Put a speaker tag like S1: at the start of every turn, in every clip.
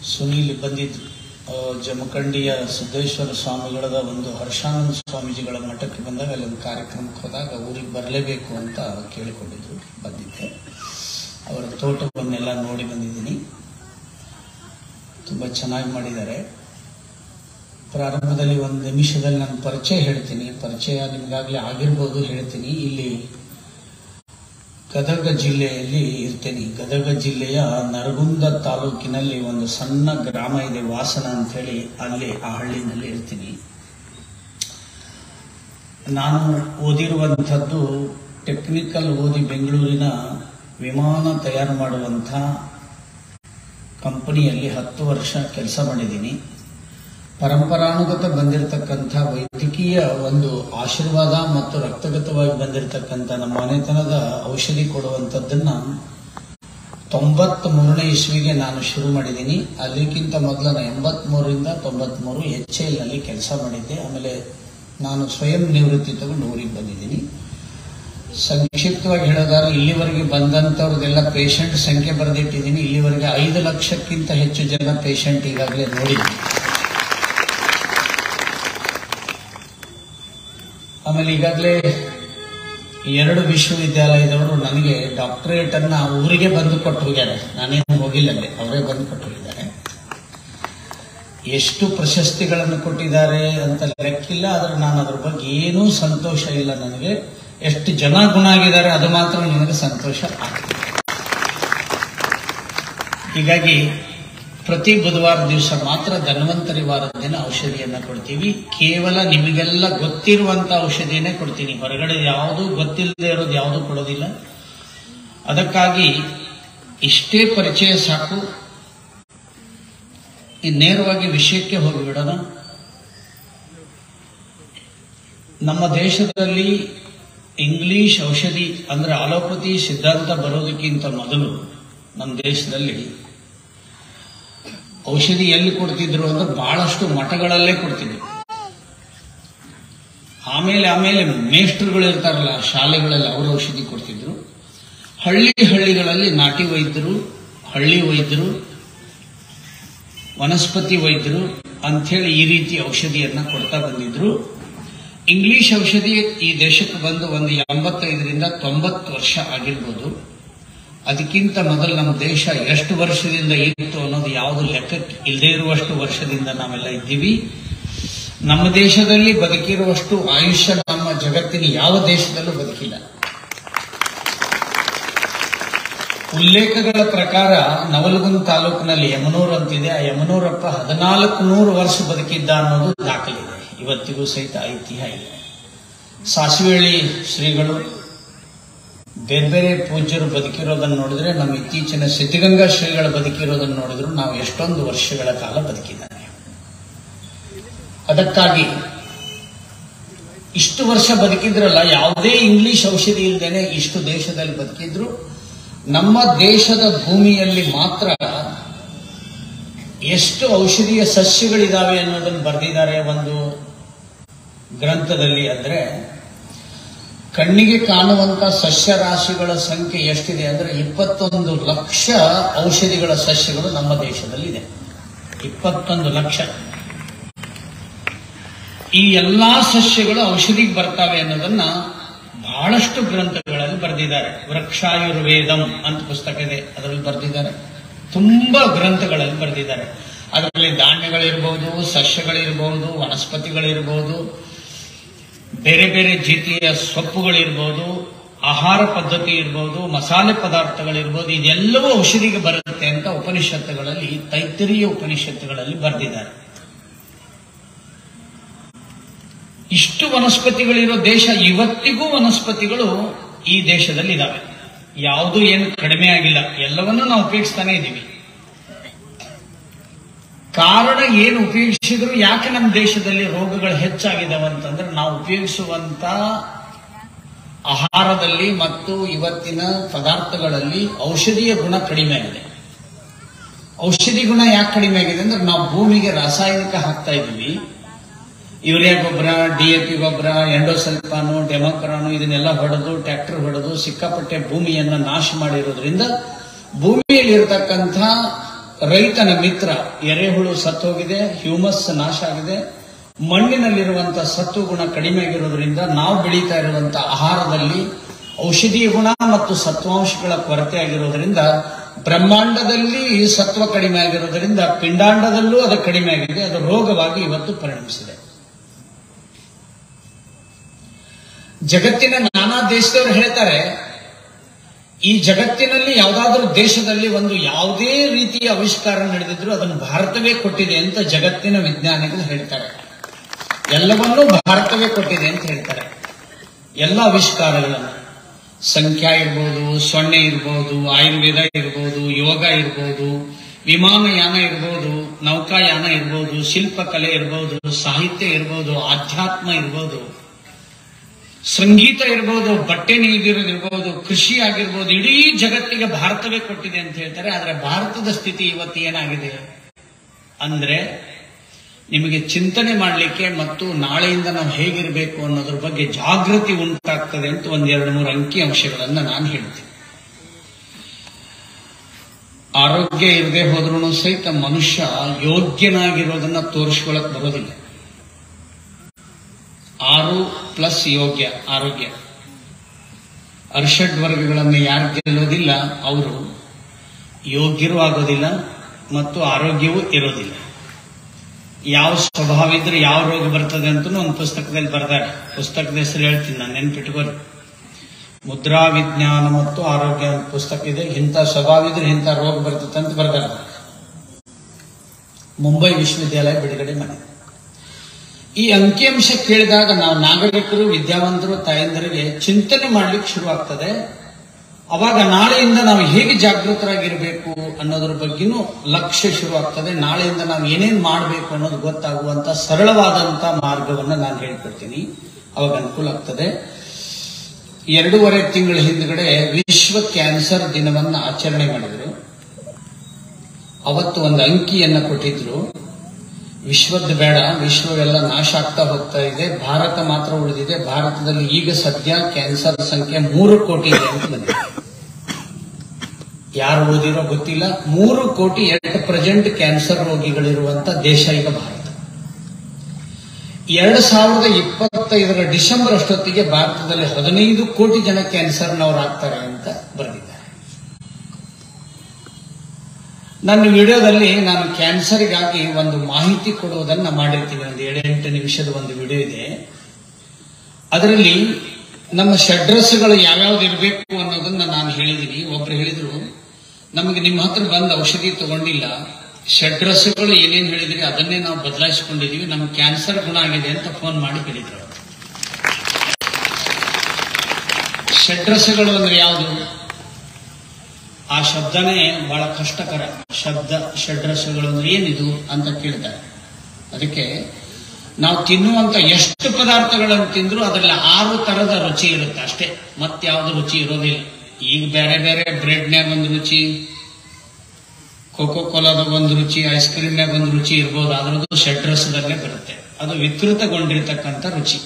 S1: ಸುನೀಲ್ ಬಂದಿದ್ರು ಆ, ಜಮಖಂಡಿಯ ಸಿದ್ದೇಶ್ವರ ಸ್ವಾಮಿಗಳದ ಒಂದು ಹರ್ಷಾನಂದ ಸ್ವಾಮೀಜಿಗಳ ಮಠಕ್ಕೆ ಬಂದಾಗ ಅಲ್ಲಿ ಒಂದು ಕಾರ್ಯಕ್ರಮಕ್ಕೆ ಹೋದಾಗ ಊರಿಗೆ ಬರಲೇಬೇಕು ಅಂತ ಕೇಳಿಕೊಂಡಿದ್ರು ಬಂದಿದ್ದೆ ಅವರ ತೋಟವನ್ನೆಲ್ಲ ನೋಡಿ ಬಂದಿದ್ದೀನಿ ತುಂಬ ಚೆನ್ನಾಗಿ ಮಾಡಿದ್ದಾರೆ ಪ್ರಾರಂಭದಲ್ಲಿ ಒಂದು ನಿಮಿಷದಲ್ಲಿ ನಾನು ಪರಿಚಯ ಹೇಳ್ತೀನಿ ಪರಿಚಯ ನಿಮಗಾಗಲೇ ಆಗಿರ್ಬೋದು ಹೇಳ್ತೀನಿ ಇಲ್ಲಿ ಗದಗ ಜಿಲ್ಲೆಯಲ್ಲಿ ಇರ್ತೇನೆ ಗದಗ ಜಿಲ್ಲೆಯ ನರಗುಂದ ತಾಲೂಕಿನಲ್ಲಿ ಒಂದು ಸಣ್ಣ ಗ್ರಾಮ ಇದೆ ವಾಸನ ಅಂತ ಹೇಳಿ ಅಲ್ಲಿ ಆ ಹಳ್ಳಿನಲ್ಲಿ ಇರ್ತೀನಿ ನಾನು ಓದಿರುವಂಥದ್ದು ಟೆಕ್ನಿಕಲ್ ಓದಿ ಬೆಂಗಳೂರಿನ ವಿಮಾನ ತಯಾರು ಮಾಡುವಂಥ ಕಂಪನಿಯಲ್ಲಿ ಹತ್ತು ವರ್ಷ ಕೆಲಸ ಮಾಡಿದ್ದೀನಿ ಪರಂಪರಾನುಗತ ಬಂದಿರತಕ್ಕಂಥ ವೈದ್ಯಕೀಯ ಒಂದು ಆಶೀರ್ವಾದ ಮತ್ತು ರಕ್ತಗತವಾಗಿ ಬಂದಿರತಕ್ಕಂಥ ನಮ್ಮ ಮನೆತನದ ಔಷಧಿ ಕೊಡುವಂಥದ್ದನ್ನ ತೊಂಬತ್ ಮೂರನೇ ಇಸ್ವಿಗೆ ನಾನು ಶುರು ಮಾಡಿದ್ದೀನಿ ಅಲ್ಲಿಗಿಂತ ಮೊದಲ ಎಂಬತ್ ಮೂರರಿಂದ ತೊಂಬತ್ ಮೂರು ಎಚ್ ನಲ್ಲಿ ಕೆಲಸ ಮಾಡಿದ್ದೆ ಆಮೇಲೆ ನಾನು ಸ್ವಯಂ ನಿವೃತ್ತಿ ತಗೊಂಡು ಊರಿಗೆ ಬಂದಿದ್ದೀನಿ ಸಂಕ್ಷಿಪ್ತವಾಗಿ ಹೇಳೋದಾದ್ರೆ ಇಲ್ಲಿವರೆಗೆ ಬಂದಂತವ್ರದ್ದೆಲ್ಲ ಪೇಷಂಟ್ ಸಂಖ್ಯೆ ಬರೆದಿಟ್ಟಿದ್ದೀನಿ ಇಲ್ಲಿವರೆಗೆ ಐದು ಲಕ್ಷಕ್ಕಿಂತ ಹೆಚ್ಚು ಜನ ಪೇಷಂಟ್ ಈಗಾಗಲೇ ನೋಡಿದ್ದೀನಿ ಆಮೇಲೆ ಈಗಾಗಲೇ ಎರಡು ವಿಶ್ವವಿದ್ಯಾಲಯದವರು ನನಗೆ ಡಾಕ್ಟರೇಟ್ ಅನ್ನ ಊರಿಗೆ ಬಂದು ಕೊಟ್ಟು ಹೋಗ್ಯಾರೆ ನಾನೇನು ಹೋಗಿಲ್ಲ ಅಲ್ಲಿ ಅವರೇ ಬಂದು ಕೊಟ್ಟು ಹೋಗಿದ್ದಾರೆ ಎಷ್ಟು ಪ್ರಶಸ್ತಿಗಳನ್ನು ಕೊಟ್ಟಿದ್ದಾರೆ ಅಂತ ಲೆಕ್ಕಿಲ್ಲ ಆದ್ರೆ ನಾನು ಅದ್ರ ಬಗ್ಗೆ ಏನೂ ಸಂತೋಷ ಇಲ್ಲ ನನಗೆ ಎಷ್ಟು ಜನ ಗುಣ ಆಗಿದ್ದಾರೆ ಅದು ಮಾತ್ರ ನನಗೆ ಸಂತೋಷ ಆಗ್ತದೆ ಹೀಗಾಗಿ ಪ್ರತಿ ಬುಧವಾರ ದಿವಸ ಮಾತ್ರ ಧನ್ವಂತರಿ ವಾರದ ದಿನ ಔಷಧಿಯನ್ನ ಕೊಡ್ತೀವಿ ಕೇವಲ ನಿಮಗೆಲ್ಲ ಗೊತ್ತಿರುವಂತ ಔಷಧಿಯನ್ನೇ ಕೊಡ್ತೀನಿ ಹೊರಗಡೆ ಯಾವುದು ಗೊತ್ತಿಲ್ಲದೆ ಇರೋದು ಯಾವುದು ಕೊಡೋದಿಲ್ಲ ಅದಕ್ಕಾಗಿ ಇಷ್ಟೇ ಪರಿಚಯ ಸಾಕು ಈ ನೇರವಾಗಿ ವಿಷಯಕ್ಕೆ ಹೋಗಿಬಿಡೋಣ ನಮ್ಮ ದೇಶದಲ್ಲಿ ಇಂಗ್ಲಿಷ್ ಔಷಧಿ ಅಂದ್ರೆ ಅಲೋಪತಿ ಸಿದ್ಧಾಂತ ಬರೋದಕ್ಕಿಂತ ಮೊದಲು ನಮ್ಮ ದೇಶದಲ್ಲಿ ಔಷಧಿ ಎಲ್ಲಿ ಕೊಡ್ತಿದ್ರು ಅಂದ್ರೆ ಬಹಳಷ್ಟು ಮಠಗಳಲ್ಲೇ ಕೊಡ್ತಿದ್ರು ಆಮೇಲೆ ಆಮೇಲೆ ಮೇಷ್ಟ್ರುಗಳು ಇರ್ತಾರಲ್ಲ ಶಾಲೆಗಳಲ್ಲಿ ಅವರು ಔಷಧಿ ಕೊಡ್ತಿದ್ರು ಹಳ್ಳಿ ಹಳ್ಳಿಗಳಲ್ಲಿ ನಾಟಿ ವೈದ್ಯರು ಹಳ್ಳಿ ವೈದ್ಯರು ವನಸ್ಪತಿ ವೈದ್ಯರು ಅಂಥೇಳಿ ಈ ರೀತಿ ಔಷಧಿಯನ್ನ ಕೊಡ್ತಾ ಬಂದಿದ್ರು ಇಂಗ್ಲಿಷ್ ಔಷಧಿ ಈ ದೇಶಕ್ಕೆ ಬಂದು ಒಂದು ಎಂಬತ್ತೈದರಿಂದ ತೊಂಬತ್ತು ವರ್ಷ ಆಗಿರ್ಬೋದು ಅದಕ್ಕಿಂತ ಮೊದಲು ನಮ್ಮ ದೇಶ ಎಷ್ಟು ವರ್ಷದಿಂದ ಇತ್ತು ಅನ್ನೋದು ಯಾವುದು ಲೆಕ್ಕಕ್ಕೆ ಇಲ್ಲದೆ ಇರುವಷ್ಟು ವರ್ಷದಿಂದ ನಾವೆಲ್ಲ ಇದ್ದೀವಿ ನಮ್ಮ ದೇಶದಲ್ಲಿ ಬದುಕಿರುವಷ್ಟು ಆಯುಷ್ಯ ನಮ್ಮ ಜಗತ್ತಿನ ಯಾವ ದೇಶದಲ್ಲೂ ಬದುಕಿಲ್ಲ ಉಲ್ಲೇಖಗಳ ಪ್ರಕಾರ ನವಲಗುಂದ ತಾಲೂಕಿನಲ್ಲಿ ಯಮನೂರ್ ಅಂತಿದೆ ಆ ಯಮನೂರಪ್ಪ ಹದಿನಾಲ್ಕು ನೂರು ವರ್ಷ ಬದುಕಿದ್ದ ಅನ್ನೋದು ದಾಖಲಿದೆ ಇವತ್ತಿಗೂ ಸಹಿತ ಐತಿಹ್ಯ ಇದೆ ಸಾಸಿವೆಳಿ ಶ್ರೀಗಳು ಬೇರೆ ಬೇರೆ ಪೂಜ್ಯರು ಬದುಕಿರೋದನ್ನು ನೋಡಿದ್ರೆ ನಮ್ಮ ಇತ್ತೀಚಿನ ಸಿದ್ಧಗಂಗಾ ಶ್ರೀಗಳ ಬದುಕಿರೋದನ್ನು ನೋಡಿದ್ರು ನಾವು ಎಷ್ಟೊಂದು ವರ್ಷಗಳ ಕಾಲ ಬದುಕಿದ್ದಾರೆ ಅದಕ್ಕಾಗಿ ಇಷ್ಟು ವರ್ಷ ಬದುಕಿದ್ರಲ್ಲ ಯಾವುದೇ ಇಂಗ್ಲಿಷ್ ಔಷಧಿ ಇಲ್ಲದೇನೆ ಇಷ್ಟು ದೇಶದಲ್ಲಿ ಬದುಕಿದ್ರು ನಮ್ಮ ದೇಶದ ಭೂಮಿಯಲ್ಲಿ ಮಾತ್ರ ಎಷ್ಟು ಔಷಧೀಯ ಸಸ್ಯಗಳಿದಾವೆ ಅನ್ನೋದನ್ನು ಬರೆದಿದ್ದಾರೆ ಒಂದು ಗ್ರಂಥದಲ್ಲಿ ಅಂದ್ರೆ ಕಣ್ಣಿಗೆ ಕಾಣುವಂತ ಸಸ್ಯ ರಾಶಿಗಳ ಸಂಖ್ಯೆ ಎಷ್ಟಿದೆ ಅಂದ್ರೆ ಇಪ್ಪತ್ತೊಂದು ಲಕ್ಷ ಔಷಧಿಗಳ ಸಸ್ಯಗಳು ನಮ್ಮ ದೇಶದಲ್ಲಿ ಇದೆ ಇಪ್ಪತ್ತೊಂದು ಲಕ್ಷ ಈ ಎಲ್ಲಾ ಸಸ್ಯಗಳು ಔಷಧಿಗೆ ಬರ್ತವೆ ಅನ್ನೋದನ್ನ ಬಹಳಷ್ಟು ಗ್ರಂಥಗಳಲ್ಲಿ ಬರೆದಿದ್ದಾರೆ ವೃಕ್ಷಾಯುರ್ವೇದಂ ಅಂತ ಪುಸ್ತಕ ಇದೆ ಅದರಲ್ಲಿ ಬರೆದಿದ್ದಾರೆ ತುಂಬಾ ಗ್ರಂಥಗಳಲ್ಲಿ ಬರೆದಿದ್ದಾರೆ ಅದರಲ್ಲಿ ಧಾನ್ಯಗಳಿರ್ಬೋದು ಸಸ್ಯಗಳಿರ್ಬೋದು ವನಸ್ಪತಿಗಳಿರ್ಬೋದು ಬೇರೆ ಬೇರೆ ರೀತಿಯ ಸೊಪ್ಪುಗಳಿರ್ಬೋದು ಆಹಾರ ಪದ್ಧತಿ ಇರ್ಬೋದು ಮಸಾಲೆ ಪದಾರ್ಥಗಳಿರ್ಬೋದು ಇದೆಲ್ಲವೂ ಔಷಧಿಗೆ ಬರುತ್ತೆ ಅಂತ ಉಪನಿಷತ್ತುಗಳಲ್ಲಿ ತೈತರಿಯ ಉಪನಿಷತ್ತುಗಳಲ್ಲಿ ಬರೆದಿದ್ದಾರೆ ಇಷ್ಟು ವನಸ್ಪತಿಗಳಿರೋ ದೇಶ ಇವತ್ತಿಗೂ ವನಸ್ಪತಿಗಳು ಈ ದೇಶದಲ್ಲಿ ಇದಾವೆ ಯಾವುದೂ ಏನು ಕಡಿಮೆ ಆಗಿಲ್ಲ ಎಲ್ಲವನ್ನೂ ನಾವು ಉಪಯೋಗಿಸ್ತಾನೆ ಇದ್ದೀವಿ ಕಾರಣ ಏನು ಉಪಯೋಗಿಸಿದ್ರು ಯಾಕೆ ನಮ್ಮ ದೇಶದಲ್ಲಿ ರೋಗಗಳು ಹೆಚ್ಚಾಗಿದ್ದಾವೆ ಅಂತಂದ್ರೆ ನಾವು ಉಪಯೋಗಿಸುವಂತ ಆಹಾರದಲ್ಲಿ ಮತ್ತು ಇವತ್ತಿನ ಪದಾರ್ಥಗಳಲ್ಲಿ ಔಷಧೀಯ ಗುಣ ಕಡಿಮೆ ಆಗಿದೆ ಔಷಧಿ ಗುಣ ಯಾಕೆ ಕಡಿಮೆ ಆಗಿದೆ ಅಂದ್ರೆ ನಾವು ಭೂಮಿಗೆ ರಾಸಾಯನಿಕ ಹಾಕ್ತಾ ಇದ್ದೀವಿ ಯೂರಿಯಾ ಗೊಬ್ಬರ ಡಿಎಪಿ ಗೊಬ್ಬರ ಎಂಡೋಸಲ್ಫಾನು ಡೆಮೋಕ್ರಾನು ಇದನ್ನೆಲ್ಲ ಹೊಡೆದು ಟ್ರ್ಯಾಕ್ಟರ್ ಹೊಡೆದು ಸಿಕ್ಕಾಪಟ್ಟೆ ಭೂಮಿಯನ್ನ ನಾಶ ಮಾಡಿರೋದ್ರಿಂದ ಭೂಮಿಯಲ್ಲಿ ಇರತಕ್ಕಂಥ ರೈತನ ಮಿತ್ರ ಎರೆಹುಳು ಸತ್ತೋಗಿದೆ ಹ್ಯೂಮಸ್ ನಾಶ ಆಗಿದೆ ಮಣ್ಣಿನಲ್ಲಿರುವಂತಹ ಸತ್ವ ಗುಣ ಕಡಿಮೆ ಆಗಿರೋದ್ರಿಂದ ನಾವು ಬೆಳೀತಾ ಇರುವಂತಹ ಆಹಾರದಲ್ಲಿ ಔಷಧೀಯ ಗುಣ ಮತ್ತು ಸತ್ವಾಂಶಗಳ ಕೊರತೆ ಆಗಿರೋದ್ರಿಂದ ಬ್ರಹ್ಮಾಂಡದಲ್ಲಿ ಸತ್ವ ಕಡಿಮೆ ಆಗಿರೋದ್ರಿಂದ ಪಿಂಡಾಂಡದಲ್ಲೂ ಅದು ಕಡಿಮೆ ಆಗಿದೆ ಅದು ರೋಗವಾಗಿ ಇವತ್ತು ಪರಿಣಮಿಸಿದೆ ಜಗತ್ತಿನ ನಾನಾ ದೇಶದವರು ಹೇಳ್ತಾರೆ ಈ ಜಗತ್ತಿನಲ್ಲಿ ಯಾವುದಾದ್ರೂ ದೇಶದಲ್ಲಿ ಒಂದು ಯಾವುದೇ ರೀತಿಯ ಆವಿಷ್ಕಾರ ನಡೆದಿದ್ರು ಅದನ್ನು ಭಾರತವೇ ಕೊಟ್ಟಿದೆ ಅಂತ ಜಗತ್ತಿನ ವಿಜ್ಞಾನಿಗಳು ಹೇಳ್ತಾರೆ ಎಲ್ಲವನ್ನೂ ಭಾರತವೇ ಕೊಟ್ಟಿದೆ ಅಂತ ಹೇಳ್ತಾರೆ ಎಲ್ಲ ಆವಿಷ್ಕಾರಗಳನ್ನು ಸಂಖ್ಯಾ ಇರ್ಬೋದು ಸೊನ್ನೆ ಇರ್ಬೋದು ಆಯುರ್ವೇದ ಇರ್ಬೋದು ಯೋಗ ಇರ್ಬೋದು ವಿಮಾನಯಾನ ಇರ್ಬೋದು ನೌಕಾಯಾನ ಇರ್ಬೋದು ಶಿಲ್ಪಕಲೆ ಇರ್ಬೋದು ಸಾಹಿತ್ಯ ಇರ್ಬೋದು ಆಧ್ಯಾತ್ಮ ಇರ್ಬೋದು ಸಂಗೀತ ಇರ್ಬೋದು ಬಟ್ಟೆ ನೇಯ್ದಿರೋದಿರ್ಬೋದು ಕೃಷಿ ಆಗಿರ್ಬೋದು ಇಡೀ ಜಗತ್ತಿಗೆ ಭಾರತವೇ ಕೊಟ್ಟಿದೆ ಅಂತ ಹೇಳ್ತಾರೆ ಆದ್ರೆ ಭಾರತದ ಸ್ಥಿತಿ ಇವತ್ತು ಏನಾಗಿದೆ ಅಂದ್ರೆ ನಿಮಗೆ ಚಿಂತನೆ ಮಾಡಲಿಕ್ಕೆ ಮತ್ತು ನಾಳೆಯಿಂದ ನಾವು ಹೇಗಿರಬೇಕು ಅನ್ನೋದ್ರ ಬಗ್ಗೆ ಜಾಗೃತಿ ಉಂಟಾಗ್ತದೆ ಅಂತ ಒಂದ್ ಎರಡು ಮೂರು ಅಂಕಿ ಅಂಶಗಳನ್ನ ನಾನು ಹೇಳ್ತೀನಿ ಆರೋಗ್ಯ ಇರದೆ ಹೋದ್ರೂ ಸಹಿತ ಮನುಷ್ಯ ಯೋಗ್ಯನಾಗಿರೋದನ್ನ ತೋರಿಸ್ಕೊಳಕ್ ಬರೋದಿಲ್ಲ ಆರು ಪ್ಲಸ್ ಯೋಗ್ಯ ಆರೋಗ್ಯ ಅರ್ಷಡ್ ವರ್ಗಗಳನ್ನು ಯಾರು ಗೆಲ್ಲೋದಿಲ್ಲ ಅವರು ಯೋಗ್ಯರೂ ಆಗೋದಿಲ್ಲ ಮತ್ತು ಆರೋಗ್ಯವೂ ಇರೋದಿಲ್ಲ ಯಾವ ಸ್ವಭಾವ ಇದ್ರೆ ಯಾವ ರೋಗ ಬರ್ತದೆ ಅಂತ ಒಂದು ಪುಸ್ತಕದಲ್ಲಿ ಬರ್ತಾರೆ ಪುಸ್ತಕದ ಹೆಸರು ಹೇಳ್ತೀನಿ ನಾನು ನೆನ್ಪಿಟ್ಕೊಳ್ಳಿ ಮುದ್ರಾ ವಿಜ್ಞಾನ ಮತ್ತು ಆರೋಗ್ಯ ಅಂತ ಪುಸ್ತಕ ಇದೆ ಇಂಥ ಸ್ವಭಾವ ಇದ್ರೆ ಇಂಥ ರೋಗ ಬರ್ತದೆ ಅಂತ ಬರ್ತಾರೆ ಮುಂಬೈ ವಿಶ್ವವಿದ್ಯಾಲಯ ಬಿಡುಗಡೆ ಮಾಡಿದೆ ಈ ಅಂಕಿಅಂಶ ಕೇಳಿದಾಗ ನಾವು ನಾಗರಿಕರು ವಿದ್ಯಾವಂತರು ತಾಯಂದರಿಗೆ ಚಿಂತನೆ ಮಾಡ್ಲಿಕ್ಕೆ ಶುರು ಆಗ್ತದೆ ಅವಾಗ ನಾಳೆಯಿಂದ ನಾವು ಹೇಗೆ ಜಾಗೃತರಾಗಿರ್ಬೇಕು ಅನ್ನೋದ್ರ ಬಗ್ಗೆನೂ ಲಕ್ಷ್ಯ ಶುರು ಆಗ್ತದೆ ನಾಳೆಯಿಂದ ನಾವು ಏನೇನ್ ಮಾಡಬೇಕು ಅನ್ನೋದು ಗೊತ್ತಾಗುವಂತ ಸರಳವಾದಂತ ಮಾರ್ಗವನ್ನ ನಾನು ಹೇಳ್ಕೊಡ್ತೀನಿ ಅವಾಗ ಅನುಕೂಲ ಆಗ್ತದೆ ಎರಡೂವರೆ ತಿಂಗಳ ಹಿಂದ್ಗಡೆ ವಿಶ್ವ ಕ್ಯಾನ್ಸರ್ ದಿನವನ್ನ ಆಚರಣೆ ಮಾಡಿದ್ರು ಅವತ್ತು ಒಂದು ಅಂಕಿಯನ್ನ ಕೊಟ್ಟಿದ್ರು ವಿಶ್ವದ ಬೇಡ ವಿಶ್ವವೆಲ್ಲ ನಾಶ ಆಗ್ತಾ ಹೋಗ್ತಾ ಇದೆ ಭಾರತ ಮಾತ್ರ ಉಳಿದಿದೆ ಭಾರತದಲ್ಲಿ ಈಗ ಸದ್ಯ ಕ್ಯಾನ್ಸರ್ ಸಂಖ್ಯೆ ಮೂರು ಕೋಟಿ ಇದೆ ಅಂತ ಬಂದಿದೆ ಯಾರು ಓದಿರೋ ಗೊತ್ತಿಲ್ಲ ಮೂರು ಕೋಟಿ ಎಟ್ ಪ್ರೆಸೆಂಟ್ ಕ್ಯಾನ್ಸರ್ ರೋಗಿಗಳಿರುವಂತ ದೇಶ ಈಗ ಭಾರತ ಎರಡು ಸಾವಿರದ ಇಪ್ಪತ್ತೈದರ ಡಿಸೆಂಬರ್ ಅಷ್ಟೊತ್ತಿಗೆ ಭಾರತದಲ್ಲಿ ಹದಿನೈದು ಕೋಟಿ ಜನ ಕ್ಯಾನ್ಸರ್ನವರು ಆಗ್ತಾರೆ ಅಂತ ಬರೆದಿದ್ದಾರೆ ನನ್ನ ವಿಡಿಯೋದಲ್ಲಿ ನಾನು ಕ್ಯಾನ್ಸರ್ಗಾಗಿ ಒಂದು ಮಾಹಿತಿ ಕೊಡುವುದನ್ನ ಮಾಡಿರ್ತೀನಿ ಒಂದು ಏಳೆಂಟು ನಿಮಿಷದ ಒಂದು ವಿಡಿಯೋ ಇದೆ ಅದರಲ್ಲಿ ನಮ್ಮ ಷಡ್ರಸ್ಗಳು ಯಾವ್ಯಾವ್ದು ಇರಬೇಕು ಅನ್ನೋದನ್ನ ನಾನು ಹೇಳಿದ್ದೀನಿ ಒಬ್ರು ಹೇಳಿದ್ರು ನಮಗೆ ನಿಮ್ಮ ಹತ್ರ ಬಂದ ಔಷಧಿ ತಗೊಂಡಿಲ್ಲ ಷಡ್ರಸ್ಗಳು ಏನೇನು ಹೇಳಿದ್ರಿ ಅದನ್ನೇ ನಾವು ಬದಲಾಯಿಸಿಕೊಂಡಿದೀವಿ ನಮ್ಗೆ ಕ್ಯಾನ್ಸರ್ ಗುಣ ಆಗಿದೆ ಅಂತ ಫೋನ್ ಮಾಡಿ ಹೇಳಿದ್ರು ಷಡ್ರಸಗಳು ಅಂದ್ರೆ ಯಾವುದು ಆ ಶಬ್ದನೇ ಬಹಳ ಕಷ್ಟಕರ ಶಬ್ದ ಷಡ್ರಸಗಳು ಅಂದ್ರೆ ಏನಿದು ಅಂತ ಕೇಳ್ತಾರೆ ಅದಕ್ಕೆ ನಾವು ತಿನ್ನುವಂತ ಎಷ್ಟು ಪದಾರ್ಥಗಳನ್ನು ತಿಂದ್ರು ಅದರಲ್ಲಿ ಆರು ತರದ ರುಚಿ ಇರುತ್ತೆ ಅಷ್ಟೇ ಮತ್ಯಾವುದು ರುಚಿ ಇರೋದಿಲ್ಲ ಈಗ ಬೇರೆ ಬೇರೆ ಬ್ರೆಡ್ನ್ಯಾಗ ಒಂದು ರುಚಿ ಕೋಕೋ ಕೋಲಾದಾಗ ಒಂದು ರುಚಿ ಐಸ್ ಕ್ರೀಮ್ನಾಗ ಒಂದು ರುಚಿ ಇರ್ಬೋದು ಅದ್ರದ್ದು ಷಡ್ರಸದಲ್ಲೇ ಬರುತ್ತೆ ಅದು ವಿಕೃತಗೊಂಡಿರ್ತಕ್ಕಂಥ ರುಚಿ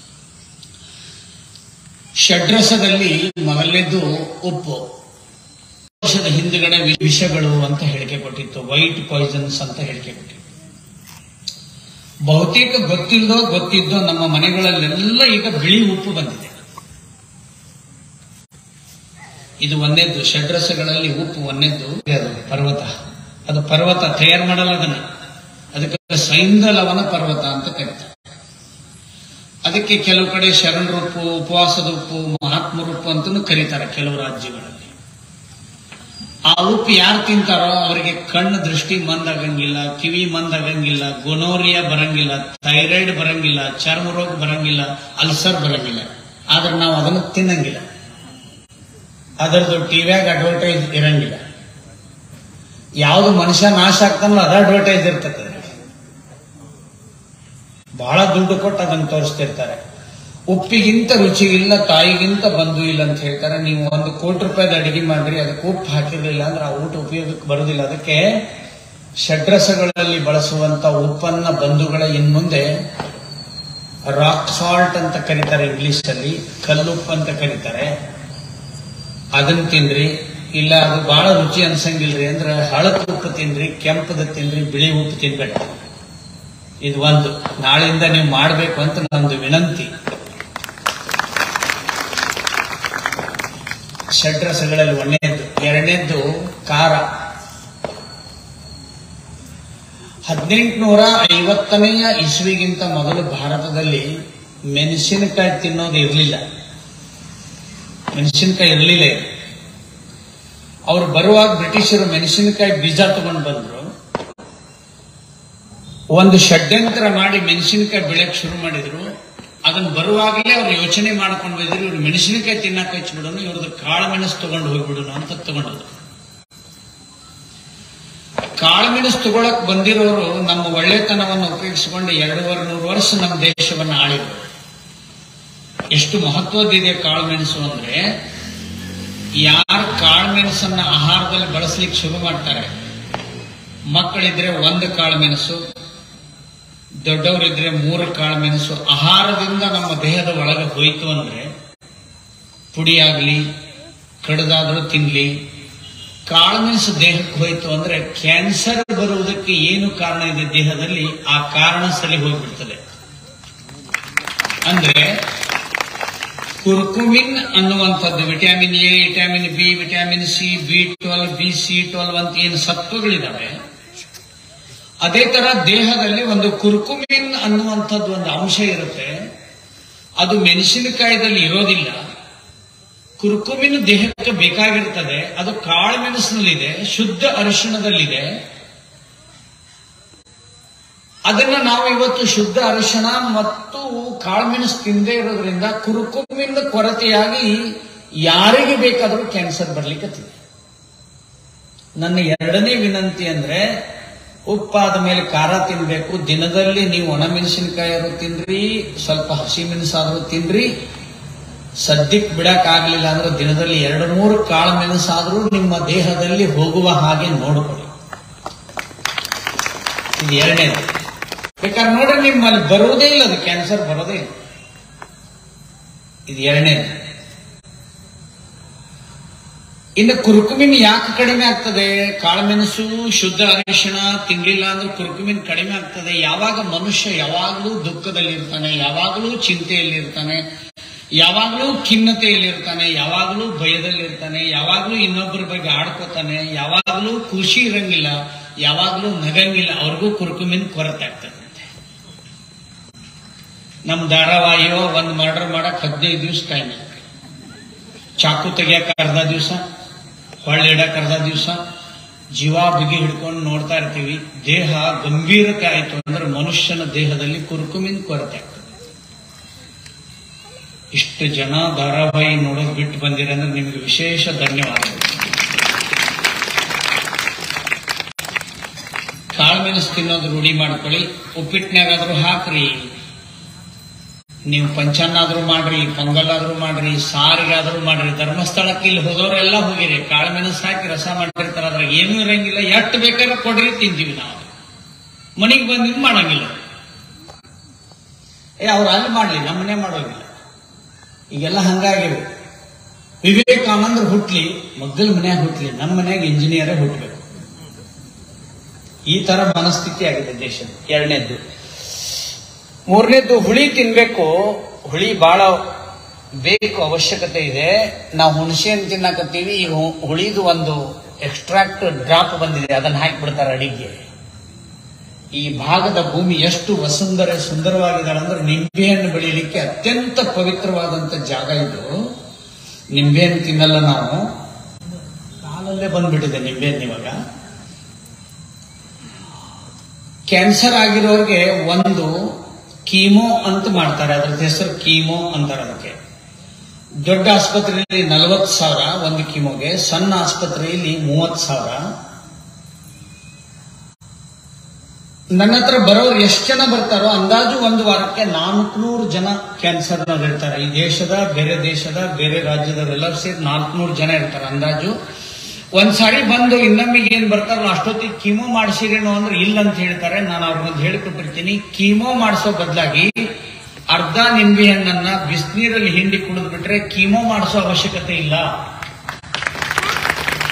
S1: ಷಡ್ರಸದಲ್ಲಿ ಮೊದಲನೇದು ಉಪ್ಪು ವರ್ಷದ ಹಿಂದುಗಡೆ ವಿಷಗಳು ಅಂತ ಹೇಳಿಕೆ ಕೊಟ್ಟಿತ್ತು ವೈಟ್ ಪಾಯ್ಸನ್ಸ್ ಅಂತ ಹೇಳಿಕೆ ಕೊಟ್ಟಿತ್ತು ಬಹುತೇಕ ಗೊತ್ತಿಲ್ಲದೋ ಗೊತ್ತಿದ್ದೋ ನಮ್ಮ ಮನೆಗಳಲ್ಲೆಲ್ಲ ಈಗ ಬಿಳಿ ಉಪ್ಪು ಬಂದಿದೆ ಇದು ಒಂದೇದ್ದು ಷಡ್ರಸಗಳಲ್ಲಿ ಉಪ್ಪು ಒಂದೇದ್ದು ಅದು ಪರ್ವತ ಅದು ಪರ್ವತ ತಯಾರು ಮಾಡಲ್ಲ ಅದನ್ನ ಅದಕ್ಕೆ ಸೈಂದಲವನ ಪರ್ವತ ಅಂತ ಕರೀತಾರೆ ಅದಕ್ಕೆ ಕೆಲವು ಕಡೆ ಶರಣರ ಉಪ್ಪು ಉಪವಾಸದ ಉಪ್ಪು ಮಹಾತ್ಮರ ಉಪ್ಪು ಅಂತಲೂ ಕರೀತಾರೆ ಕೆಲವು ರಾಜ್ಯಗಳಲ್ಲಿ ಆ ಉಪ್ಪು ಯಾರು ತಿಂತಾರೋ ಅವರಿಗೆ ಕಣ್ಣು ದೃಷ್ಟಿ ಮಂದಾಗಂಗಿಲ್ಲ ಕಿವಿ ಮಂದಾಗಂಗಿಲ್ಲ ಗೊನೋರಿಯಾ ಬರಂಗಿಲ್ಲ ಥೈರಾಯ್ಡ್ ಬರಂಗಿಲ್ಲ ಚರ್ಮ ರೋಗ ಬರಂಗಿಲ್ಲ ಅಲ್ಸರ್ ಬರಂಗಿಲ್ಲ ಆದ್ರೆ ನಾವು ಅದನ್ನು ತಿನ್ನಂಗಿಲ್ಲ ಅದರದ್ದು ಟಿವಿಯಾಗ ಅಡ್ವರ್ಟೈಸ್ ಇರಂಗಿಲ್ಲ ಯಾವ್ದು ಮನುಷ್ಯ ನಾಶ ಆಗ್ತಾನಲ್ಲ ಅದ ಅಡ್ವರ್ಟೈಸ್ ಇರ್ತದೆ ಬಹಳ ದುಡ್ಡು ಕೊಟ್ಟು ಅದನ್ನು ತೋರಿಸ್ತಿರ್ತಾರೆ ಉಪ್ಪಿಗಿಂತ ರುಚಿ ಇಲ್ಲ ತಾಯಿಗಿಂತ ಬಂಧು ಇಲ್ಲ ಅಂತ ಹೇಳ್ತಾರೆ ನೀವು ಒಂದು ಕೋಟಿ ರೂಪಾಯಿದ ಅಡಿಗೆ ಮಾಡ್ರಿ ಅದಕ್ಕೆ ಉಪ್ಪು ಹಾಕಿರ್ಲಿಲ್ಲ ಅಂದ್ರೆ ಆ ಊಟ ಉಪಯೋಗಕ್ಕೆ ಬರುದಿಲ್ಲ ಅದಕ್ಕೆ ಷಡ್ರಸಗಳಲ್ಲಿ ಬಳಸುವಂತ ಉಪ್ಪನ್ನ ಬಂಧುಗಳ ಇನ್ಮುಂದೆ ರಾಕ್ ಸಾಲ್ಟ್ ಅಂತ ಕರೀತಾರೆ ಇಂಗ್ಲಿಷ್ ಅಲ್ಲಿ ಕಲ್ಲುಪ್ಪು ಅಂತ ಕರೀತಾರೆ ಅದನ್ನ ತಿನ್ರಿ ಇಲ್ಲ ಅದು ಬಹಳ ರುಚಿ ಅನ್ಸಂಗಿಲ್ರಿ ಅಂದ್ರ ಹಳತ್ ಉಪ್ಪು ತಿನ್ರಿ ಕೆಂಪದ ತಿನ್ರಿ ಬಿಳಿ ಉಪ್ಪು ತಿನ್ಬೇಡ ಇದು ಒಂದು ನಾಳೆಯಿಂದ ನೀವು ಮಾಡಬೇಕು ಅಂತ ನಂದು ವಿನಂತಿ ಷಡ್ರಸಗಳಲ್ಲಿ ಒಂದನೇದ್ದು ಎರಡನೇದ್ದು ಖಾರ ಹದಿನೆಂಟುನೂರ ಐವತ್ತನೆಯ ಇಸ್ವಿಗಿಂತ ಮೊದಲು ಭಾರತದಲ್ಲಿ ಮೆಣಸಿನಕಾಯಿ ತಿನ್ನೋದು ಇರಲಿಲ್ಲ ಮೆಣಸಿನಕಾಯಿ ಇರಲಿಲ್ಲ ಅವರು ಬರುವಾಗ ಬ್ರಿಟಿಷರು ಮೆಣಸಿನಕಾಯಿ ಬೀಜ ತಗೊಂಡು ಬಂದ್ರು ಒಂದು ಷಡ್ಯಂತ್ರ ಮಾಡಿ ಮೆಣಸಿನಕಾಯಿ ಬೆಳೆಯಕ್ಕೆ ಶುರು ಮಾಡಿದ್ರು ಅದನ್ನ ಬರುವಾಗಲೇ ಅವ್ರು ಯೋಚನೆ ಮಾಡ್ಕೊಂಡು ಬಂದ್ರು ಇವ್ರು ಮೆಣಸಿನಕಾಯಿ ತಿನ್ನಕ್ಕೆ ಹಚ್ಬಿಡೋಣ ಇವ್ರದ್ದು ಕಾಳು ಮೆಣಸು ತಗೊಂಡು ಹೋಗ್ಬಿಡೋಣ ಅಂತ ತಗೊಂಡದ್ದು ಕಾಳು ಮೆಣಸು ತಗೊಳಕ್ ಬಂದಿರೋರು ನಮ್ಮ ಒಳ್ಳೆತನವನ್ನು ಉಪಯೋಗಿಸಿಕೊಂಡು ಎರಡೂವರೆ ನೂರು ವರ್ಷ ನಮ್ಮ ದೇಶವನ್ನು ಆಳಿದ್ರು ಎಷ್ಟು ಮಹತ್ವದಿದೆ ಕಾಳು ಮೆಣಸು ಅಂದ್ರೆ ಯಾರು ಕಾಳು ಮೆಣಸನ್ನ ಆಹಾರದಲ್ಲಿ ಬಳಸಲಿಕ್ಕೆ ಶುರು ಮಾಡ್ತಾರೆ ಮಕ್ಕಳಿದ್ರೆ ಒಂದು ಕಾಳು ಮೆಣಸು ದೊಡ್ಡವರಿದ್ರೆ ಮೂರು ಕಾಳು ಮೆಣಸು ಆಹಾರದಿಂದ ನಮ್ಮ ದೇಹದ ಒಳಗೆ ಹೋಯ್ತು ಅಂದ್ರೆ ಪುಡಿಯಾಗ್ಲಿ ಕಡ್ದಾದ್ರೂ ತಿನ್ಲಿ ಕಾಳುಮೆಣಸು ದೇಹಕ್ಕೆ ಹೋಯ್ತು ಅಂದ್ರೆ ಕ್ಯಾನ್ಸರ್ ಬರುವುದಕ್ಕೆ ಏನು ಕಾರಣ ಇದೆ ದೇಹದಲ್ಲಿ ಆ ಕಾರಣ ಸಲಿ ಹೋಗ್ಬಿಡ್ತದೆ ಅಂದ್ರೆ ಕುರ್ಕುಮಿನ್ ಅನ್ನುವಂಥದ್ದು vitamin A vitamin B vitamin C B twelve B C twelve ಅಂತ ಏನು ಸತ್ವಗಳಿದಾವೆ ಅದೇ ತರ ದೇಹದಲ್ಲಿ ಒಂದು ಕುರ್ಕುಮಿನ್ ಅನ್ನುವಂಥದ್ದು ಒಂದು ಅಂಶ ಇರುತ್ತೆ ಅದು ಮೆಣಸಿನಕಾಯದಲ್ಲಿ ಇರೋದಿಲ್ಲ ಕುರ್ಕುಮಿನ್ ದೇಹಕ್ಕೆ ಬೇಕಾಗಿರ್ತದೆ ಅದು ಕಾಳು ಮೆಣಸಿನಲ್ಲಿದೆ ಶುದ್ಧ ಅರಿಶಿಣದಲ್ಲಿದೆ ಅದನ್ನ ನಾವು ಇವತ್ತು ಶುದ್ಧ ಅರಿಶಿಣ ಮತ್ತು ಕಾಳುಮೆಣಸು ತಿಂದೇ ಇರೋದ್ರಿಂದ ಕುರುಕುಮಿನ ಕೊರತೆಯಾಗಿ ಯಾರಿಗೆ ಬೇಕಾದರೂ ಕ್ಯಾನ್ಸರ್ ಬರ್ಲಿಕ್ಕತ್ತಿದೆ ನನ್ನ ಎರಡನೇ ವಿನಂತಿ ಅಂದ್ರೆ ಉಪ್ಪಾದ ಮೇಲೆ ಖಾರ ತಿನ್ಬೇಕು ದಿನದಲ್ಲಿ ನೀವು ಒಣಮೆಣಸಿನಕಾಯಿ ತಿನ್ರಿ ಸ್ವಲ್ಪ ಹಸಿ ಮೆಣಸಾದ್ರೂ ತಿನ್ರಿ ಸದ್ಯಕ್ಕೆ ಬಿಡಕ್ ಆಗ್ಲಿಲ್ಲ ಅಂದ್ರೆ ದಿನದಲ್ಲಿ ಎರಡು ಮೂರು ಕಾಳು ಮೆಣಸಾದ್ರೂ ನಿಮ್ಮ ದೇಹದಲ್ಲಿ ಹೋಗುವ ಹಾಗೆ ನೋಡ್ಕೊಳ್ಳಿ ಇದು ಎರಡನೇದು ಬೇಕಾದ್ರೆ ನೋಡ್ರಿ ನಿಮ್ಮಲ್ಲಿ ಬರುವುದೇ ಇಲ್ಲ ಅದು ಕ್ಯಾನ್ಸರ್ ಬರೋದೇ ಇಲ್ಲ ಇದು ಎರಡನೇದು ಇನ್ನು ಕುರುಕುಮಿನ್ ಯಾಕೆ ಕಡಿಮೆ ಆಗ್ತದೆ ಕಾಳುಮೆಣಸು ಶುದ್ಧ ಅರಿಶಿಣ ತಿನ್ಲಿಲ್ಲ ಅಂದ್ರೆ ಕುರುಕುಮಿನ್ ಕಡಿಮೆ ಆಗ್ತದೆ ಯಾವಾಗ ಮನುಷ್ಯ ಯಾವಾಗಲೂ ದುಃಖದಲ್ಲಿರ್ತಾನೆ ಯಾವಾಗಲೂ ಚಿಂತೆಯಲ್ಲಿರ್ತಾನೆ ಯಾವಾಗಲೂ ಖಿನ್ನತೆಯಲ್ಲಿರ್ತಾನೆ ಯಾವಾಗಲೂ ಭಯದಲ್ಲಿರ್ತಾನೆ ಯಾವಾಗಲೂ ಇನ್ನೊಬ್ಬರ ಬಗ್ಗೆ ಆಡ್ಕೋತಾನೆ ಯಾವಾಗಲೂ ಖುಷಿ ಇರಂಗಿಲ್ಲ ಯಾವಾಗಲೂ ನಗಂಗಿಲ್ಲ ಅವ್ರಿಗೂ ಕುರುಕುಮಿನ್ ಕೊರತೆ ಆಗ್ತದೆ ನಮ್ಮ ಧಾರಾವಾಹಿಯೋ ಒಂದು ಮರ್ಡರ್ ಮಾಡಕ್ ಹದಿನೈದು ದಿವಸ ಟೈಮ್ ಇರುತ್ತೆ ಚಾಕು ತೆಗಿಯಕ್ ಅರ್ಧ ದಿವಸ ಹೊಳ್ಳಿಡಕ್ ಅರ್ಧ ದಿವಸ ಜೀವ ಬಿಗಿ ಹಿಡ್ಕೊಂಡು ನೋಡ್ತಾ ಇರ್ತೀವಿ ದೇಹ ಗಂಭೀರತೆ ಆಯ್ತು ಅಂದ್ರೆ ಮನುಷ್ಯನ ದೇಹದಲ್ಲಿ ಕುರುಕುಮಿನ್ ಕೊರತೆ ಆಗ್ತದೆ ಇಷ್ಟು ಜನ ಧಾರಾವಾಹಿ ನೋಡೋದು ಬಿಟ್ಟು ಬಂದಿರಂದ್ರೆ ನಿಮಗೆ ವಿಶೇಷ ಧನ್ಯವಾದಗಳು ಕಾಳುಮೆಣಸು ತಿನ್ನೋದು ರೂಢಿ ಮಾಡ್ಕೊಳ್ಳಿ ಉಪ್ಪಿಟ್ಟಿನಾಗಾದ್ರೂ ಹಾಕ್ರಿ ನೀವು ಪಂಚನ್ನಾದ್ರೂ ಮಾಡ್ರಿ ಪೊಂಗಲ್ ಆದ್ರೂ ಮಾಡ್ರಿ ಸಾರಿಗಾದ್ರೂ ಮಾಡ್ರಿ ಧರ್ಮಸ್ಥಳಕ್ಕೆ ಇಲ್ಲಿ ಹೋದವರೆಲ್ಲ ಹೋಗಿರಿ ಕಾಳುಮೆಣಸು ಹಾಕಿ ರಸ ಮಾಡಿರ್ತಾರ ಅದ್ರಾಗ ಏನೂ ಇರಂಗಿಲ್ಲ ಎಷ್ಟು ಬೇಕಾದ್ರೆ ಕೊಡ್ರಿ ತಿಂತೀವಿ ನಾವು ಮನೆಗೆ ಬಂದು ಇದು ಮಾಡಂಗಿಲ್ಲ ಏ ಅವ್ರು ಅಲ್ಲಿ ಮಾಡ್ಲಿ ನಮ್ಮನೆ ಮಾಡೋಗಿಲ್ಲ ಈಗೆಲ್ಲ ಹಂಗಾಗಿವೆ ವಿವೇಕಾನಂದ್ರ ಹುಟ್ಲಿ ಮಗ್ಗಲ ಮನ್ಯಾಗ ಹುಟ್ಲಿ ನಮ್ಮ ಮನ್ಯಾಗ ಇಂಜಿನಿಯರೇ ಹುಟ್ಟಬೇಕು ಈ ತರ ಮನಸ್ಥಿತಿ ಆಗಿದೆ ದೇಶದ ಎರಡನೇದ್ದು ಮೂರನೇದ್ದು ಹುಳಿ ತಿನ್ಬೇಕು ಹುಳಿ ಬಹಳ ಬೇಕು ಅವಶ್ಯಕತೆ ಇದೆ ನಾವು ಹುಣಸೆ ಹಣ್ಣು ತಿನ್ನಕತ್ತೀವಿ ಈ ಹು- ಹುಳಿದು ಒಂದು ಎಕ್ಸ್ಟ್ರಾಕ್ಟ್ ಡ್ರಾಪ್ ಬಂದಿದೆ ಅದನ್ನ ಹಾಕಿಬಿಡ್ತಾರೆ ಅಡಿಗೆ ಈ ಭಾಗದ ಭೂಮಿ ಎಷ್ಟು ವಸುಂಧರೆ ಸುಂದರವಾಗಿದ್ದಾಳೆ ಅಂದ್ರೆ ನಿಂಬೆಹಣ್ಣು ಬೆಳೀಲಿಕ್ಕೆ ಅತ್ಯಂತ ಪವಿತ್ರವಾದಂತ ಜಾಗ ಇದು ನಿಂಬೆಹಣ್ಣು ತಿನ್ನಲ್ಲ ನಾವು ಕಾಲಲ್ಲೇ ಬಂದ್ಬಿಟ್ಟಿದೆ ನಿಂಬೆಹಣ್ಣು ಇವಾಗ ಕ್ಯಾನ್ಸರ್ ಆಗಿರೋರಿಗೆ ಒಂದು ಕೀಮೋ ಅಂತ ಮಾಡ್ತಾರೆ ಅದ್ರ ಹೆಸರು ಕೀಮೋ ಅಂತಾರೆ ಅದಕ್ಕೆ ದೊಡ್ಡ ಆಸ್ಪತ್ರೆಯಲ್ಲಿ ನಲವತ್ತು ಸಾವಿರ ಒಂದು ಕೀಮೋಗೆ ಸಣ್ಣ ಆಸ್ಪತ್ರೆಯಲ್ಲಿ ಮೂವತ್ತು ಸಾವಿರ ನನ್ನ ಹತ್ರ ಬರೋರು ಎಷ್ಟು ಜನ ಬರ್ತಾರೋ ಅಂದಾಜು ಒಂದು ವಾರಕ್ಕೆ ನಾಲ್ಕುನೂರು ಜನ ಕ್ಯಾನ್ಸರ್ನವ್ರು ಇರ್ತಾರೆ ಈ ದೇಶದ ಬೇರೆ ದೇಶದ ಬೇರೆ ರಾಜ್ಯದವರೆಲ್ಲರೂ ಸೇರಿ ನಾಲ್ಕುನೂರು ಜನ ಇರ್ತಾರೆ ಅಂದಾಜು ಒಂದ್ ಸಾರಿ ಬಂದು ಇನ್ನೊಮ್ಮಿಗೆ ಏನ್ ಬರ್ತಾರಲ್ಲ ಅಷ್ಟೊತ್ತಿಗೆ ಕೀಮೋ ಮಾಡಿಸಿರೇನೋ ಅಂದ್ರೆ ಇಲ್ಲ ಅಂತ ಹೇಳ್ತಾರೆ ನಾನು ಅವ್ರಿಗೊಂದು ಹೇಳಿಕೊಟ್ಟಿರ್ತೀನಿ ಕೀಮೋ ಮಾಡಿಸೋ ಬದಲಾಗಿ ಅರ್ಧ ನಿಂಬೆ ಹಣ್ಣನ್ನ ಬಿಸಿನೀರಲ್ಲಿ ಹಿಂಡಿ ಕುಡಿದು ಬಿಟ್ರೆ ಕೀಮೋ ಮಾಡಿಸೋ ಅವಶ್ಯಕತೆ ಇಲ್ಲ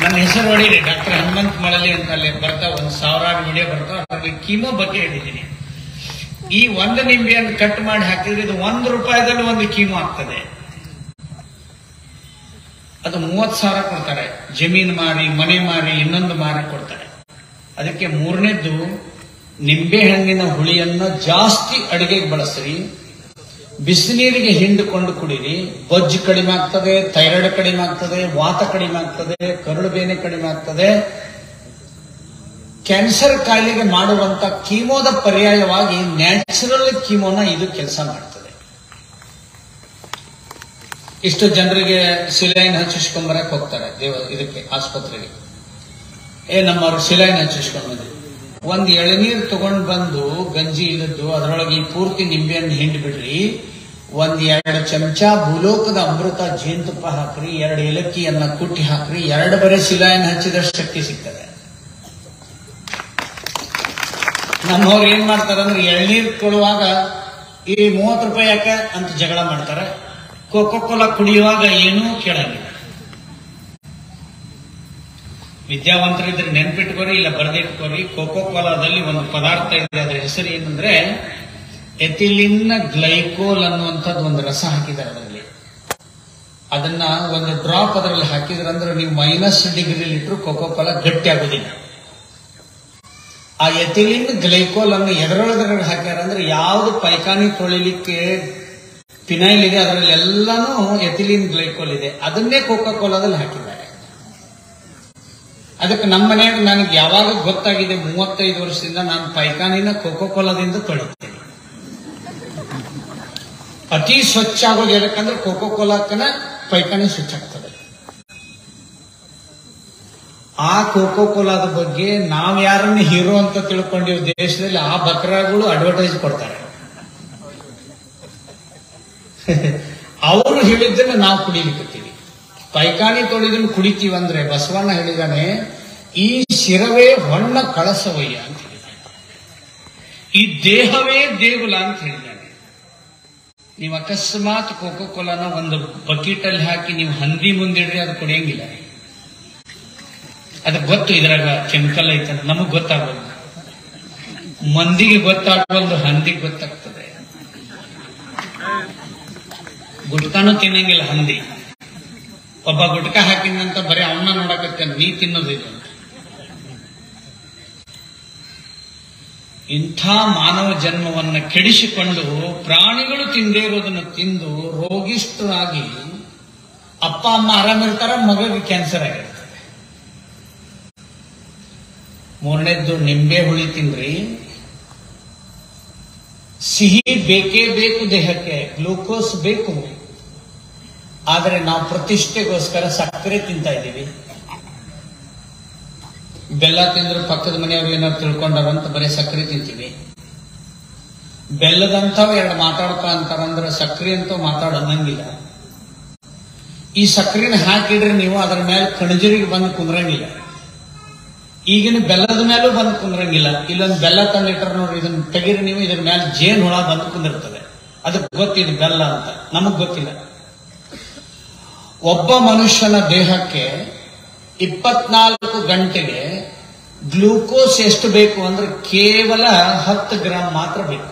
S1: ನನ್ನ ಹೆಸರು ಹೊಡೀರಿ ಡಾಕ್ಟರ್ ಹನುಮಂತ್ ಮಳಲಿ ಅಂತ ಅಲ್ಲಿ ಬರ್ತಾ ಒಂದ್ ಸಾವಿರಾರು ವಿಡಿಯೋ ಬರ್ತಾವ ಅದ್ರಲ್ಲಿ ಕೀಮೋ ಬಗ್ಗೆ ಹೇಳಿದ್ದೀನಿ ಈ ಒಂದು ನಿಂಬೆಯನ್ನು ಕಟ್ ಮಾಡಿ ಹಾಕಿದ್ರೆ ಇದು ಒಂದು ರೂಪಾಯಿದಲ್ಲಿ ಒಂದು ಕೀಮೋ ಆಗ್ತದೆ ಅದು ಮೂವತ್ ಸಾವಿರ ಕೊಡ್ತಾರೆ ಜಮೀನು ಮಾರಿ ಮನೆ ಮಾರಿ ಇನ್ನೊಂದು ಮಾರಿ ಕೊಡ್ತಾರೆ ಅದಕ್ಕೆ ಮೂರನೇದ್ದು ನಿಂಬೆ ಹಣ್ಣಿನ ಹುಳಿಯನ್ನ ಜಾಸ್ತಿ ಅಡಿಗೆಗೆ ಬಳಸ್ರಿ ಬಿಸಿನೀರಿಗೆ ಹಿಂಡಿಕೊಂಡು ಕುಡೀರಿ ಬೊಜ್ಜು ಕಡಿಮೆ ಆಗ್ತದೆ ಥೈರಾಯ್ಡ್ ಕಡಿಮೆ ಆಗ್ತದೆ ವಾತ ಕಡಿಮೆ ಆಗ್ತದೆ ಕರುಳು ಬೇನೆ ಕಡಿಮೆ ಆಗ್ತದೆ ಕ್ಯಾನ್ಸರ್ ಕಾಯಿಲೆಗೆ ಮಾಡುವಂತ ಕೀಮೋದ ಪರ್ಯಾಯವಾಗಿ ನ್ಯಾಚುರಲ್ ಕೀಮೋನ ಇದು ಕೆಲಸ ಮಾಡ್ತದೆ ಇಷ್ಟು ಜನರಿಗೆ ಸಿಲೈನ್ ಹಚ್ಚಿಸ್ಕೊಂಬರಕ್ ಹೋಗ್ತಾರೆ ದೇವ ಇದಕ್ಕೆ ಆಸ್ಪತ್ರೆಗೆ ಏ ನಮ್ಮವ್ರು ಸಿಲೈನ್ ಹಚ್ಚಿಸ್ಕೊಂಡು ಬಂದ್ರಿ ಒಂದ್ ಎಳನೀರ್ ತಗೊಂಡ್ ಬಂದು ಗಂಜಿ ಇಲ್ಲದ್ದು ಅದರೊಳಗೆ ಈ ಪೂರ್ತಿ ನಿಂಬೆಯನ್ನು ಹಿಂಡಿ ಬಿಡ್ರಿ ಒಂದ್ ಎರಡು ಚಮಚ ಭೂಲೋಕದ ಅಮೃತ ಜೇನುತುಪ್ಪ ಹಾಕ್ರಿ ಎರಡು ಏಲಕ್ಕಿಯನ್ನ ಕುಟ್ಟಿ ಹಾಕ್ರಿ ಎರಡು ಬರೆ ಸಿಲಾಯನ್ ಹಚ್ಚಿದಷ್ಟು ಶಕ್ತಿ ಸಿಗ್ತದೆ ನಮ್ಮವ್ರು ಏನ್ ಮಾಡ್ತಾರೆ ಅಂದ್ರೆ ಎಳ್ನೀರ್ ಕೊಡುವಾಗ ಈ ಮೂವತ್ತು ರೂಪಾಯಿ ಯಾಕೆ ಅಂತ ಜಗಳ ಮಾಡ್ತಾರೆ ಕೋಕೋ ಕೋಲಾ ಕುಡಿಯುವಾಗ ಏನೂ ಕೇಳಂಗಿಲ್ಲ ವಿದ್ಯಾವಂತರಿದ್ರೆ ನೆನ್ಪಿಟ್ಕೋರಿ ಇಲ್ಲ ಬರೆದಿಟ್ಕೋರಿ ಕೋಕೋ ಕೋಲಾದಲ್ಲಿ ಒಂದು ಪದಾರ್ಥ ಇದೆ ಅದರ ಹೆಸರು ಏನಂದ್ರೆ ಎಥಿಲಿನ್ ಗ್ಲೈಕೋಲ್ ಅನ್ನುವಂಥದ್ದು ಒಂದು ರಸ ಹಾಕಿದ್ದಾರೆ ಅದರಲ್ಲಿ ಅದನ್ನ ಒಂದು ಡ್ರಾಪ್ ಅದರಲ್ಲಿ ಹಾಕಿದ್ರೆ ಅಂದ್ರೆ ನೀವು ಮೈನಸ್ ಡಿಗ್ರಿ ಇಟ್ಟರು ಕೋಕೋ ಕೋಲಾ ಗಟ್ಟಿ ಆಗುದಿಲ್ಲ ಆ ಎಥಿಲಿನ್ ಗ್ಲೈಕೋಲ್ ಅನ್ನು ಎದರೊಳಗಡೆ ಹಾಕ್ಯಾರ ಅಂದ್ರೆ ಯಾವ್ದು ಪೈಖಾನಿ ತೊಳಿಲಿಕ್ಕೆ ಫಿನೈಲ್ ಇದೆ ಅದರಲ್ಲಿ ಎಲ್ಲಾನು ಎಥಿಲಿನ್ ಗ್ಲೈಕೋಲ್ ಇದೆ ಅದನ್ನೇ ಕೋಕೋ ಕೋಲಾದಲ್ಲಿ ಹಾಕಿದ್ದಾರೆ ಅದಕ್ಕೆ ನಮ್ಮ ಮನೆಯಾಗ ನನಗೆ ಯಾವಾಗ ಗೊತ್ತಾಗಿದೆ ಮೂವತ್ತೈದು ವರ್ಷದಿಂದ ನಾನು ಪೈಖಾನಿನ ಕೋಕೋ ಕೋಲಾದಿಂದ ತೊಳಿತೇನೆ ಅತಿ ಸ್ವಚ್ಛ ಆಗೋದು ಯಾಕಂದ್ರೆ ಕೋಕೋ ಕೋಲಾಕನ ಪೈಖಾನಿ ಸ್ವಚ್ಛ ಆಗ್ತದೆ ಆ ಕೋಕೋ ಕೋಲಾದ ಬಗ್ಗೆ ನಾವ್ ಯಾರನ್ನ ಹೀರೋ ಅಂತ ತಿಳ್ಕೊಂಡಿವ್ ದೇಶದಲ್ಲಿ ಆ ಬಕ್ರಾಗಳು ಅಡ್ವರ್ಟೈಸ್ ಕೊಡ್ತಾರೆ ಅವರು ಹೇಳಿದ್ದನ್ನ ನಾವು ಕುಡಿಲಿಕ್ಕತ್ತೀವಿ ಪೈಖಾನಿ ತೊಳಿದನ್ನು ಕುಡಿತೀವಿ ಅಂದ್ರೆ ಬಸವಣ್ಣ ಹೇಳಿದಾನೆ ಈ ಶಿರವೇ ಹೊಣ್ಣ ಕಳಸವಯ್ಯ ಅಂತ ಹೇಳಿದಾನೆ ಈ ದೇಹವೇ ದೇಗುಲ ಅಂತ ಹೇಳಿದಾನೆ ನೀವು ಅಕಸ್ಮಾತ್ ಕೋಕೋ ಕೋಲಾನ ಒಂದು ಬಕೆಟ್ ಅಲ್ಲಿ ಹಾಕಿ ನೀವು ಹಂದಿ ಮುಂದಿಡ್ರಿ ಅದು ಕುಡಿಯಂಗಿಲ್ಲ ಅದಕ್ಕೆ ಗೊತ್ತು ಇದ್ರಾಗ ಕೆಮಿಕಲ್ ಐತೆ ನಮಗ್ ಗೊತ್ತಾಗೋದು ಮಂದಿಗೆ ಗೊತ್ತಾಗೋದು ಹಂದಿಗೆ ಗೊತ್ತಾಗ್ತದೆ ಗುಟ್ಕಾನು ತಿನ್ನಂಗಿಲ್ಲ ಹಂದಿ ಒಬ್ಬ ಗುಟ್ಕ ಹಾಕಿದಂತ ಬರೀ ಅವನ್ನ ನೋಡಕತ್ತೇನೆ ನೀ ತಿನ್ನೋದಿಲ್ಲ ಅಂತ ಇಂಥ ಮಾನವ ಜನ್ಮವನ್ನ ಕೆಡಿಸಿಕೊಂಡು ಪ್ರಾಣಿಗಳು ತಿಂದೇ ಇರೋದನ್ನು ತಿಂದು ರೋಗಿಷ್ಠರಾಗಿ ಅಪ್ಪ ಅಮ್ಮ ಆರಾಮಿರ್ತಾರ ಮಗಳಿಗೆ ಕ್ಯಾನ್ಸರ್ ಆಗಿರ್ತದೆ ಮೂರನೇದ್ದು ನಿಂಬೆ ಹುಳಿ ತಿನ್ರಿ ಸಿಹಿ ಬೇಕೇ ಬೇಕು ದೇಹಕ್ಕೆ ಗ್ಲೂಕೋಸ್ ಬೇಕು ಆದರೆ ನಾವು ಪ್ರತಿಷ್ಠೆಗೋಸ್ಕರ ಸಕ್ಕರೆ ತಿಂತಾ ಇದ್ದೀವಿ ಬೆಲ್ಲ ತಿಂದ್ರೆ ಪಕ್ಕದ ಮನೆಯವರು ಏನಾದ್ರು ತಿಳ್ಕೊಂಡಾರಂತ ಬರೀ ಸಕ್ಕರೆ ತಿಂತೀವಿ ಬೆಲ್ಲದಂಥವು ಎರಡು ಮಾತಾಡ್ತಾ ಅಂತಾರಂದ್ರೆ ಸಕ್ಕರೆ ಅಂತೂ ಮಾತಾಡ ಅನ್ನಂಗಿಲ್ಲ ಈ ಸಕ್ಕರೆನ ಹಾಕಿಡ್ರಿ ನೀವು ಅದರ ಮೇಲೆ ಕಣಜರಿಗೆ ಬಂದು ಕುಂದ್ರಂಗಿಲ್ಲ ಈಗಿನ ಬೆಲ್ಲದ ಮೇಲೂ ಬಂದು ಕುಂದ್ರಂಗಿಲ್ಲ ಇಲ್ಲೊಂದು ಬೆಲ್ಲ ತಂದಿಟ್ರ ನೋಡ್ರಿ ಇದನ್ನ ತೆಗೀರಿ ನೀವು ಇದ್ರ ಮೇಲೆ ಜೇನ್ ಹುಳ ಬಂದು ಕುಂದಿರ್ತದೆ ಅದಕ್ಕೆ ಗೊತ್ತಿದೆ ಬೆಲ್ಲ ಅಂತ ನಮಗ್ ಗೊತ್ತಿಲ್ಲ ಒಬ್ಬ ಮನುಷ್ಯನ ದೇಹಕ್ಕೆ ಇಪ್ಪತ್ನಾಲ್ಕು ಗಂಟೆಗೆ ಗ್ಲೂಕೋಸ್ ಎಷ್ಟು ಬೇಕು ಅಂದ್ರೆ ಕೇವಲ ಹತ್ತು ಗ್ರಾಮ್ ಮಾತ್ರ ಬೇಕು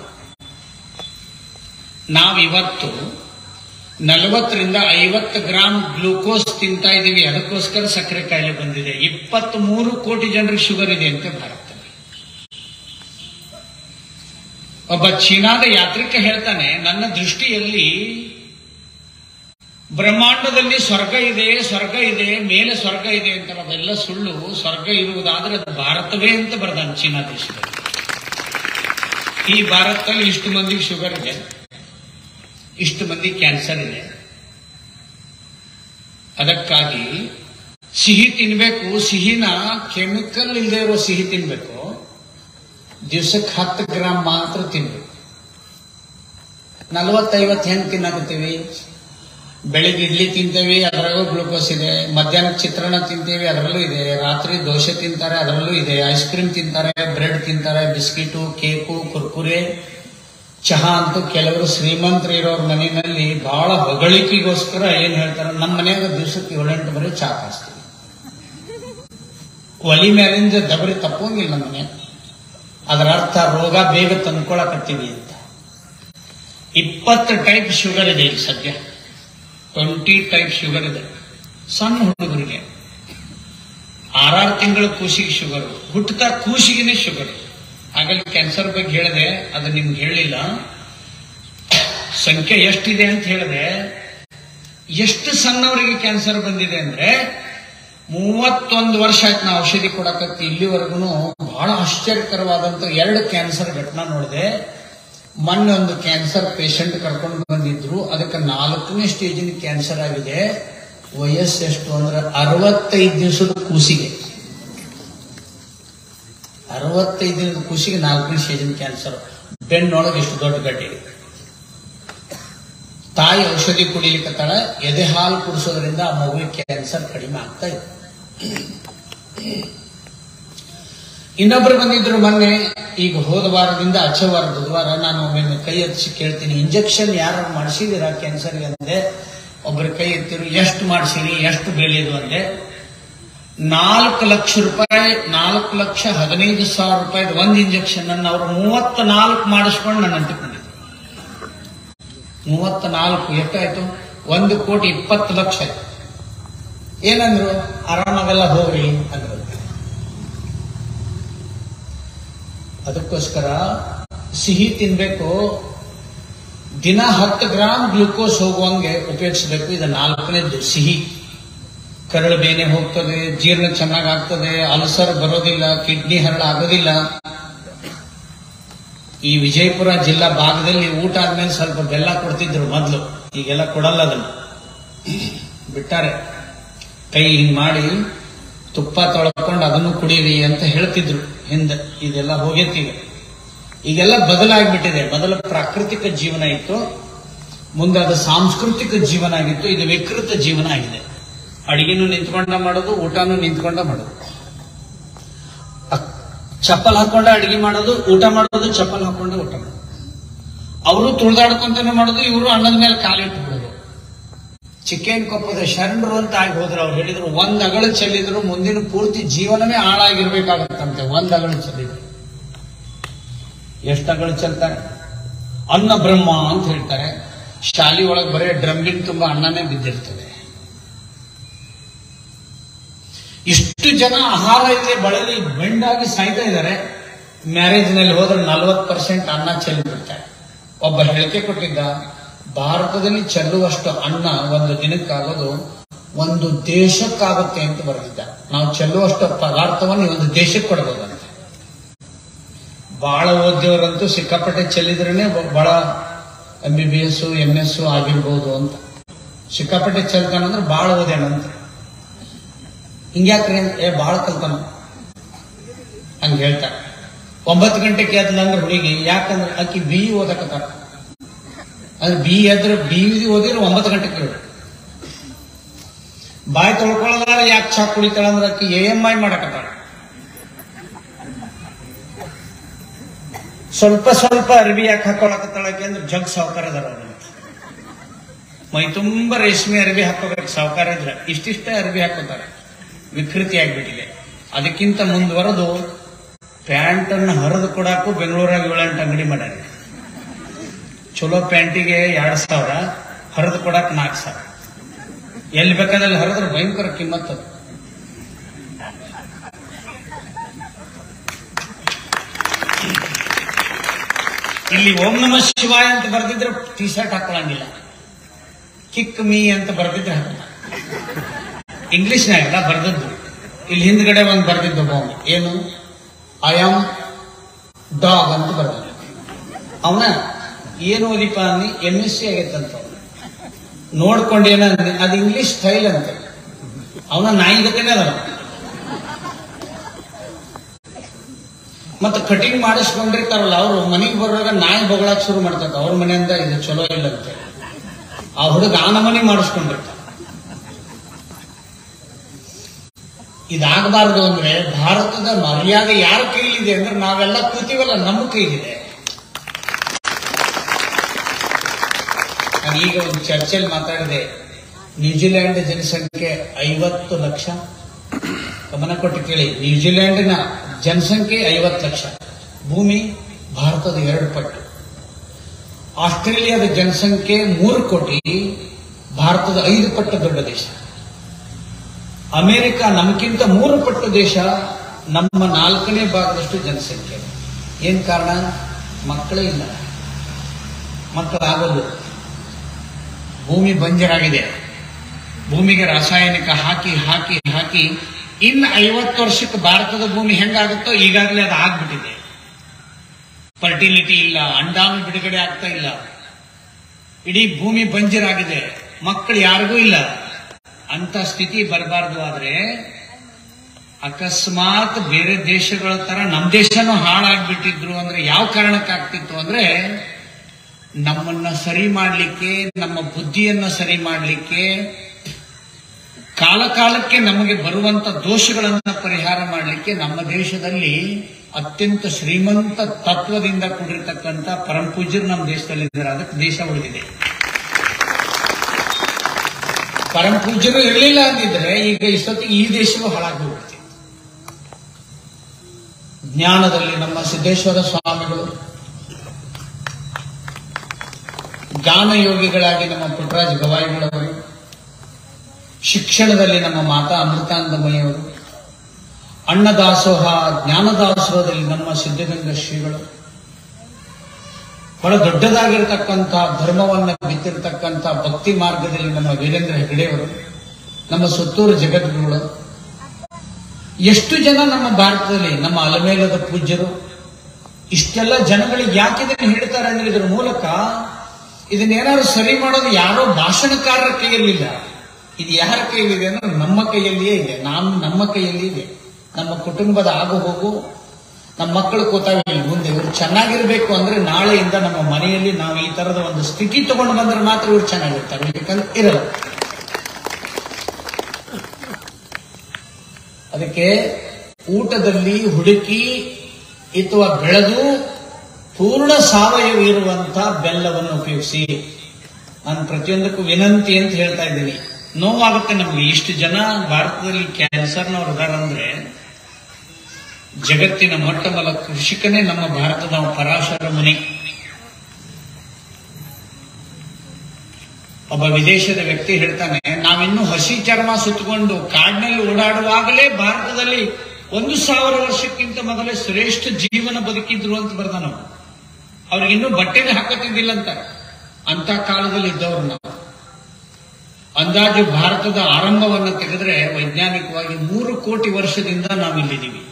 S1: ನಾವಿವತ್ತು ನಲವತ್ತರಿಂದ ಐವತ್ತು ಗ್ರಾಮ್ ಗ್ಲೂಕೋಸ್ ತಿಂತಾ ಇದೀವಿ ಅದಕ್ಕೋಸ್ಕರ ಸಕ್ಕರೆ ಕಾಯಿಲೆ ಬಂದಿದೆ ಇಪ್ಪತ್ತ್ ಮೂರು ಕೋಟಿ ಜನರಿಗೆ ಶುಗರ್ ಇದೆ ಅಂತ ಭಾರತದಲ್ಲಿ ಒಬ್ಬ ಚೀನಾದ ಯಾತ್ರಿಕ ಹೇಳ್ತಾನೆ ನನ್ನ ದೃಷ್ಟಿಯಲ್ಲಿ ಬ್ರಹ್ಮಾಂಡದಲ್ಲಿ ಸ್ವರ್ಗ ಇದೆ ಸ್ವರ್ಗ ಇದೆ ಮೇಲೆ ಸ್ವರ್ಗ ಇದೆ ಅಂತ ಅದೆಲ್ಲ ಸುಳ್ಳು ಸ್ವರ್ಗ ಇರುವುದಾದ್ರೆ ಅದು ಭಾರತವೇ ಅಂತ ಬರ್ದಾನೆ ಚೀನಾ ದೇಶದಲ್ಲಿ ಈ ಭಾರತದಲ್ಲಿ ಇಷ್ಟು ಮಂದಿಗೆ ಶುಗರ್ ಇದೆ ಇಷ್ಟು ಮಂದಿ ಕ್ಯಾನ್ಸರ್ ಇದೆ ಅದಕ್ಕಾಗಿ ಸಿಹಿ ತಿನ್ಬೇಕು ಸಿಹಿನ ಕೆಮಿಕಲ್ ಇಲ್ಲದೆ ಇರೋ ಸಿಹಿ ತಿನ್ಬೇಕು ದಿವ್ಸಕ್ಕೆ ಹತ್ತು ಗ್ರಾಮ್ ಮಾತ್ರ ತಿನ್ಬೇಕು ನಲವತ್ತೈವತ್ತು ಹೆಂಗ್ ತಿನ್ನಕತ್ತೀವಿ ಬೆಳಿಗ್ಗೆ ಇಡ್ಲಿ ತಿಂತೇವಿ ಅದರಲ್ಲೂ ಗ್ಲೂಕೋಸ್ ಇದೆ ಮಧ್ಯಾಹ್ನ ಚಿತ್ರಾನ್ನ ತಿಂತೀವಿ ಅದರಲ್ಲೂ ಇದೆ ರಾತ್ರಿ ದೋಸೆ ತಿಂತಾರೆ ಅದರಲ್ಲೂ ಇದೆ ಐಸ್ ಕ್ರೀಮ್ ತಿಂತಾರೆ ಬ್ರೆಡ್ ತಿಂತಾರೆ ಬಿಸ್ಕಿಟು ಕೇಕು ಕುರ್ಕುರೆ ಚಹಾ ಅಂತೂ ಕೆಲವರು ಶ್ರೀಮಂತರು ಇರೋರ್ ಮನೆಯಲ್ಲಿ ಬಹಳ ಹೊಗಳಿಕೆಗೋಸ್ಕರ ಏನ್ ಹೇಳ್ತಾರೆ ನಮ್ಮ ಮನೆಯಾಗ ದಿವಸಕ್ಕೆ ಏಳೆಂಟು ಬರೀ ಚಹಾ ಕಾಸ್ತೀವಿ ಒಲಿ ಮೇಲಿಂದ ದಬರಿ ತಪ್ಪೋಂಗಿಲ್ಲ ನಮಗೆ ಅದರ ಅರ್ಥ ರೋಗ ಬೇಗ ತಂದ್ಕೊಳಕತ್ತೀವಿ ಅಂತ ಇಪ್ಪತ್ತು ಟೈಪ್ ಶುಗರ್ ಇದೆ ಈಗ ಸದ್ಯ ಟ್ವೆಂಟಿ ಟೈಪ್ ಶುಗರ್ ಇದೆ ಸಣ್ಣ ಹುಡುಗರಿಗೆ ಆರಾರು ತಿಂಗಳ ಕೂಸಿಗೆ ಶುಗರ್ ಹುಟ್ಟುತ್ತಾ ಕೂಸಿಗೆನೆ ಶುಗರ್ ಆಗಲಿ ಕ್ಯಾನ್ಸರ್ ಬಗ್ಗೆ ಹೇಳಿದೆ ಅದು ನಿಮ್ಗೆ ಹೇಳಿಲ್ಲ ಸಂಖ್ಯೆ ಎಷ್ಟಿದೆ ಅಂತ ಹೇಳಿದೆ ಎಷ್ಟು ಸಣ್ಣವರಿಗೆ ಕ್ಯಾನ್ಸರ್ ಬಂದಿದೆ ಅಂದ್ರೆ ಮೂವತ್ತೊಂದು ವರ್ಷ ಆಯ್ತು ನಾ ಔಷಧಿ ಕೊಡಕತ್ತಿ ಇಲ್ಲಿವರೆಗೂ ಬಹಳ ಆಶ್ಚರ್ಯಕರವಾದಂತ ಎರಡು ಕ್ಯಾನ್ಸರ್ ಘಟನಾ ನೋಡಿದೆ ಮೊನ್ನೆ ಒಂದು ಕ್ಯಾನ್ಸರ್ ಪೇಷಂಟ್ ಕರ್ಕೊಂಡು ಬಂದಿದ್ರು ಅದಕ್ಕೆ ನಾಲ್ಕನೇ ಸ್ಟೇಜಿನ ಕ್ಯಾನ್ಸರ್ ಆಗಿದೆ ವಯಸ್ಸು ಎಷ್ಟು ಅಂದ್ರೆ ಅರವತ್ತೈದು ದಿವಸದ ಕೂಸಿಗೆ ಅರವತ್ತೈದು ದಿನದ ಕೂಸಿಗೆ ನಾಲ್ಕನೇ ಸ್ಟೇಜಿನ ಕ್ಯಾನ್ಸರ್ ಬೆನ್ನೊಳಗೆ ಎಷ್ಟು ದೊಡ್ಡ ಗಡ್ಡೆ ತಾಯಿ ಔಷಧಿ ಕುಡಿಲಿಕ್ಕತ್ತಾಳ ಎದೆ ಹಾಲು ಕುಡಿಸೋದ್ರಿಂದ ಆ ಮಗುವಿಗೆ ಕ್ಯಾನ್ಸರ್ ಕಡಿಮೆ ಆಗ್ತಾ ಇದೆ ಇನ್ನೊಬ್ರು ಬಂದಿದ್ರು ಮೊನ್ನೆ ಈಗ ಹೋದ ವಾರದಿಂದ ಆಚೆ ವಾರ ಬುಧವಾರ ನಾನು ಒಮ್ಮೆ ಕೈ ಹಚ್ಚಿ ಕೇಳ್ತೀನಿ ಇಂಜೆಕ್ಷನ್ ಯಾರು ಮಾಡಿಸಿದಿರಾ ಕ್ಯಾನ್ಸರ್ಗೆ ಅಂದೆ ಒಬ್ಬರು ಕೈ ಎತ್ತಿರು ಎಷ್ಟು ಮಾಡಿಸಿರಿ ಎಷ್ಟು ಬೆಳೆಯೋದು ಅಂದೆ ನಾಲ್ಕು ಲಕ್ಷ ರೂಪಾಯಿ ನಾಲ್ಕು ಲಕ್ಷ ಹದಿನೈದು ಸಾವಿರ ರೂಪಾಯಿ ಒಂದು ಇಂಜೆಕ್ಷನ್ ಅನ್ನು ಅವರು ಮೂವತ್ತ ನಾಲ್ಕು ಮಾಡಿಸ್ಕೊಂಡು ನಾನು ಅಂಟಿಕೊಂಡಿದ್ದೆ ಮೂವತ್ತ ನಾಲ್ಕು ಎಷ್ಟಾಯ್ತು ಒಂದು ಕೋಟಿ ಇಪ್ಪತ್ತು ಲಕ್ಷ ಆಯ್ತು ಏನಂದ್ರು ಆರಾಮಾಗೆಲ್ಲ ಹೋಗ್ರಿ ಅಂದ್ರು ಅದಕ್ಕೋಸ್ಕರ ಸಿಹಿ ತಿನ್ಬೇಕು ದಿನ ಹತ್ತು ಗ್ರಾಮ್ ಗ್ಲೂಕೋಸ್ ಹೋಗುವಂಗೆ ಉಪಯೋಗಿಸಬೇಕು ಇದು ನಾಲ್ಕನೇದು ಸಿಹಿ ಕರಳು ಬೇನೆ ಹೋಗ್ತದೆ ಜೀರ್ಣ ಚೆನ್ನಾಗಿ ಆಗ್ತದೆ ಅಲ್ಸರ್ ಬರೋದಿಲ್ಲ ಕಿಡ್ನಿ ಹರಳ ಆಗೋದಿಲ್ಲ ಈ ವಿಜಯಪುರ ಜಿಲ್ಲಾ ಭಾಗದಲ್ಲಿ ಊಟ ಆದ್ಮೇಲೆ ಸ್ವಲ್ಪ ಬೆಲ್ಲ ಕೊಡ್ತಿದ್ರು ಮೊದಲು ಈಗೆಲ್ಲ ಕೊಡಲ್ಲ ಅದನ್ನು ಬಿಟ್ಟಾರೆ ಕೈ ಹಿಂಗ್ ಮಾಡಿ ತುಪ್ಪ ತೊಳ್ಕೊಂಡು ಅದನ್ನು ಕುಡೀರಿ ಅಂತ ಹೇಳ್ತಿದ್ರು ಹಿಂದೆ ಇದೆಲ್ಲ ಹೋಗೈತಿ ಈಗ ಈಗೆಲ್ಲ ಬದಲಾಗ್ಬಿಟ್ಟಿದೆ ಮೊದಲು ಪ್ರಾಕೃತಿಕ ಜೀವನ ಇತ್ತು ಮುಂದೆ ಅದು ಸಾಂಸ್ಕೃತಿಕ ಜೀವನ ಆಗಿತ್ತು ಇದು ವಿಕೃತ ಜೀವನ ಆಗಿದೆ ಅಡಿಗೆನೂ ನಿಂತ್ಕೊಂಡ ಮಾಡೋದು ಊಟನೂ ನಿಂತ್ಕೊಂಡ ಮಾಡೋದು ಅಕ್- ಚಪ್ಪಲ್ ಹಾಕೊಂಡ ಅಡಿಗೆ ಮಾಡೋದು ಊಟ ಮಾಡೋದು ಚಪ್ಪಲ್ ಹಾಕೊಂಡ ಊಟ ಮಾಡೋದು ಅವರು ತುಳಿದಾಡ್ಕೊಂತಾನೆ ಮಾಡೋದು ಇವರು ಅನ್ನದ ಮೇಲೆ ಕಾಲಿಟ್ಟು ಬಿಡೋದು ಚಿಕ್ಕೇನ್ ಕೊಪ್ಪದ ಶರಣರು ಅಂತ ಆಗಿ ಹೋದ್ರು ಅವ್ರು ಹೇಳಿದ್ರು ಒಂದ್ ಅಗಳು ಚೆಲ್ಲಿದ್ರು ಮುಂದಿನ ಪೂರ್ತಿ ಜೀವನವೇ ಹಾಳಾಗಿರ್ಬೇಕಾಗತ್ತಂತೆ ಒಂದ್ ಅಗಳು ಚೆಲ್ಲಿದ್ರು ಎಷ್ಟು ಅಗಳು ಚೆಲ್ತಾರೆ ಅನ್ನ ಬ್ರಹ್ಮ ಅಂತ ಹೇಳ್ತಾರೆ ಶಾಲಿ ಒಳಗೆ ಬರೀ ಡ್ರಮ್ಬಿನ್ ತುಂಬಾ ಅನ್ನನೇ ಬಿದ್ದಿರ್ತದೆ ಇಷ್ಟು ಜನ ಆಹಾರ ಇಲ್ಲದೆ ಬಳಲಿ ಬೆಂಡಾಗಿ ಸಾಯ್ತಾ ಇದ್ದಾರೆ ಮ್ಯಾರೇಜ್ ನಲ್ಲಿ ಹೋದ್ರೆ ನಲ್ವತ್ತು ಪರ್ಸೆಂಟ್ ಅನ್ನ ಚೆಲ್ಲಿ ಬಿಡ್ತಾರೆ ಒಬ್ಬ ಹೇಳಿಕೆ ಕೊಟ್ಟಿದ್ದ ಭಾರತದಲ್ಲಿ ಚೆಲ್ಲುವಷ್ಟು ಅನ್ನ ಒಂದು ದಿನಕ್ಕಾಗೋದು ಒಂದು ದೇಶಕ್ಕಾಗುತ್ತೆ ಅಂತ ಬರೆದಿದ್ದ ನಾವು ಚೆಲ್ಲುವಷ್ಟು ಪದಾರ್ಥವನ್ನು ಈ ಒಂದು ದೇಶಕ್ಕೆ ಕೊಡಬಹುದಂತೆ ಬಹಳ ಓದಿದವರಂತೂ ಸಿಕ್ಕಾಪಟ್ಟೆ ಚೆಲ್ಲಿದ್ರೇನೆ ಬ- ಬಹಳ M B B S M S ಆಗಿರ್ಬೋದು ಅಂತ ಸಿಕ್ಕಾಪಟ್ಟೆ ಚೆಲ್ತಾನಂದ್ರೆ ಬಹಳ ಓದ್ಯಾನಂತ ಹಿಂಗ್ಯಾಕ್ರಿ ಅಂತ, ಏ ಬಹಳ ಕಲ್ತಾನ ಹಂಗ ಹೇಳ್ತಾರೆ ಒಂಬತ್ತು ಗಂಟೆಗೆ ಎದ್ಲಂದ್ರೆ ಹುಡುಗಿ ಯಾಕಂದ್ರೆ ಆಕಿ ಬಿ ಓದಕತ್ತಾರ ಅಂದ್ರೆ ಬಿ ಎದ್ರ ಬಿ ಓದಿದ್ರೆ ಒಂಬತ್ತು ಗಂಟೆಗೆ ಕೇಳು ಬಾಯಿ ತೊಳ್ಕೊಳ್ಳೋದಾರ ಯಾಕೆ ಚಾ ಕುಡಿತಾಳ ಅಂದ್ರೆ ಆಕಿ ಎ ಎಂ ಐ ಮಾಡಕತ್ತಾಳ ಸ್ವಲ್ಪ ಸ್ವಲ್ಪ ಅರ್ಬಿ ಯಾಕೆ ಹಾಕೊಳಕತ್ತಾಳ ಆಕಿ ಅಂದ್ರೆ ಜಗ್ ಸಾವುಕಾರ ಅದಾರ ಅವ್ರು ಅಂತ. ಮೈ ತುಂಬ ರೇಷ್ಮೆ ಅರ್ಬಿ ಹಾಕೋಬೇಕು ಸಾವುಕಾರ ಇದ್ರೆ ಇಷ್ಟಿಷ್ಟೇ ಅರ್ಬಿ ಹಾಕೋತಾರೆ ವಿಕೃತಿ ಆಗ್ಬಿಟ್ಟಿದೆ ಅದಕ್ಕಿಂತ ಮುಂದುವರೆದು ಪ್ಯಾಂಟ್ ಅನ್ನು ಹರಿದು ಕೊಡಕ್ಕೂ ಬೆಂಗಳೂರಾಗ ಏಳೆಂಟು ಅಂಗಡಿ ಮಾಡ್ಯಾರ ಚಲೋ ಪ್ಯಾಂಟಿಗೆ ಎರಡ್ ಸಾವಿರ ಹರಿದು ಕೊಡಕ್ ನಾಲ್ಕು ಸಾವಿರ ಎಲ್ಲಿ ಬೇಕಾದಲ್ಲಿ ಹರಿದ್ರೆ ಭಯಂಕರ ಕಿಮ್ಮತ್ ಅದು ಇಲ್ಲಿ ಓಂ ನಮ ಶಿವಾಯ ಅಂತ ಬರ್ದಿದ್ರೆ ಟಿ ಶರ್ಟ್ ಹಾಕೊಳಂಗಿಲ್ಲ ಕಿಕ್ ಮೀ ಅಂತ ಬರ್ದಿದ್ರೆ ಹಾಕಲ್ಲ ಇಂಗ್ಲಿಷ್ನಾಗಲ್ಲ ಬರ್ದದ್ದು ಇಲ್ಲಿ ಹಿಂದ್ಗಡೆ ಒಂದು ಬರ್ದಿದ್ದು ಒಬ್ಬ ಅವ್ನು. ಏನು ಐ ಆಮ್ ಡಾಗ್ ಅಂತ ಬರ್ದಿದ್ದ ಅವನ ಏನು ಓದಿಪ್ಪ ಅನ್ನಿ ಎಂ ಎಸ್ ಸಿ ಆಗೈತಂತ ಅವ್ನು. ನೋಡ್ಕೊಂಡು ಏನ ಅದು ಇಂಗ್ಲಿಷ್ ಸ್ಟೈಲ್ ಅಂತ ಅವನ ನಾಯಿಗತೆನೇ ಅದ ಮತ್ತೆ ಕಟಿಂಗ್ ಮಾಡಿಸ್ಕೊಂಡಿರ್ತಾರಲ್ಲ ಅವರು ಮನೆಗೆ ಬರುವಾಗ ನಾಯಿ ಬೊಗಳಕ್ ಶುರು ಮಾಡ್ತಾರೆ ಅವ್ರ ಮನೆಯಿಂದ ಇದು ಚಲೋ ಇಲ್ಲಂತೆ ಆ ಹುಡುಗ ಆ ನಮನೆ ಮಾಡಿಸ್ಕೊಂಡಿರ್ತಾನೆ ಇದಾಗಬಾರದು ಅಂದ್ರೆ ಭಾರತದ ಮರ್ಯಾದೆ ಯಾರ ಕೈಲಿದೆ ಅಂದ್ರೆ ನಾವೆಲ್ಲ ಕೂತೀವಲ್ಲ ನಮ್ಮ ಕೈಲಿದೆ ನಾನು ಈಗ ಒಂದು ಚರ್ಚೆಯಲ್ಲಿ ಮಾತಾಡಿದೆ ನ್ಯೂಜಿಲೆಂಡ್ ಜನಸಂಖ್ಯೆ ಐವತ್ತು ಲಕ್ಷ ಗಮನ ಕೊಟ್ಟು ಕೇಳಿ ನ್ಯೂಜಿಲೆಂಡಿನ ಜನಸಂಖ್ಯೆ ಐವತ್ತು ಲಕ್ಷ ಭೂಮಿ ಭಾರತದ ಎರಡು ಪಟ್ಟು ಆಸ್ಟ್ರೇಲಿಯಾದ ಜನಸಂಖ್ಯೆ ಮೂರು ಕೋಟಿ ಭಾರತದ ಐದು ಪಟ್ಟು ದೊಡ್ಡ ದೇಶ ಅಮೆರಿಕ ನಮಗಿಂತ ಮೂರು ಪಟ್ಟು ದೇಶ ನಮ್ಮ ನಾಲ್ಕನೇ ಭಾಗದಷ್ಟು ಜನಸಂಖ್ಯೆ ಏನ್ ಕಾರಣ ಮಕ್ಕಳೇ ಇಲ್ಲ ಮಕ್ಕಳಾಗಲು ಭೂಮಿ ಬಂಜರಾಗಿದೆ ಭೂಮಿಗೆ ರಾಸಾಯನಿಕ ಹಾಕಿ ಹಾಕಿ ಹಾಕಿ ಇನ್ನು ಐವತ್ತು ವರ್ಷಕ್ಕೆ ಭಾರತದ ಭೂಮಿ ಹೆಂಗಾಗುತ್ತೋ ಈಗಾಗಲೇ ಅದು ಆಗ್ಬಿಟ್ಟಿದೆ ಫರ್ಟಿಲಿಟಿ ಇಲ್ಲ ಅಂಡಾನು ಬಿಡುಗಡೆ ಆಗ್ತಾ ಇಲ್ಲ ಇಡೀ ಭೂಮಿ ಬಂಜರಾಗಿದೆ ಮಕ್ಕಳು ಯಾರಿಗೂ ಇಲ್ಲ ಅಂತ ಸ್ಥಿತಿ ಬರಬಾರ್ದು ಆದ್ರೆ ಅಕಸ್ಮಾತ್ ಬೇರೆ ದೇಶಗಳ ತರ ನಮ್ಮ ದೇಶನೂ ಹಾಳಾಗ್ಬಿಟ್ಟಿದ್ರು ಅಂದ್ರೆ ಯಾವ ಕಾರಣಕ್ಕಾಗ್ತಿತ್ತು ಅಂದ್ರೆ ನಮ್ಮನ್ನ ಸರಿ ಮಾಡಲಿಕ್ಕೆ ನಮ್ಮ ಬುದ್ಧಿಯನ್ನ ಸರಿ ಮಾಡಲಿಕ್ಕೆ ಕಾಲ ಕಾಲಕ್ಕೆ ನಮಗೆ ಬರುವಂತ ದೋಷಗಳನ್ನ ಪರಿಹಾರ ಮಾಡಲಿಕ್ಕೆ ನಮ್ಮ ದೇಶದಲ್ಲಿ ಅತ್ಯಂತ ಶ್ರೀಮಂತ ತತ್ವದಿಂದ ಕೂಡಿರ್ತಕ್ಕಂಥ ಪರಮಪೂಜ್ಯರು ನಮ್ಮ ದೇಶದಲ್ಲಿ ಇದ್ದಾರೆ ಅದಕ್ಕೆ ದೇಶ ಉಳಿದಿದೆ ಪರಮಪೂಜ್ಯರು ಇರಲಿಲ್ಲ ಅಂದಿದ್ರೆ ಈಗ ಇಷ್ಟೊತ್ತಿಗೆ ಈ ದೇಶವೂ ಹಾಳಾಗಿ ಹೋಗ್ತಿತ್ತು ಜ್ಞಾನದಲ್ಲಿ ನಮ್ಮ ಸಿದ್ದೇಶ್ವರ ಸ್ವಾಮಿಗಳು ಜ್ಞಾನಯೋಗಿಗಳಾಗಿ ನಮ್ಮ ಪುಟ್ಟರಾಜ ಗವಾಯಿಗಳವರು ಶಿಕ್ಷಣದಲ್ಲಿ ನಮ್ಮ ಮಾತಾ ಅಮೃತಾನಂದಮಯ್ಯವರು ಅನ್ನದಾಸೋಹ ಜ್ಞಾನದಾಸೋಹದಲ್ಲಿ ನಮ್ಮ ಸಿದ್ಧಗಂಗಾ ಶ್ರೀಗಳು ಬಹಳ ದೊಡ್ಡದಾಗಿರ್ತಕ್ಕಂಥ ಧರ್ಮವನ್ನ ಬಿತ್ತಿರತಕ್ಕಂಥ ಭಕ್ತಿ ಮಾರ್ಗದಲ್ಲಿ ನಮ್ಮ ವೀರೇಂದ್ರ ಹೆಗಡೆಯವರು ನಮ್ಮ ಸುತ್ತೂರು ಜಗದ್ಗುರುಗಳು ಎಷ್ಟು ಜನ ನಮ್ಮ ಭಾರತದಲ್ಲಿ ನಮ್ಮ ಅಲಮೇಲದ ಪೂಜ್ಯರು ಇಷ್ಟೆಲ್ಲ ಜನಗಳಿಗೆ ಯಾಕೆ ಇದನ್ನು ಹೇಳ್ತಾರೆ ಅಂದ್ರೆ ಇದರ ಮೂಲಕ ಇದನ್ನೇನಾದ್ರು ಸರಿ ಮಾಡೋದು ಯಾರೋ ಭಾಷಣಕಾರರ ಕೈಯಲ್ಲಿಲ್ಲ ಇದು ಯಾರ ಕೈಯಲ್ಲಿದೆ ಅಂದ್ರೆ ನಮ್ಮ ಕೈಯಲ್ಲಿಯೇ ಇದೆ ನಾನು ನಮ್ಮ ಕೈಯಲ್ಲಿ ಇದೆ ನಮ್ಮ ಕುಟುಂಬದ ಆಗು ಹೋಗು ನಮ್ಮ ಮಕ್ಕಳು ಕೂತಾವೆ ಇಲ್ಲಿ ಮುಂದೆ ಇವ್ರು ಚೆನ್ನಾಗಿರ್ಬೇಕು ಅಂದ್ರೆ ನಾಳೆಯಿಂದ ನಮ್ಮ ಮನೆಯಲ್ಲಿ ನಾವು ಈ ತರದ ಒಂದು ಸ್ಥಿತಿ ತಗೊಂಡು ಬಂದ್ರೆ ಮಾತ್ರ ಇವ್ರು ಚೆನ್ನಾಗಿರ್ತಾರೆ ಯಾಕಂದ್ರೆ ಇರಲ್ಲ ಅದಕ್ಕೆ ಊಟದಲ್ಲಿ ಹುಡುಕಿ ಅಥವಾ ಬೆಳೆದು ಪೂರ್ಣ ಸಾವಯವ ಇರುವಂತ ಬೆಲ್ಲವನ್ನು ಉಪಯೋಗಿಸಿ ನಾನು ಪ್ರತಿಯೊಂದಕ್ಕೂ ವಿನಂತಿ ಅಂತ ಹೇಳ್ತಾ ಇದ್ದೀನಿ ನೋವಾಗುತ್ತೆ ನಮ್ಗೆ ಇಷ್ಟು ಜನ ಭಾರತದಲ್ಲಿ ಕ್ಯಾನ್ಸರ್ನವ್ರು ಇದಾರಂದ್ರೆ ಜಗತ್ತಿನ ಮೊಟ್ಟ ಮೊದಲ ಕೃಷಿಕನೇ ನಮ್ಮ ಭಾರತದ ಪರಾಶರ ಮುನಿ ಒಬ್ಬ ವಿದೇಶದ ವ್ಯಕ್ತಿ ಹೇಳ್ತಾನೆ ನಾವಿನ್ನೂ ಹಸಿ ಚರ್ಮ ಸುತ್ತಕೊಂಡು ಕಾಡಿನಲ್ಲಿ ಓಡಾಡುವಾಗಲೇ ಭಾರತದಲ್ಲಿ ಒಂದು ಸಾವಿರ ವರ್ಷಕ್ಕಿಂತ ಮೊದಲೇ ಶ್ರೇಷ್ಠ ಜೀವನ ಬದುಕಿದ್ರು ಅಂತ ಬರ್ದಾನ ಅವ್ರಿಗಿನ್ನೂ ಬಟ್ಟೆನೇ ಹಾಕತ್ತಿದ್ದಿಲ್ಲ ಅಂತ ಅಂತ ಕಾಲದಲ್ಲಿ ಇದ್ದವ್ರು ನಾವು ಅಂದಾಜು ಭಾರತದ ಆರಂಭವನ್ನು ತೆಗೆದ್ರೆ ವೈಜ್ಞಾನಿಕವಾಗಿ ಮೂರು ಕೋಟಿ ವರ್ಷದಿಂದ ನಾವಿಲ್ಲಿದ್ದೀವಿ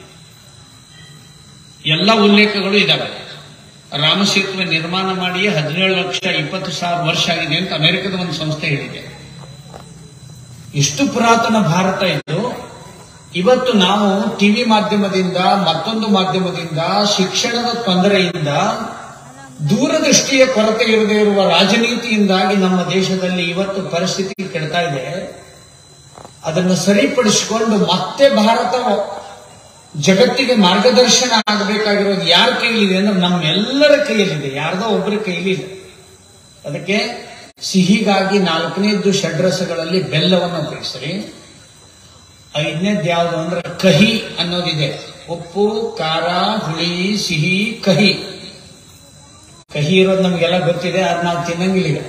S1: ಎಲ್ಲ ಉಲ್ಲೇಖಗಳು ಇದಾವೆ ರಾಮಸೇತುವೆ ನಿರ್ಮಾಣ ಮಾಡಿ ಹದಿನೇಳು ಲಕ್ಷ ಇಪ್ಪತ್ತು ಸಾವಿರ ವರ್ಷ ಆಗಿದೆ ಅಂತ ಅಮೆರಿಕದ ಒಂದು ಸಂಸ್ಥೆ ಹೇಳಿದೆ ಇಷ್ಟು ಪುರಾತನ ಭಾರತ ಇದ್ದು ಇವತ್ತು ನಾವು ಟಿವಿ ಮಾಧ್ಯಮದಿಂದ ಮತ್ತೊಂದು ಮಾಧ್ಯಮದಿಂದ ಶಿಕ್ಷಣದ ತೊಂದರೆಯಿಂದ ದೂರದೃಷ್ಟಿಯ ಕೊರತೆ ಇರದೇ ಇರುವ ರಾಜನೀತಿಯಿಂದಾಗಿ ನಮ್ಮ ದೇಶದಲ್ಲಿ ಇವತ್ತು ಪರಿಸ್ಥಿತಿ ಕೆಡ್ತಾ ಇದೆ ಅದನ್ನು ಸರಿಪಡಿಸಿಕೊಂಡು ಮತ್ತೆ ಭಾರತ ಜಗತ್ತಿಗೆ ಮಾರ್ಗದರ್ಶನ ಆಗಬೇಕಾಗಿರೋದು ಯಾರ ಕೈಲಿದೆ ಅಂದ್ರೆ ನಮ್ಮೆಲ್ಲರ ಕೈಯಲ್ಲಿದೆ ಯಾರ್ದೋ ಒಬ್ಬರ ಕೈಲಿ ಇದೆ ಅದಕ್ಕೆ ಸಿಹಿಗಾಗಿ ನಾಲ್ಕನೇದ್ದು ಷಡ್ರಸಗಳಲ್ಲಿ ಬೆಲ್ಲವನ್ನು ಉಪಯೋಗಿಸ್ರಿ ಐದನೇದ್ದು ಯಾವುದು ಅಂದ್ರೆ ಕಹಿ ಅನ್ನೋದಿದೆ ಉಪ್ಪು ಖಾರ ಹುಳಿ ಸಿಹಿ ಕಹಿ ಕಹಿ ಇರೋದು ನಮ್ಗೆಲ್ಲ ಗೊತ್ತಿದೆ ಅದು ನಾವು ತಿನ್ನಂಗಿಲ್ಲ ಈಗ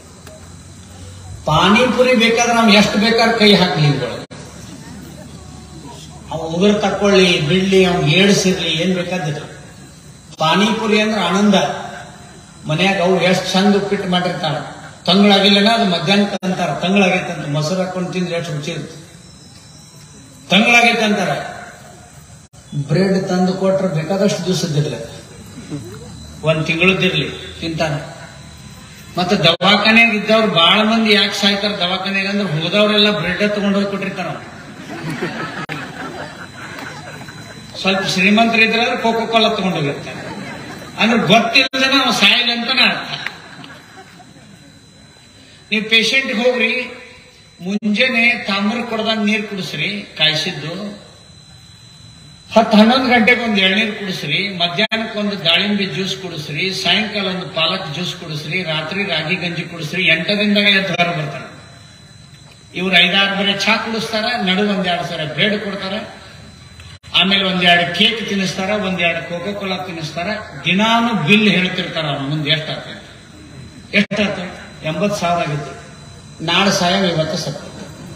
S1: ಪಾನಿಪುರಿ ಬೇಕಾದ್ರೆ ನಾವು ಎಷ್ಟು ಬೇಕಾದ್ರೆ ಕೈ ಹಾಕ್ಲಿ ಇದ್ರೊಳಗೆ ಅವ್ ಉಗುರು ತಕ್ಕೊಳ್ಳಿ ಬಿಡ್ಲಿ ಅವ್ನ್ ಏಡ್ಸಿರ್ಲಿ ಏನ್ ಬೇಕಾದಿದ್ರು ಪಾನಿಪುರಿ ಅಂದ್ರೆ ಆನಂದ ಮನ್ಯಾಗ ಅವ್ರು ಎಷ್ಟು ಚಂದ ಉಪ್ಪಿಟ್ಟು ಮಾಡಿರ್ತಾರ ತಂಗಳಾಗಿಲ್ಲನ ಅದು ಮಧ್ಯಾಹ್ನಕ್ಕೆ ಅಂತಾರ ತಂಗಳಾಗೈತೆ ಅಂತ ಮೊಸರು ಹಾಕೊಂಡು ತಿಂದ್ರೆ ಎಷ್ಟು ರುಚಿ ಇರುತ್ತೆ ತಂಗಳಾಗೈತೆ ಅಂತಾರ ಬ್ರೆಡ್ ತಂದು ಕೊಟ್ರೆ ಬೇಕಾದಷ್ಟು ದಿವಸದಿರ್ಲಿ ಒಂದ್ ತಿಂಗಳದ್ದಿರ್ಲಿ ತಿಂತಾನೆ ಮತ್ತೆ ದವಾಖಾನೆಯಾಗ ಇದ್ದವ್ರು ಬಹಳ ಮಂದಿ ಯಾಕೆ ಸಾಯ್ತಾರ ದವಾಖಾನೆಯಾಗ ಅಂದ್ರೆ ಹೋದವ್ರೆಲ್ಲ ಬ್ರೆಡ್ ತಗೊಂಡು ಹೋಗಿ ಕೊಟ್ಟಿರ್ತಾರ ಸ್ವಲ್ಪ ಶ್ರೀಮಂತರಿದ್ರೆ ಕೋಕೋ ಕೋಲಾ ತಗೊಂಡು ಹೋಗಿರ್ತಾರೆ ಅಂದ್ರೆ ಗೊತ್ತಿಲ್ಲದೆ ನಾವು ಸಾಯಿಲ್ಲ ಅಂತಾನೆ ಅರ್ಥ ನೀವು ಪೇಷಂಟ್ಗೆ ಹೋಗ್ರಿ ಮುಂಜಾನೆ ತಾಮ್ರ ಕೊಡದಾಗ ನೀರು ಕುಡಿಸ್ರಿ ಕಾಯಿಸಿದ್ದು ಹತ್ತು ಹನ್ನೊಂದು ಗಂಟೆಗೆ ಒಂದು ಎಳ್ನೀರು ಕುಡಿಸ್ರಿ ಮಧ್ಯಾಹ್ನಕ್ಕೆ ಒಂದು ದಾಳಿಂಬೆ ಜ್ಯೂಸ್ ಕುಡಿಸ್ರಿ ಸಾಯಂಕಾಲ ಒಂದು ಪಾಲಕ್ ಜ್ಯೂಸ್ ಕುಡಿಸ್ರಿ ರಾತ್ರಿ ರಾಗಿ ಗಂಜಿ ಕುಡಿಸ್ರಿ ಎಂಟದಿಂದಾಗ ಎದ್ದು ಹೊರ ಬರ್ತಾರೆ ಇವ್ರು ಐದಾರು ಬರೀ ಚಹಾ ಕುಡಿಸ್ತಾರ ನಡು ಒಂದ್ ಎರಡು ಸರ ಬ್ರೆಡ್ ಕೊಡ್ತಾರ ಆಮೇಲೆ ಒಂದೆರಡು ಕೇಕ್ ತಿನ್ನಿಸ್ತಾರ ಒಂದೆರಡು ಕೋಕೋ ಕೋಲಾ ತಿನ್ನಿಸ್ತಾರ ದಿನಾನು ಬಿಲ್ ಹೇಳ್ತಿರ್ತಾರ ಅವ್ನ ಮುಂದೆ ಎಷ್ಟಾಗ್ತದೆ ಎಷ್ಟಾಗ್ತದೆ ಎಂಬತ್ತು ಸಾವಿರ ಆಗಿತ್ತು ನಾಳೆ ಸಾಯ ಇವತ್ತು ಸತ್ತು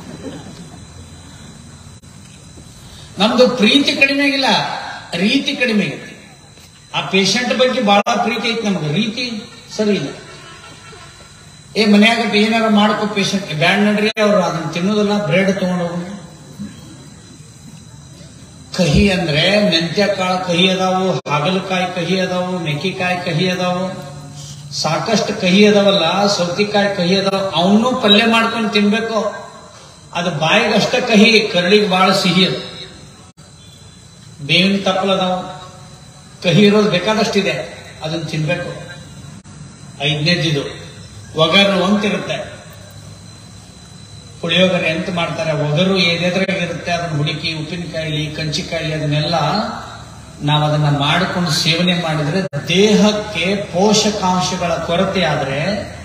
S1: ನಮ್ದು ಪ್ರೀತಿ ಕಡಿಮೆ ಆಗಿಲ್ಲ ರೀತಿ ಕಡಿಮೆ ಆಗೈತಿ ಆ ಪೇಷಂಟ್ ಬಗ್ಗೆ ಬಹಳ ಪ್ರೀತಿ ಐತಿ ನಮ್ಗೆ ರೀತಿ ಸರಿ ಇಲ್ಲ ಏ ಮನ್ಯಾಗ ಏನಾರ ಮಾಡ್ಕೋ ಪೇಷಂಟ್ ಬ್ಯಾಡ್ ನಡ್ರಿ ಅವ್ರು ಅದನ್ನ ತಿನ್ನೋದಿಲ್ಲ ಬ್ರೆಡ್ ತಗೊಂಡೋಗ ಕಹಿ ಅಂದ್ರೆ ಮೆಂತ್ಯ ಕಾಳು ಕಹಿ ಅದಾವು ಹಾಗಲಕಾಯಿ ಕಹಿ ಅದಾವು ಮೆಕ್ಕಿಕಾಯಿ ಕಹಿ ಅದಾವು ಸಾಕಷ್ಟು ಕಹಿ ಅದಾವಲ್ಲ ಸೌತಿಕಾಯಿ ಕಹಿ ಅದಾವ ಅವನು ಪಲ್ಯ ಮಾಡ್ಕೊಂಡು ತಿನ್ಬೇಕು ಅದು ಬಾಯಿಗೆ ಅಷ್ಟ ಕಹಿ ಕರಳಿಗೆ ಬಹಳ ಸಿಹಿ ಅದು ಬೇವಿನ ತಪ್ಪಲ ಅದಾವ ಕಹಿ ಇರೋದು ಬೇಕಾದಷ್ಟಿದೆ ಅದನ್ನ ತಿನ್ಬೇಕು ಐದನೇದಿದು ಒಗರು ಅಂತಿರುತ್ತೆ ಪುಳಿಯೋಗರೆ ಅಂತ ಮಾಡ್ತಾರೆ ಒಗರು ಏನೆದ್ರಾಗಿರುತ್ತೆ ಅದನ್ನ ಹುಡುಕಿ ಉಪ್ಪಿನಕಾಯಿಲಿ ಕಂಚಿಕಾಯಿ ಅದನ್ನೆಲ್ಲ ನಾವು ಅದನ್ನ ಮಾಡಿಕೊಂಡು ಸೇವನೆ ಮಾಡಿದ್ರೆ ದೇಹಕ್ಕೆ ಪೋಷಕಾಂಶಗಳ ಕೊರತೆ ಆದ್ರೆ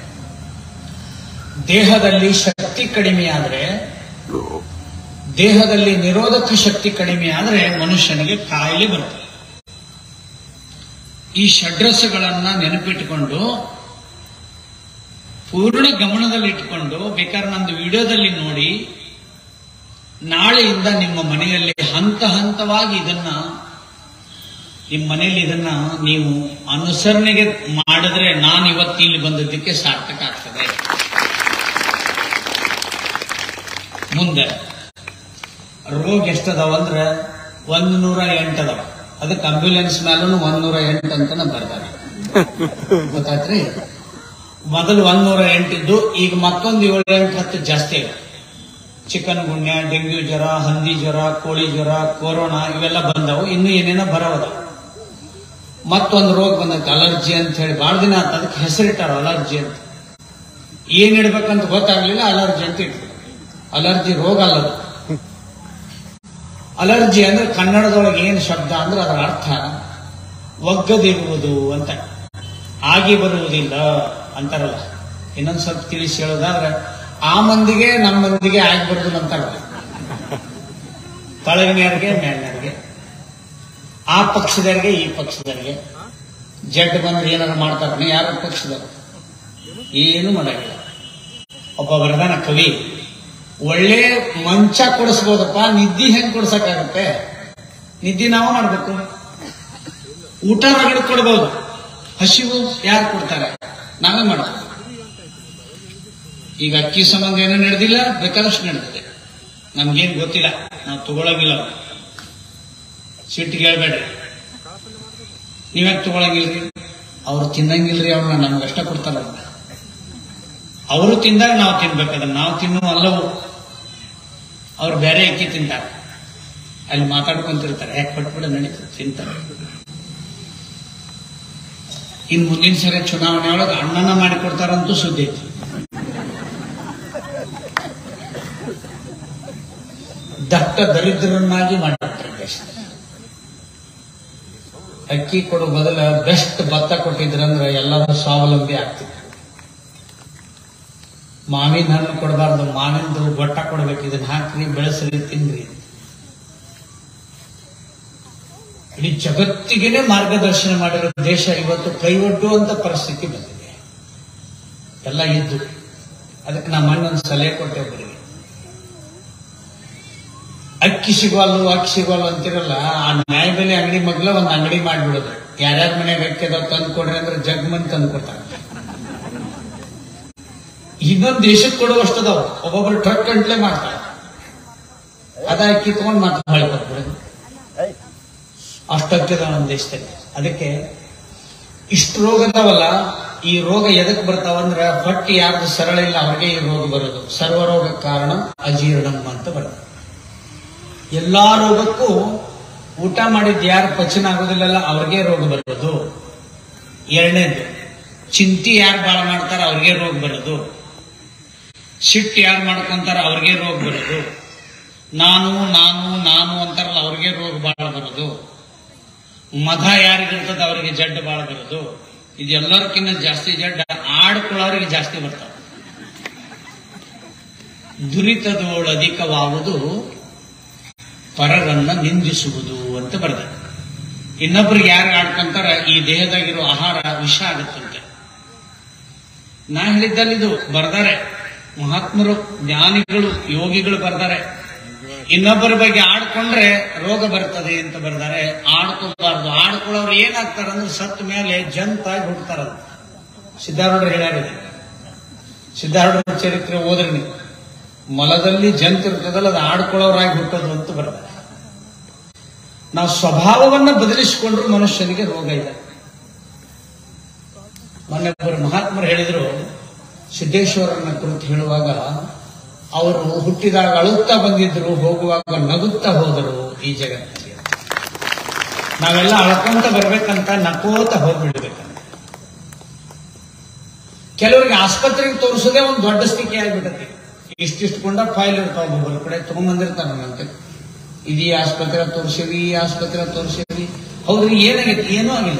S1: ದೇಹದಲ್ಲಿ ಶಕ್ತಿ ಕಡಿಮೆ ಆದ್ರೆ ದೇಹದಲ್ಲಿ ನಿರೋಧಕ ಶಕ್ತಿ ಕಡಿಮೆ ಆದ್ರೆ ಮನುಷ್ಯನಿಗೆ ಕಾಯಿಲೆ ಬರುತ್ತೆ ಈ ಷಡ್ರಸಗಳನ್ನ ನೆನಪಿಟ್ಟುಕೊಂಡು ಪೂರ್ಣ ಗಮನದಲ್ಲಿ ಇಟ್ಕೊಂಡು ಬೇಕಾದ್ರೆ ನಂದು ವಿಡಿಯೋದಲ್ಲಿ ನೋಡಿ ನಾಳೆಯಿಂದ ನಿಮ್ಮ ಮನೆಯಲ್ಲಿ ಹಂತ ಹಂತವಾಗಿ ಇದನ್ನ ನಿಮ್ಮ ಮನೆಯಲ್ಲಿ ಇದನ್ನ ನೀವು ಅನುಸರಣೆಗೆ ಮಾಡಿದ್ರೆ ನಾನು ಇವತ್ತು ಇಲ್ಲಿ ಬಂದದ್ದಕ್ಕೆ ಸಾರ್ಥಕ ಆಗ್ತದೆ ಮುಂದೆ ರೋಗ ಎಷ್ಟದಾವ ಅಂದ್ರೆ ಒಂದ್ ನೂರ ಎಂಟು ಅದಾವ ಅದಕ್ಕೆ ಅಂಬ್ಯುಲೆನ್ಸ್ ಮೇಲೂ ಒಂದ್ ನೂರ ಎಂಟು ಅಂತಾನೆ ಬರ್ತಾರೆ ಗೊತ್ತಾಯ್ತ್ರಿ ಮೊದಲು ಒಂದ್ ನೂರ ಎಂಟಿದ್ದು ಈಗ ಮತ್ತೊಂದು ಏಳು ಎಂಟು ಹತ್ತು ಜಾಸ್ತಿ ಆಗಿದೆ ಚಿಕನ್ ಗುನ್ಯ ಡೆಂಗ್ಯೂ ಜ್ವರ ಹಂದಿ ಜ್ವರ ಕೋಳಿ ಜ್ವರ ಕೊರೋನಾ ಇವೆಲ್ಲ ಬಂದವು ಇನ್ನು ಏನೇನೋ ಬರವದ ಮತ್ತೊಂದು ರೋಗ ಬಂದೈತೆ ಅಲರ್ಜಿ ಅಂತ ಹೇಳಿ ಬಹಳ ದಿನ ಆತ ಅದಕ್ಕೆ ಹೆಸರಿಟ್ಟಾರ ಅಲರ್ಜಿ ಅಂತ ಏನ್ ಇಡ್ಬೇಕಂತ ಗೊತ್ತಾಗ್ಲಿಲ್ಲ ಅಲರ್ಜಿ ಅಂತ ಇಟ್ರು ಅಲರ್ಜಿ ರೋಗ ಅಲ್ಲದು ಅಲರ್ಜಿ ಅಂದ್ರೆ ಕನ್ನಡದೊಳಗೆ ಏನ್ ಶಬ್ದ ಅಂದ್ರೆ ಅದರ ಅರ್ಥ ಒಗ್ಗದಿರುವುದು ಅಂತ ಆಗಿ ಬರುವುದಿಲ್ಲ ಅಂತಾರಲ್ಲ ಇನ್ನೊಂದ್ ಸ್ವಲ್ಪ ತಿಳಿಸಿ ಹೇಳೋದಾದ್ರೆ ಆ ಮಂದಿಗೆ ನಮ್ಮ ಮಂದಿಗೆ ಆಗಿ ಬರುದಿಲ್ಲ ಅಂತಾರಲ್ಲ ತಳಗಿನವ್ರಿಗೆ ಮೇಲಿನವ್ರಿಗೆ ಆ ಪಕ್ಷದವರಿಗೆ ಈ ಪಕ್ಷದವರಿಗೆ ಜಡ್ ಬಂದ್ರೆ ಏನಾರು ಮಾಡ್ತಾರ ಯಾರ ಪಕ್ಷದವರು ಏನು ಮಾಡಂಗಿಲ್ಲ ಒಬ್ಬ ಬರದಾನ ಕವಿ ಒಳ್ಳೆ ಮಂಚ ಕೊಡಿಸ್ಬೋದಪ್ಪ ನಿದ್ದಿ ಹೆಂಗ್ ಕೊಡ್ಸಕ್ಕಾಗತ್ತೆ ನಿದ್ದಿ ನಾವು ಮಾಡ್ಬೇಕು ಊಟ ಹೊರಗಡೆ ಕೊಡ್ಬೋದು ಹಸಿವು ಯಾರು ಕೊಡ್ತಾರೆ ನಾವೇ ಮಾಡ್ಬೇಕು ಈಗ ಅಕ್ಕಿ ಸಂಬಂಧ ಏನೂ ನಡೆದಿಲ್ಲ ಬೇಕಾದಷ್ಟು ನಡೆದಿದೆ ನಮ್ಗೇನ್ ಗೊತ್ತಿಲ್ಲ ನಾವು ತಗೊಳಂಗಿಲ್ಲ ಸಿಟ್ಟಿಗೆ ಹೇಳ್ಬೇಡ್ರಿ ನೀವ್ಯಾಕೆ ತಗೊಳಂಗಿಲ್ರಿ ಅವ್ರು ತಿನ್ನಂಗಿಲ್ರಿ ಅವ್ರನ್ನ ನಮ್ಗಷ್ಟ ಕೊಡ್ತಾರ ಅವರು ತಿಂದಾಗ ನಾವು ತಿನ್ಬೇಕದನ್ನ ನಾವು ತಿನ್ನು ಅಲ್ಲವು ಅವ್ರು ಬೇರೆ ಅಕ್ಕಿ ತಿಂತಾರೆ ಅಲ್ಲಿ ಮಾತಾಡ್ಕೊಂತಿರ್ತಾರೆ ಯಾಕೆ ಪಟ್ಬಿಡ ನಡೀತದೆ ತಿಂತಾರೆ ಇನ್ ಮುಂದಿನ ಸರಿ ಚುನಾವಣೆ ಒಳಗೆ ಅಣ್ಣನ ಮಾಡಿಕೊಡ್ತಾರಂತೂ ಸುದ್ದಿ ಐತಿ ದಟ್ಟ ದರಿದ್ರನ್ನಾಗಿ ಮಾಡಿರ್ತಾರೆ ದೇಶ ಅಕ್ಕಿ ಕೊಡೋ ಬದಲ ಬೆಸ್ಟ್ ಭತ್ತ ಕೊಟ್ಟಿದ್ರಂದ್ರೆ ಎಲ್ಲರೂ ಸ್ವಾವಲಂಬಿ ಆಗ್ತಿದ್ರು ಮಾವಿನ ಹಣ್ಣು ಕೊಡಬಾರ್ದು ಮಾವಿನದು ಗೊಟ್ಟ ಕೊಡ್ಬೇಕು ಇದನ್ನ ಹಾಕ್ರಿ ಬೆಳೆಸ್ರಿ ತಿನ್ರಿ ಇಡೀ ಜಗತ್ತಿಗೆನೆ ಮಾರ್ಗದರ್ಶನ ಮಾಡಿರೋ ದೇಶ ಇವತ್ತು ಕೈವಡ್ಡುವಂತ ಪರಿಸ್ಥಿತಿ ಬಂದಿದೆ ಎಲ್ಲ ಇದ್ದು ಅದಕ್ಕೆ ನಾ ಮಣ್ಣೊಂದು ಸಲಹೆ ಕೊಟ್ಟೆ ಒಬ್ಬರಿಗೆ ಅಕ್ಕಿ ಸಿಗೋಲ್ಲು ಅಕ್ಕಿ ಸಿಗೋಲ್ಲು ಅಂತಿರಲ್ಲ ಆ ನ್ಯಾಯಬೆಲೆ ಅಂಗಡಿ ಮಗ್ಲ ಒಂದು ಅಂಗಡಿ ಮಾಡ್ಬಿಡೋದು ಯಾರ್ಯಾರ ಮನೆಗೆ ಅಕ್ಕಿ ಅದಾವ ತಂದು ಕೊಡ್ರಿ ಅಂದ್ರೆ ಜಗ್ಮನ್ ತಂದು ಕೊಡ್ತಾರೆ ಇನ್ನೊಂದು ದೇಶಕ್ಕೆ ಕೊಡುವಷ್ಟದಾವ ಒಬ್ಬೊಬ್ರು ಟ್ರಕ್ ಗಂಟ್ಲೆ ಮಾಡ್ತಾರೆ ಅದ ಅಕ್ಕಿ ತಗೊಂಡ್ ಮಾತ್ರ ಹೊಳೆ ಕೊಟ್ಬಿಡೋದು ಅಷ್ಟಕ್ಕಿದ ನಮ್ಮ ದೇಶದಲ್ಲಿ ಅದಕ್ಕೆ ಇಷ್ಟು ರೋಗ ಅದಾವಲ್ಲ ಈ ರೋಗ ಎದಕ್ ಬರ್ತಾವಂದ್ರೆ ಹೊಟ್ಟೆ ಯಾರ್ದು ಸರಳ ಇಲ್ಲ ಅವ್ರಿಗೆ ಈ ರೋಗ ಬರೋದು ಸರ್ವರೋಗ ಕಾರಣ ಅಜೀರ್ಣಂ ಅಂತ ಬರ್ತದೆ ಎಲ್ಲಾ ರೋಗಕ್ಕೂ ಊಟ ಮಾಡಿದ್ ಯಾರು ಪಚನ ಆಗೋದಿಲ್ಲಲ್ಲ ಅವ್ರಿಗೆ ರೋಗ ಬರೋದು ಎರಡನೇದು ಚಿಂತಿ ಯಾರು ಬಾಳ ಮಾಡ್ತಾರ ಅವ್ರಿಗೆ ರೋಗ ಬರೋದು ಸಿಟ್ಟು ಯಾರು ಮಾಡ್ಕೊಂತಾರ ಅವ್ರಿಗೆ ರೋಗ ಬರೋದು ನಾನು ನಾನು ನಾನು ಅಂತಾರಲ್ಲ ಅವ್ರಿಗೆ ರೋಗ ಬಾಳ ಬರೋದು ಮದ ಯಾರಿಗಿರ್ತದ ಅವರಿಗೆ ಜಡ್ಡ ಬಾಳ ಬರೋದು ಇದೆಲ್ಲರಿಗಿನ್ನ ಜಾಸ್ತಿ ಜಡ್ಡ ಆಡ್ಕೊಳ್ಳೋರಿಗೆ ಜಾಸ್ತಿ ಬರ್ತಾವ ದುರಿತದೋಳು ಅಧಿಕವಾಗುವುದು ಪರರನ್ನ ನಿಂದಿಸುವುದು ಅಂತ ಬರ್ದ ಇನ್ನೊಬ್ರಿಗೆ ಯಾರು ಆಡ್ಕೊಂತಾರ ಈ ದೇಹದಾಗಿರೋ ಆಹಾರ ವಿಷ ಆಗುತ್ತಂತೆ ನಾ ಹೇಳಿದ್ದಲ್ಲಿ ಇದು ಬರ್ದಾರೆ ಮಹಾತ್ಮರು ಜ್ಞಾನಿಗಳು ಯೋಗಿಗಳು ಬರ್ದಾರೆ ಇನ್ನೊಬ್ಬರ ಬಗ್ಗೆ ಆಡ್ಕೊಂಡ್ರೆ ರೋಗ ಬರ್ತದೆ ಅಂತ ಬರ್ದಾರೆ ಆಡ್ಕೋಬಾರ್ದು ಆಡ್ಕೊಳ್ಳೋರು ಏನಾಗ್ತಾರ ಅಂದ್ರೆ ಸತ್ತ ಮೇಲೆ ಜಂತಾಗಿ ಹುಡ್ತಾರಂತ ಸಿದ್ಧಾರೂಢರು ಹೇಳ್ಯಾರಿದೆ ಸಿದ್ಧಾರೂಢರ ಚರಿತ್ರೆ ಓದ್ರಿ ನೀವು ಮಲದಲ್ಲಿ ಜಂತ್ ಇರ್ತದಲ್ಲ ಅದು ಆಡ್ಕೊಳ್ಳೋರಾಗಿ ಹುಟ್ಟೋದು ಅಂತ ಬರ್ತಾರೆ ನಾವು ಸ್ವಭಾವವನ್ನ ಬದಲಿಸಿಕೊಂಡ್ರು ಮನುಷ್ಯನಿಗೆ ರೋಗ ಇದೆ ಮೊನ್ನೆ ಒಬ್ಬರು ಮಹಾತ್ಮರು ಹೇಳಿದ್ರು ಸಿದ್ದೇಶ್ವರನ ಕುರಿತು ಹೇಳುವಾಗ ಅವರು ಹುಟ್ಟಿದಾಗ ಅಳುತ್ತಾ ಬಂದಿದ್ರು ಹೋಗುವಾಗ ನಗುತ್ತಾ ಹೋದರು ಈ ಜಗತ್ತಿಗೆ ನಾವೆಲ್ಲ ಅಳ್ಕೊಂತ ಬರ್ಬೇಕಂತ ನಕೋತ ಹೋಗ್ಬಿಡ್ಬೇಕಂತ ಕೆಲವರಿಗೆ ಆಸ್ಪತ್ರೆಗೆ ತೋರಿಸೋದೇ ಒಂದು ದೊಡ್ಡ ಸ್ಥಿತಿ ಆಗ್ಬಿಟ್ಟತಿ ಇಷ್ಟಿಷ್ಟು ಕೊಂಡ ಫೈಲ್ ಇರ್ತಾವ ಒಬ್ಬೊಬ್ಬರ ಕಡೆ ತಗೊಂಡ್ಬಂದಿರ್ತಾರಂತೆ ಇದು ಈ ಆಸ್ಪತ್ರೆ ತೋರಿಸಿವಿ ಈ ಆಸ್ಪತ್ರೆ ತೋರಿಸಿವಿ ಹೌದ್ರಿ ಏನಾಗೈತಿ ಏನೂ ಆಗಿಲ್ಲ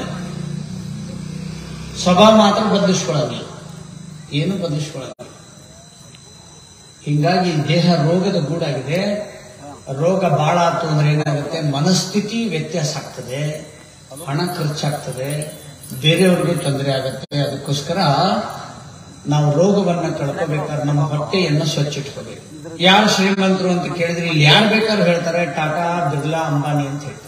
S1: ಸ್ವಭಾವ ಮಾತ್ರ ಬದಲಿಸ್ಕೊಳ್ಳೋದಿಲ್ಲ ಏನು ಬದಲಿಸ್ಕೊಳ್ಳೋದಿಲ್ಲ ಹಿಂಗಾಗಿ ದೇಹ ರೋಗದ ಗೂಡಾಗಿದೆ ರೋಗ ಬಾಳ ಆತು ಅಂದ್ರೆ ಏನಾಗುತ್ತೆ ಮನಸ್ಥಿತಿ ವ್ಯತ್ಯಾಸ ಆಗ್ತದೆ ಹಣ ಖರ್ಚಾಗ್ತದೆ ಬೇರೆಯವ್ರಿಗೂ ತೊಂದರೆ ಆಗುತ್ತೆ ಅದಕ್ಕೋಸ್ಕರ ನಾವು ರೋಗವನ್ನ ಕಳ್ಕೋಬೇಕಾದ್ರೆ ನಮ್ಮ ಹೊಟ್ಟೆಯನ್ನ ಸ್ವಚ್ಛ ಇಟ್ಕೋಬೇಕು ಯಾರು ಶ್ರೀಮಂತರು ಅಂತ ಕೇಳಿದ್ರೆ ಇಲ್ಲಿ ಯಾರು ಬೇಕಾದ್ರೂ ಹೇಳ್ತಾರೆ ಟಾಟಾ ಬಿರ್ಲಾ ಅಂಬಾನಿ ಅಂತ ಹೇಳ್ತಾರೆ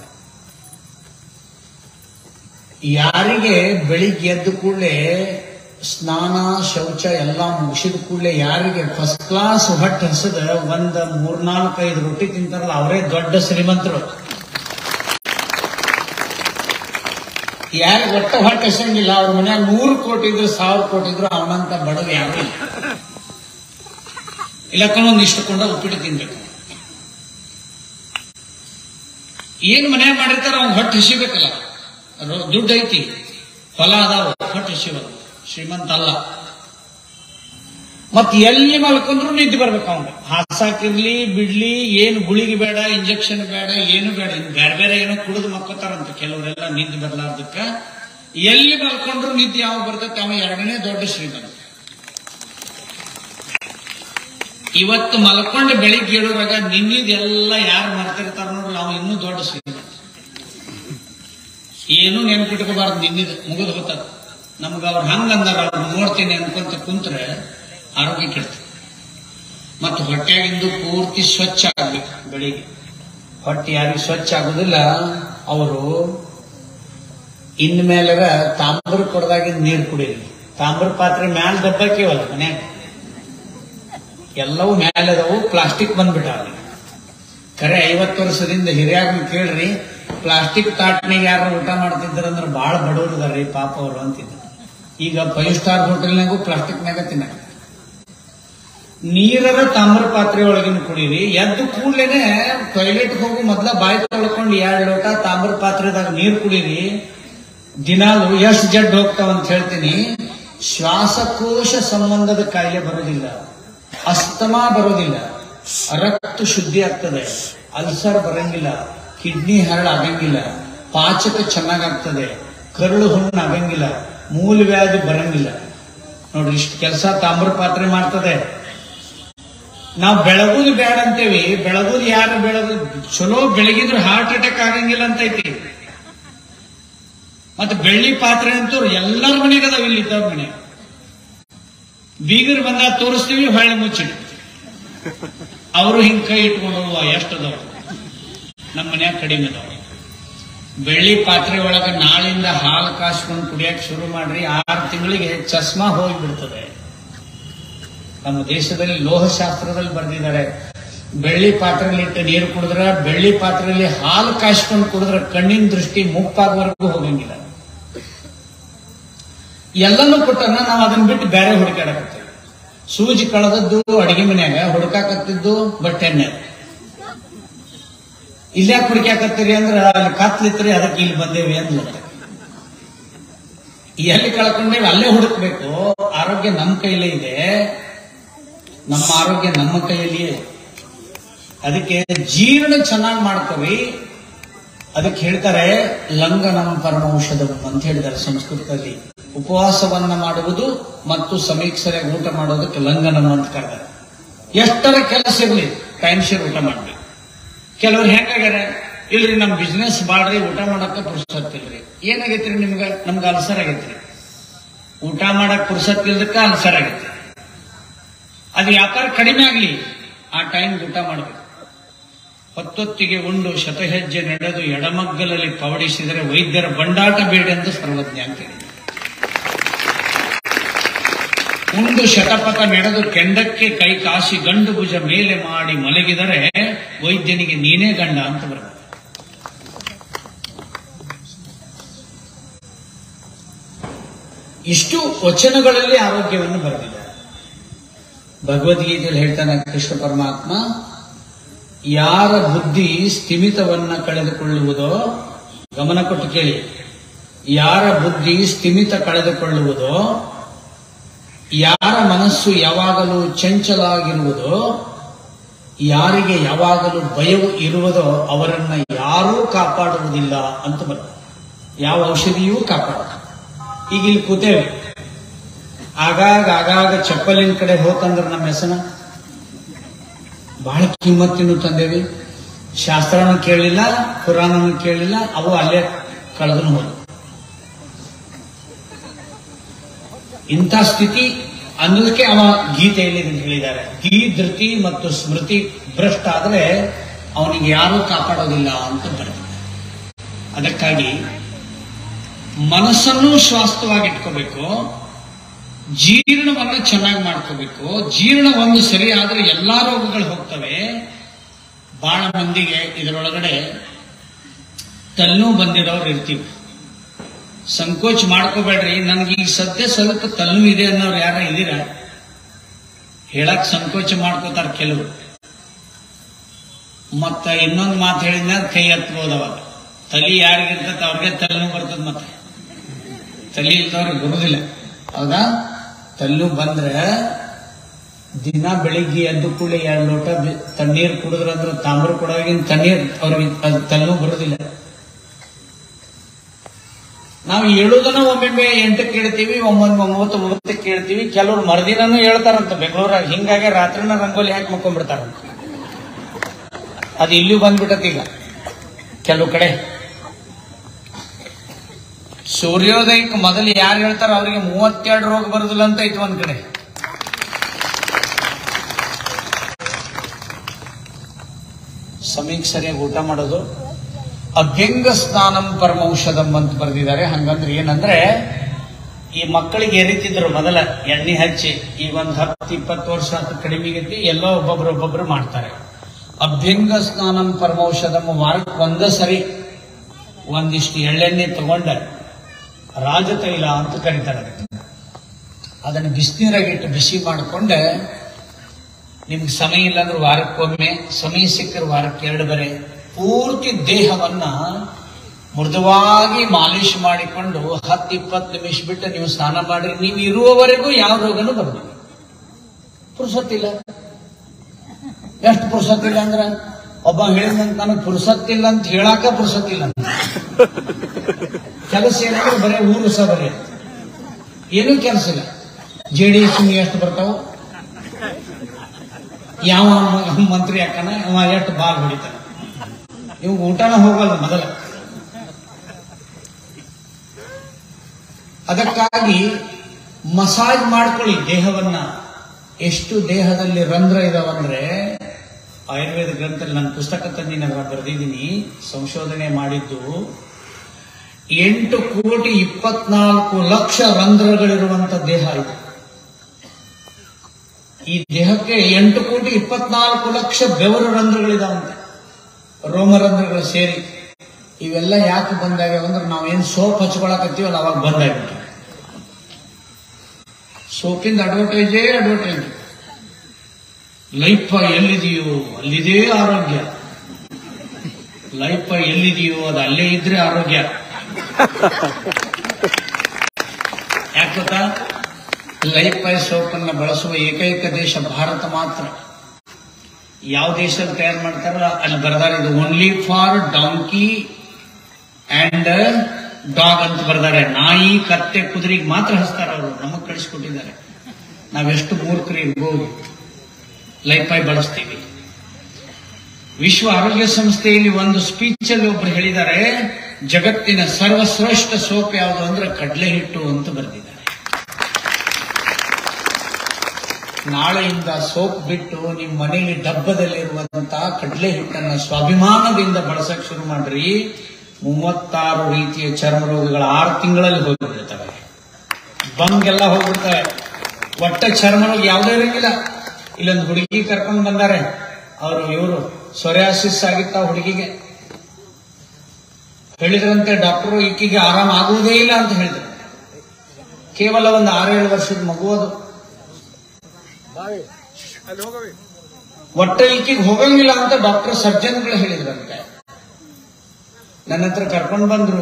S1: ಯಾರಿಗೆ ಬೆಳಿಗ್ಗೆ ಎದ್ದು ಕೂಡಲೇ ಸ್ನಾನ ಶೌಚ ಎಲ್ಲ ಮುಗಿಸಿದ ಕೂಡಲೇ ಯಾರಿಗೆ ಫಸ್ಟ್ ಕ್ಲಾಸ್ ಹೊಟ್ಟೆ ಹಸದ ಒಂದ್ ಮೂರ್ನಾಲ್ಕೈದು ರೊಟ್ಟಿ ತಿಂತಾರಲ್ಲ ಅವರೇ ದೊಡ್ಡ ಶ್ರೀಮಂತರು ಯಾರಿಗೆ ಒಟ್ಟ ಹೊಟ್ಟೆ ಹಸಂಗಿಲ್ಲ ಅವ್ರ ಮನ್ಯಾಗ ನೂರು ಕೋಟಿ ಇದ್ರು ಸಾವಿರ ಕೋಟಿ ಇದ್ರು ಅವನಂತ ಬಡವ ಯಾರು ಇಲ್ಲ ಇಲ್ಲಕ್ಕೂ ಒಂದು ಇಷ್ಟಕೊಂಡ ಉಪ್ಪಿಟ್ಟು ತಿನ್ಬೇಕು ಏನ್ ಮನ್ಯಾಗ ಮಾಡಿರ್ತಾರ ಅವ್ನ್ ಹೊಟ್ಟೆ ಹಸಿಬೇಕಲ್ಲ ರೋ- ದುಡ್ಡು ಐತಿ ಹೊಲ ಅದಾವ ಹೊಟ್ಟೆ ಹಸಿಬೇಕು ಶ್ರೀಮಂತ ಅಲ್ಲ ಮತ್ ಎಲ್ಲಿ ಮಲ್ಕೊಂಡ್ರು ನಿದ್ದೆ ಬರ್ಬೇಕು ಅವ್ನು ಹಾಸಾಕಿರ್ಲಿ ಬಿಡ್ಲಿ ಏನು ಗುಳಿಗೆ ಬೇಡ ಇಂಜೆಕ್ಷನ್ ಬೇಡ ಏನು ಬೇಡ ಇನ್ ಬೇರೆ ಬೇರೆ ಏನೋ ಕುಡಿದು ಮಕ್ಕೋತಾರಂತ ಕೆಲವರೆಲ್ಲ ನಿದ್ದೆ ಬರ್ಲಾರ್ದಕ್ಕ ಎಲ್ಲಿ ಮಲ್ಕೊಂಡ್ರು ನಿದ್ದೆ ಯಾವ ಬರ್ತೈತೆ ಅವ ಎರಡನೇ ದೊಡ್ಡ ಶ್ರೀಮಂತ ಇವತ್ತು ಮಲ್ಕೊಂಡು ಬೆಳಿಗ್ಗೆ ಹೇಳುವಾಗ ನಿನ್ನಿದೆಲ್ಲ ಯಾರು ಮರ್ತಿರ್ತಾರ ನೋಡ್ರಿ ಅವ ಇನ್ನೂ ದೊಡ್ಡ ಶ್ರೀಮಂತ ಏನು ನೆನ್ಪಿಟ್ಕೋಬಾರ್ದು ನಿನ್ನಿದ ಮುಗಿದು ಹೋಗ್ತದ ನಮ್ಗ ಅವ್ರು ಹಂಗ ಅಂದಾರ ಅವ್ರು ನೋಡ್ತೀನಿ ಅನ್ಕೊಂತ ಕುಂತ್ರೆ ಆರೋಗ್ಯ ಕೆಡ್ತದೆ ಮತ್ತು ಹೊಟ್ಟೆಗಿಂದು ಪೂರ್ತಿ ಸ್ವಚ್ಛ ಆಗ್ಬೇಕು ಬೆಳಿಗ್ಗೆ ಹೊಟ್ಟೆ ಯಾರಿಗೆ ಸ್ವಚ್ಛ ಆಗುದಿಲ್ಲ ಅವರು ಇನ್ಮೇಲರ ತಾಮ್ರ ಕೊಡದಾಗಿಂದ ನೀರು ಕುಡೀರಿ ತಾಮ್ರ ಪಾತ್ರೆ ಮ್ಯಾಲ ದಬ್ಬಾಕಿವಲ್ಲ ಮನ್ಯಾಗ ಎಲ್ಲವೂ ಮ್ಯಾಲೆ ಅದಾವು ಪ್ಲಾಸ್ಟಿಕ್ ಬಂದ್ಬಿಟ್ಟಾವ ಖರೆ ಐವತ್ತು ವರ್ಷದಿಂದ ಹಿರಿಯಾಗ ಕೇಳ್ರಿ ಪ್ಲಾಸ್ಟಿಕ್ ತಾಟ್ನಾಗ ಯಾರು ಊಟ ಮಾಡ್ತಿದ್ರಂದ್ರೆ ಬಹಳ ಬಡವರು ಇದಾರ್ರಿ ಪಾಪ ಅವರು ಅಂತಿದ್ರು ಈಗ ಫೈವ್ ಸ್ಟಾರ್ ಹೋಟೆಲ್ನಾಗೂ ಪ್ಲಾಸ್ಟಿಕ್ನಾಗ ತಿನ್ನಕ ನೀರರ ತಾಮ್ರ ಪಾತ್ರೆ ಒಳಗಿನ ಕುಡೀರಿ ಎದ್ದು ಕೂಡ್ಲೇನೆ ಟಾಯ್ಲೆಟ್ ಹೋಗು ಮೊದ್ಲ ಬಾಯಿ ತೊಳ್ಕೊಂಡು ಎರಡು ಲೋಟ ತಾಮ್ರ ಪಾತ್ರೆದಾಗ ನೀರು ಕುಡೀರಿ ದಿನಾಲು ಎಷ್ಟು ಜಡ್ ಹೋಗ್ತಾವ ಅಂತ ಹೇಳ್ತೀನಿ ಶ್ವಾಸಕೋಶ ಸಂಬಂಧದ ಕಾಯಿಲೆ ಬರೋದಿಲ್ಲ ಅಸ್ತಮಾ ಬರೋದಿಲ್ಲ ರಕ್ತ ಶುದ್ಧಿ ಆಗ್ತದೆ ಅಲ್ಸರ್ ಬರಂಗಿಲ್ಲ ಕಿಡ್ನಿ ಹರಳ ಆಗಂಗಿಲ್ಲ ಪಾಚಕ ಚೆನ್ನಾಗಾಗ್ತದೆ ಕರುಳು ಹುಣ್ಣು ಆಗಂಗಿಲ್ಲ ಮೂಲ ವ್ಯಾಧಿ ಬರಂಗಿಲ್ಲ ನೋಡ್ರಿ ಇಷ್ಟು ಕೆಲಸ ತಾಮ್ರ ಪಾತ್ರೆ ಮಾಡ್ತದೆ ನಾವು ಬೆಳಗುದು ಬೇಡ ಅಂತೇವಿ ಬೆಳಗುದು ಯಾರು ಬೆಳಗುದು ಚಲೋ ಬೆಳಗಿದ್ರೆ ಹಾರ್ಟ್ ಅಟ್ಯಾಕ್ ಆಗಂಗಿಲ್ಲ ಅಂತ ಐತಿ ಮತ್ತೆ ಬೆಳ್ಳಿ ಪಾತ್ರೆ ಅಂತೂ ಎಲ್ಲರ ಮನೆಗೆ ಅದಾವ ಇಲ್ಲಿ ಇದ್ದವ್ರ ಮನೆ ಬೀಗರು ಬಂದಾಗ ತೋರಿಸ್ತೀವಿ ಹೊಳ್ಳಿ ಮುಚ್ಚಿಟ್ಟು ಅವರು ಹಿಂಗ್ ಕೈ ಇಟ್ಕೊಂಡು ಎಷ್ಟು ಅದಾವ ನಮ್ಮ ಮನ್ಯಾಗ ಕಡಿಮೆ ಅದಾವ ಬೆಳ್ಳಿ ಪಾತ್ರೆ ಒಳಗ ನಾಳಿಂದ ಹಾಲು ಕಾಸ್ಕೊಂಡು ಕುಡಿಯಕ್ ಶುರು ಮಾಡ್ರಿ ಆರು ತಿಂಗಳಿಗೆ ಚಸ್ಮಾ ಹೋಗ್ಬಿಡ್ತದೆ ನಮ್ಮ ದೇಶದಲ್ಲಿ ಲೋಹಶಾಸ್ತ್ರದಲ್ಲಿ ಬರೆದಿದ್ದಾರೆ ಬೆಳ್ಳಿ ಪಾತ್ರೆಯಲ್ಲಿ ಇಟ್ಟು ನೀರು ಕುಡಿದ್ರ ಬೆಳ್ಳಿ ಪಾತ್ರೆಯಲ್ಲಿ ಹಾಲು ಕಾಯಿಸ್ಕೊಂಡು ಕುಡಿದ್ರೆ ಕಣ್ಣಿನ ದೃಷ್ಟಿ ಮುಪ್ಪಾಗುವವರೆಗೂ ಹೋಗಂಗಿಲ್ಲ ಎಲ್ಲನೂ ಕೊಟ್ಟನ ನಾವು ಅದನ್ನ ಬಿಟ್ಟು ಬೇರೆ ಹುಡುಕಾಡಕತ್ತೇವೆ ಸೂಜಿ ಕಳೆದದ್ದು ಅಡಿಗೆ ಮನ್ಯಾಗ ಹುಡುಕಾಕತ್ತಿದ್ದು ಬಟ್ಟೆನ್ಯಾಗ ಇಲ್ಯಾಕೆ ಹುಡುಕಾಕತ್ತೀರಿ ಅಂದ್ರೆ ಅಲ್ಲಿ ಕತ್ಲಿತ್ರಿ ಅದಕ್ಕೆ ಇಲ್ಲಿ ಬಂದೇವಿ ಅಂದ್ಲತ್ತ ಎಲ್ಲಿ ಕಳ್ಕೊಂಡೇವಿ ಅಲ್ಲೇ ಹುಡುಕ್ಬೇಕು ಆರೋಗ್ಯ ನಮ್ಮ ಕೈಲೇ ಇದೆ ನಮ್ಮ ಆರೋಗ್ಯ ನಮ್ಮ ಕೈಯಲ್ಲಿಯೇ ಇದೆ. ಅದಕ್ಕೆ ಜೀರ್ಣ ಚೆನ್ನಾಗಿ ಮಾಡ್ಕೋವಿ ಅದಕ್ಕೆ ಹೇಳ್ತಾರೆ ಲಂಘನಂ ಪರಮೌಷಧಂ ಅಂತ ಹೇಳಿದ್ದಾರೆ ಸಂಸ್ಕೃತದಲ್ಲಿ ಉಪವಾಸವನ್ನ ಮಾಡುವುದು ಮತ್ತು ಸಮೀಕ್ಷೆಯಾಗಿ ಊಟ ಮಾಡೋದಕ್ಕೆ ಲಂಘನಂ ಅಂತ ಕರೆದಾರೆ ಎಷ್ಟರ ಕೆಲಸ ಇರಲಿ ಟೈಮ್ ಶೇರ್ ಊಟ ಮಾಡ್ಬೇಕು ಕೆಲವ್ರು ಹೆಂಗಾಗ್ಯಾರ ಇಲ್ರಿ ನಮ್ ಬಿಸ್ನೆಸ್ ಬಾಳ್ರಿ ಊಟ ಮಾಡಕ್ಕ ಪುರ್ಸತ್ತಿಲ್ರಿ ಏನಾಗೈತ್ರಿ ನಿಮ್ಗ ನಮ್ಗ ಅಲ್ಸರ್ ಆಗೈತ್ರಿ ಊಟ ಮಾಡಕ್ ಪುರ್ಸತ್ತಿಲ್ದಕ್ಕ ಅಲ್ಸರ್ ಆಗೈತಿ ಅದು ವ್ಯಾಪಾರ ಕಡಿಮೆ ಆಗ್ಲಿ ಆ ಟೈಮ್ ಊಟ ಮಾಡಬೇಕು ಹೊತ್ತೊತ್ತಿಗೆ ಉಂಡು ಶತಹೆಜ್ಜೆ ನಡೆದು ಎಡಮಗ್ಗಲಲ್ಲಿ ಪವಡಿಸಿದರೆ ವೈದ್ಯರ ಬಂಡಾಟ ಬೇಡೆಂದು ಸರ್ವಜ್ಞ ಅಂತ ಹೇಳಿ ಉಂಡು ಶತಪಥ ನಡೆದು ಕೆಂಡಕ್ಕೆ ಕೈ ಕಾಸಿ ಗಂಡು ಭುಜ ಮೇಲೆ ಮಾಡಿ ಮಲಗಿದರೆ ವೈದ್ಯನಿಗೆ ನೀನೇ ಗಂಡ ಅಂತ ಬರ್ತದೆ ಇಷ್ಟು ವಚನಗಳಲ್ಲಿ ಆರೋಗ್ಯವನ್ನು ಬರೆದಿದ್ದಾರೆ ಭಗವದ್ಗೀತೆಯಲ್ಲಿ ಹೇಳ್ತಾನೆ ಕೃಷ್ಣ ಪರಮಾತ್ಮ ಯಾರ ಬುದ್ಧಿ ಸ್ಥಿಮಿತವನ್ನ ಕಳೆದುಕೊಳ್ಳುವುದೋ ಗಮನ ಕೊಟ್ಟು ಕೇಳಿ ಯಾರ ಬುದ್ಧಿ ಸ್ಥಿಮಿತ ಕಳೆದುಕೊಳ್ಳುವುದೋ ಯಾರ ಮನಸ್ಸು ಯಾವಾಗಲೂ ಚಂಚಲಾಗಿರುವುದೋ ಯಾರಿಗೆ ಯಾವಾಗಲೂ ಭಯವು ಇರುವುದೋ ಅವರನ್ನ ಯಾರೂ ಕಾಪಾಡುವುದಿಲ್ಲ ಅಂತ ಬರ್ತದೆ ಯಾವ ಔಷಧಿಯೂ ಕಾಪಾಡ ಈಗ ಇಲ್ಲಿ ಕೂತೇವೆ ಆಗಾಗ ಆಗಾಗ ಚಪ್ಪಲಿನ ಕಡೆ ಹೋತಂದ್ರ ನಮ್ಮ ಹೆಸನ ಬಹಳ ಕಿಮ್ಮತ್ತಿನ ತಂದೇವಿ ಶಾಸ್ತ್ರನೂ ಕೇಳಲಿಲ್ಲ ಪುರಾಣನೂ ಕೇಳಲಿಲ್ಲ ಅವು ಅಲ್ಲೇ ಕಳೆದು ಹೋದ ಇಂಥ ಸ್ಥಿತಿ ಅನ್ನೋದಕ್ಕೆ ಅವ ಗೀತೆಯಲ್ಲಿ ಇದನ್ನ ಹೇಳಿದ್ದಾರೆ ಗೀ ಧೃತಿ ಮತ್ತು ಸ್ಮೃತಿ ಭ್ರಷ್ಟ ಆದ್ರೆ ಅವನಿಗೆ ಯಾರೂ ಕಾಪಾಡೋದಿಲ್ಲ ಅಂತ ಬರೆದಿದ್ದಾರೆ ಅದಕ್ಕಾಗಿ ಮನಸ್ಸನ್ನು ಸ್ವಾಸ್ಥ್ಯವಾಗಿ ಇಟ್ಕೋಬೇಕು ಜೀರ್ಣವನ್ನ ಚೆನ್ನಾಗಿ ಮಾಡ್ಕೋಬೇಕು ಜೀರ್ಣ ಒಂದು ಸರಿ ಆದ್ರೆ ಎಲ್ಲಾ ರೋಗಗಳು ಹೋಗ್ತವೆ ಬಹಳ ಮಂದಿಗೆ ಇದರೊಳಗಡೆ ತಲೆನೋವು ಬಂದಿರೋರು ಇರ್ತೀವಿ ಸಂಕೋಚ ಮಾಡ್ಕೋಬೇಡ್ರಿ ನನಗೆ ಈಗ ಸದ್ಯ ಸ್ವಲ್ಪ ತಲೆನೋವು ಇದೆ ಅನ್ನೋರು ಯಾರ ಇದೀರ ಹೇಳಕ್ ಸಂಕೋಚ ಮಾಡ್ಕೋತಾರ ಕೆಲವು ಮತ್ತ ಇನ್ನೊಂದು ಮಾತು ಹೇಳಿದ ಕೈ ಎತ್ಬೋದು ಅವಾಗ ತಲೆ ಯಾರಿಗಿರ್ತದ ಅವ್ರಿಗೆ ತಲೆನೋವು ಬರ್ತದ ಮತ್ತೆ ತಲೆ ಇಲ್ದವ್ರಿಗೆ ಬರುದಿಲ್ಲ ಹೌದಾ ತಲೆನೋವು ಬಂದ್ರೆ ದಿನ ಬೆಳಿಗ್ಗೆ ಎದ್ದು ಕೂಡಲೇ ಎರಡು ಲೋಟ ಬಿ- ತಣ್ಣೀರ್ ಕುಡಿದ್ರಂದ್ರೆ ತಾಮ್ರ ಕೊಡೋಗಿನ ತಣ್ಣೀರ್ ಅವ್ರಿಗೆ ಅದು ತಲೆನೋವು ಬರುದಿಲ್ಲ ನಾವು ಹೇಳುದನ್ನ ಒಮ್ಮೊಮ್ಮೆ ಎಂಟಕ್ಕೆ ಕೇಳ್ತೀವಿ ಒಮ್ಮೊಮ್ಮೆ ಒಂಬತ್ತು ಒಂಬತ್ತಕ್ಕೆ ಕೇಳ್ತೀವಿ ಕೆಲವ್ರು ಮರುದಿನನೂ ಹೇಳ್ತಾರಂತ ಬೆಂಗಳೂರಾಗ ಹಿಂಗಾಗಿ ರಾತ್ರಿನ ರಂಗೋಲಿ ಹಾಕಿ ಮಕ್ಕೊಂಡ್ಬಿಡ್ತಾರಂತ ಅದು ಇಲ್ಲಿ ಬಂದ್ಬಿಟ್ಟತ್ ಈಗ ಕೆಲವು ಕಡೆ ಸೂರ್ಯೋದಯಕ್ಕೆ ಮೊದಲು ಯಾರು ಹೇಳ್ತಾರ ಅವರಿಗೆ ಮೂವತ್ತೆರಡು ರೋಗ ಬರುದಿಲ್ಲ ಅಂತ ಐತಿ ಒಂದ್ ಕಡೆ ಸಮಯಕ್ಕೆ ಸರಿಯಾಗಿ ಊಟ ಮಾಡೋದು ಅಭ್ಯಂಗ ಸ್ನಾನಂ ಪರಮೌಷಧಂ ಅಂತ ಬರೆದಿದ್ದಾರೆ ಹಂಗಂದ್ರೆ ಏನಂದ್ರೆ ಈ ಮಕ್ಕಳಿಗೆ ಎರಿತಿದ್ರು ಮೊದಲ ಎಣ್ಣೆ ಹಚ್ಚಿ ಈಗ ಒಂದ್ ಹತ್ತು ಇಪ್ಪತ್ತು ವರ್ಷ ಹತ್ತು ಕಡಿಮೆಗೈತಿ ಎಲ್ಲೋ ಒಬ್ಬೊಬ್ರು ಒಬ್ಬೊಬ್ರು ಮಾಡ್ತಾರೆ ಅಭ್ಯಂಗ ಸ್ನಾನಂ ಪರಮೌಷಧಂ ವಾರಕ್ಕೆ ಒಂದ ಸರಿ ಒಂದಿಷ್ಟು ಎಳ್ಳೆಣ್ಣೆ ತಗೊಂಡ ರಾಜತೈಲ ಅಂತ ಕರೀತಾರೆ ಅದಕ್ಕೆ. ಅದನ್ನು ಬಿಸಿನೀರಾಗಿಟ್ಟು ಬಿಸಿ ಮಾಡಿಕೊಂಡೆ ನಿಮ್ಗೆ ಸಮಯ ಇಲ್ಲ ಅಂದ್ರೆ ವಾರಕ್ಕೊಮ್ಮೆ ಸಮಯ ಸಿಕ್ಕರೆ ವಾರಕ್ಕೆ ಎರಡು ಬರೆ ಪೂರ್ತಿ ದೇಹವನ್ನ ಮೃದುವಾಗಿ ಮಾಲಿಶ್ ಮಾಡಿಕೊಂಡು ಹತ್ತು ಇಪ್ಪತ್ತು ನಿಮಿಷ ಬಿಟ್ಟು ನೀವು ಸ್ನಾನ ಮಾಡ್ರಿ ನೀವು ಇರುವವರೆಗೂ ಯಾವ ರೋಗನೂ ಬರೋದಿಲ್ಲ ಪುರುಸತ್ತಿಲ್ಲ ಎಷ್ಟು ಪುರುಸತ್ತಿಲ್ಲ ಅಂದ್ರ ಒಬ್ಬ ಹೇಳಿದಂತ ನನಗೆ ಪುರುಸತ್ತಿಲ್ಲ ಅಂತ ಹೇಳಾಕ ಪುರುಸತ್ತಿಲ್ಲ ಅಂತ ಕೆಲಸ ಏನಂದ್ರೆ ಬರೀ ಊರು ಸಹ ಬರೀ ಏನೂ ಕೆಲಸ ಇಲ್ಲ ಜೆ ಡಿ ಎಸ್ ಎಷ್ಟು ಬರ್ತಾವ ಯಾವ ಮ- ಮಂತ್ರಿ ಯಾಕನ ಅವ ಎಷ್ಟು ಬಾಲ್ ಹೊಡಿತಾನ ಇವ್ ಊಟನ ಹೋಗಲ್ಲ ಮೊದಲ ಅದಕ್ಕಾಗಿ ಮಸಾಜ್ ಮಾಡ್ಕೊಳ್ಳಿ ದೇಹವನ್ನ ಎಷ್ಟು ದೇಹದಲ್ಲಿ ರಂಧ್ರ ಇದಾವಂದ್ರೆ ಆಯುರ್ವೇದ ಗ್ರಂಥದಲ್ಲಿ ನನ್ನ ಪುಸ್ತಕ ತಂದಿನ ಬರೆದಿದ್ದೀನಿ ಸಂಶೋಧನೆ ಮಾಡಿದ್ದು ಎಂಟು ಕೋಟಿ ಇಪ್ಪತ್ನಾಲ್ಕು ಲಕ್ಷ ರಂಧ್ರಗಳಿರುವಂತ ದೇಹ ಇದು ಈ ದೇಹಕ್ಕೆ ಎಂಟು ಕೋಟಿ ಇಪ್ಪತ್ನಾಲ್ಕು ಲಕ್ಷ ಬೆವರು ರಂಧ್ರಗಳಿದಾವಂತೆ ರೋಮರಂಧ್ರಗಳು ಸೇರಿ ಇವೆಲ್ಲ ಯಾಕೆ ಬಂದಾಗ್ಯಾವ ಅಂದ್ರೆ ನಾವೇನ್ ಸೋಪ್ ಹಚ್ಕೊಳಕತ್ತೀವಲ್ಲ ಅವಾಗ ಬಂದಾಗ್ಬಿಟ್ಟು ಸೋಪಿಂದ ಅಡ್ವರ್ಟೈಸೇ ಅಡ್ವರ್ಟೈಸ್ ಲೈಫ್ ಎಲ್ಲಿದೆಯೋ ಅಲ್ಲಿದೇ ಆರೋಗ್ಯ ಲೈಫ್ ಎಲ್ಲಿದೆಯೋ ಅದು ಅಲ್ಲೇ ಇದ್ರೆ ಆರೋಗ್ಯ ಯಾಕೆ ಗೊತ್ತಾ ಲೈಫ್ ಬಾಯ್ ಸೋಪ್ ಅನ್ನ ಬಳಸುವ ಏಕೈಕ ದೇಶ ಭಾರತ ಮಾತ್ರ ಯಾವ ದೇಶದಲ್ಲಿ ತಯಾರು ಮಾಡ್ತಾರಲ್ಲ ಅಲ್ಲಿ ಬರ್ದಾರ ಇದು only for donkey and dog ಅಂತ ಬರ್ದಾರೆ ನಾಯಿ ಕತ್ತೆ ಕುದುರೆಗೆ ಮಾತ್ರ ಹಚ್ತಾರ ಅವರು ನಮಗ್ ಕಳಿಸ್ಕೊಟ್ಟಿದ್ದಾರೆ ನಾವೆಷ್ಟು ಮೂರ್ಖರು ಇರ್ಬೋದು ಲೈಫ್ ಬಾಯ್ ಬಳಸ್ತೀವಿ ವಿಶ್ವ ಆರೋಗ್ಯ ಸಂಸ್ಥೆಯಲ್ಲಿ ಒಂದು ಸ್ಪೀಚ್ ಅಲ್ಲಿ ಒಬ್ರು ಹೇಳಿದ್ದಾರೆ ಜಗತ್ತಿನ ಸರ್ವಶ್ರೇಷ್ಠ ಸೋಪ್ ಯಾವುದು ಅಂದ್ರೆ ಕಡಲೆ ಹಿಟ್ಟು ಅಂತ ಬರೆದಿದ್ದಾರೆ ನಾಳೆಯಿಂದ ಸೋಪ್ ಬಿಟ್ಟು ನಿಮ್ಮ ಮನೆಯಲ್ಲಿ ಡಬ್ಬದಲ್ಲಿರುವಂತಹ ಕಡಲೆ ಹಿಟ್ಟನ್ನ ಸ್ವಾಭಿಮಾನದಿಂದ ಬಳಸಕ್ ಶುರು ಮಾಡ್ರಿ ಮೂವತ್ತಾರು ರೀತಿಯ ಚರ್ಮ ರೋಗಗಳ ಆರು ತಿಂಗಳಲ್ಲಿ ಹೋಗ್ಬಿಡ್ತವೆ ಬಂಗೆಲ್ಲ ಹೋಗ್ಬಿಡ್ತವೆ ಒಟ್ಟ ಚರ್ಮ ರೋಗ ಯಾವುದೇ ಇರಂಗಿಲ್ಲ ಇಲ್ಲೊಂದು ಹುಡುಗಿ ಕರ್ಕೊಂಡು ಬಂದಾರೆ ಅವರು ಇವರು ಸೊರಿಯಾಸಿಸ್ ಆಗಿತ್ತ ಹುಡುಗಿಗೆ ಹೇಳಿದ್ರಂತೆ ಡಾಕ್ಟರ್ ಈಕಿಗೆ ಆರಾಮ ಆಗುವುದೇ ಇಲ್ಲ ಅಂತ ಹೇಳಿದ್ರು ಕೇವಲ ಒಂದು ಆರೇಳು ವರ್ಷದ ಮಗು ಅದು ಒಟ್ಟ ಈಕಿಗೆ ಹೋಗಂಗಿಲ್ಲ ಅಂತ ಡಾಕ್ಟರ್ ಸರ್ಜನ್ಗಳು ಹೇಳಿದ್ರಂತೆ ನನ್ನ ಹತ್ರ ಕರ್ಕೊಂಡು ಬಂದ್ರು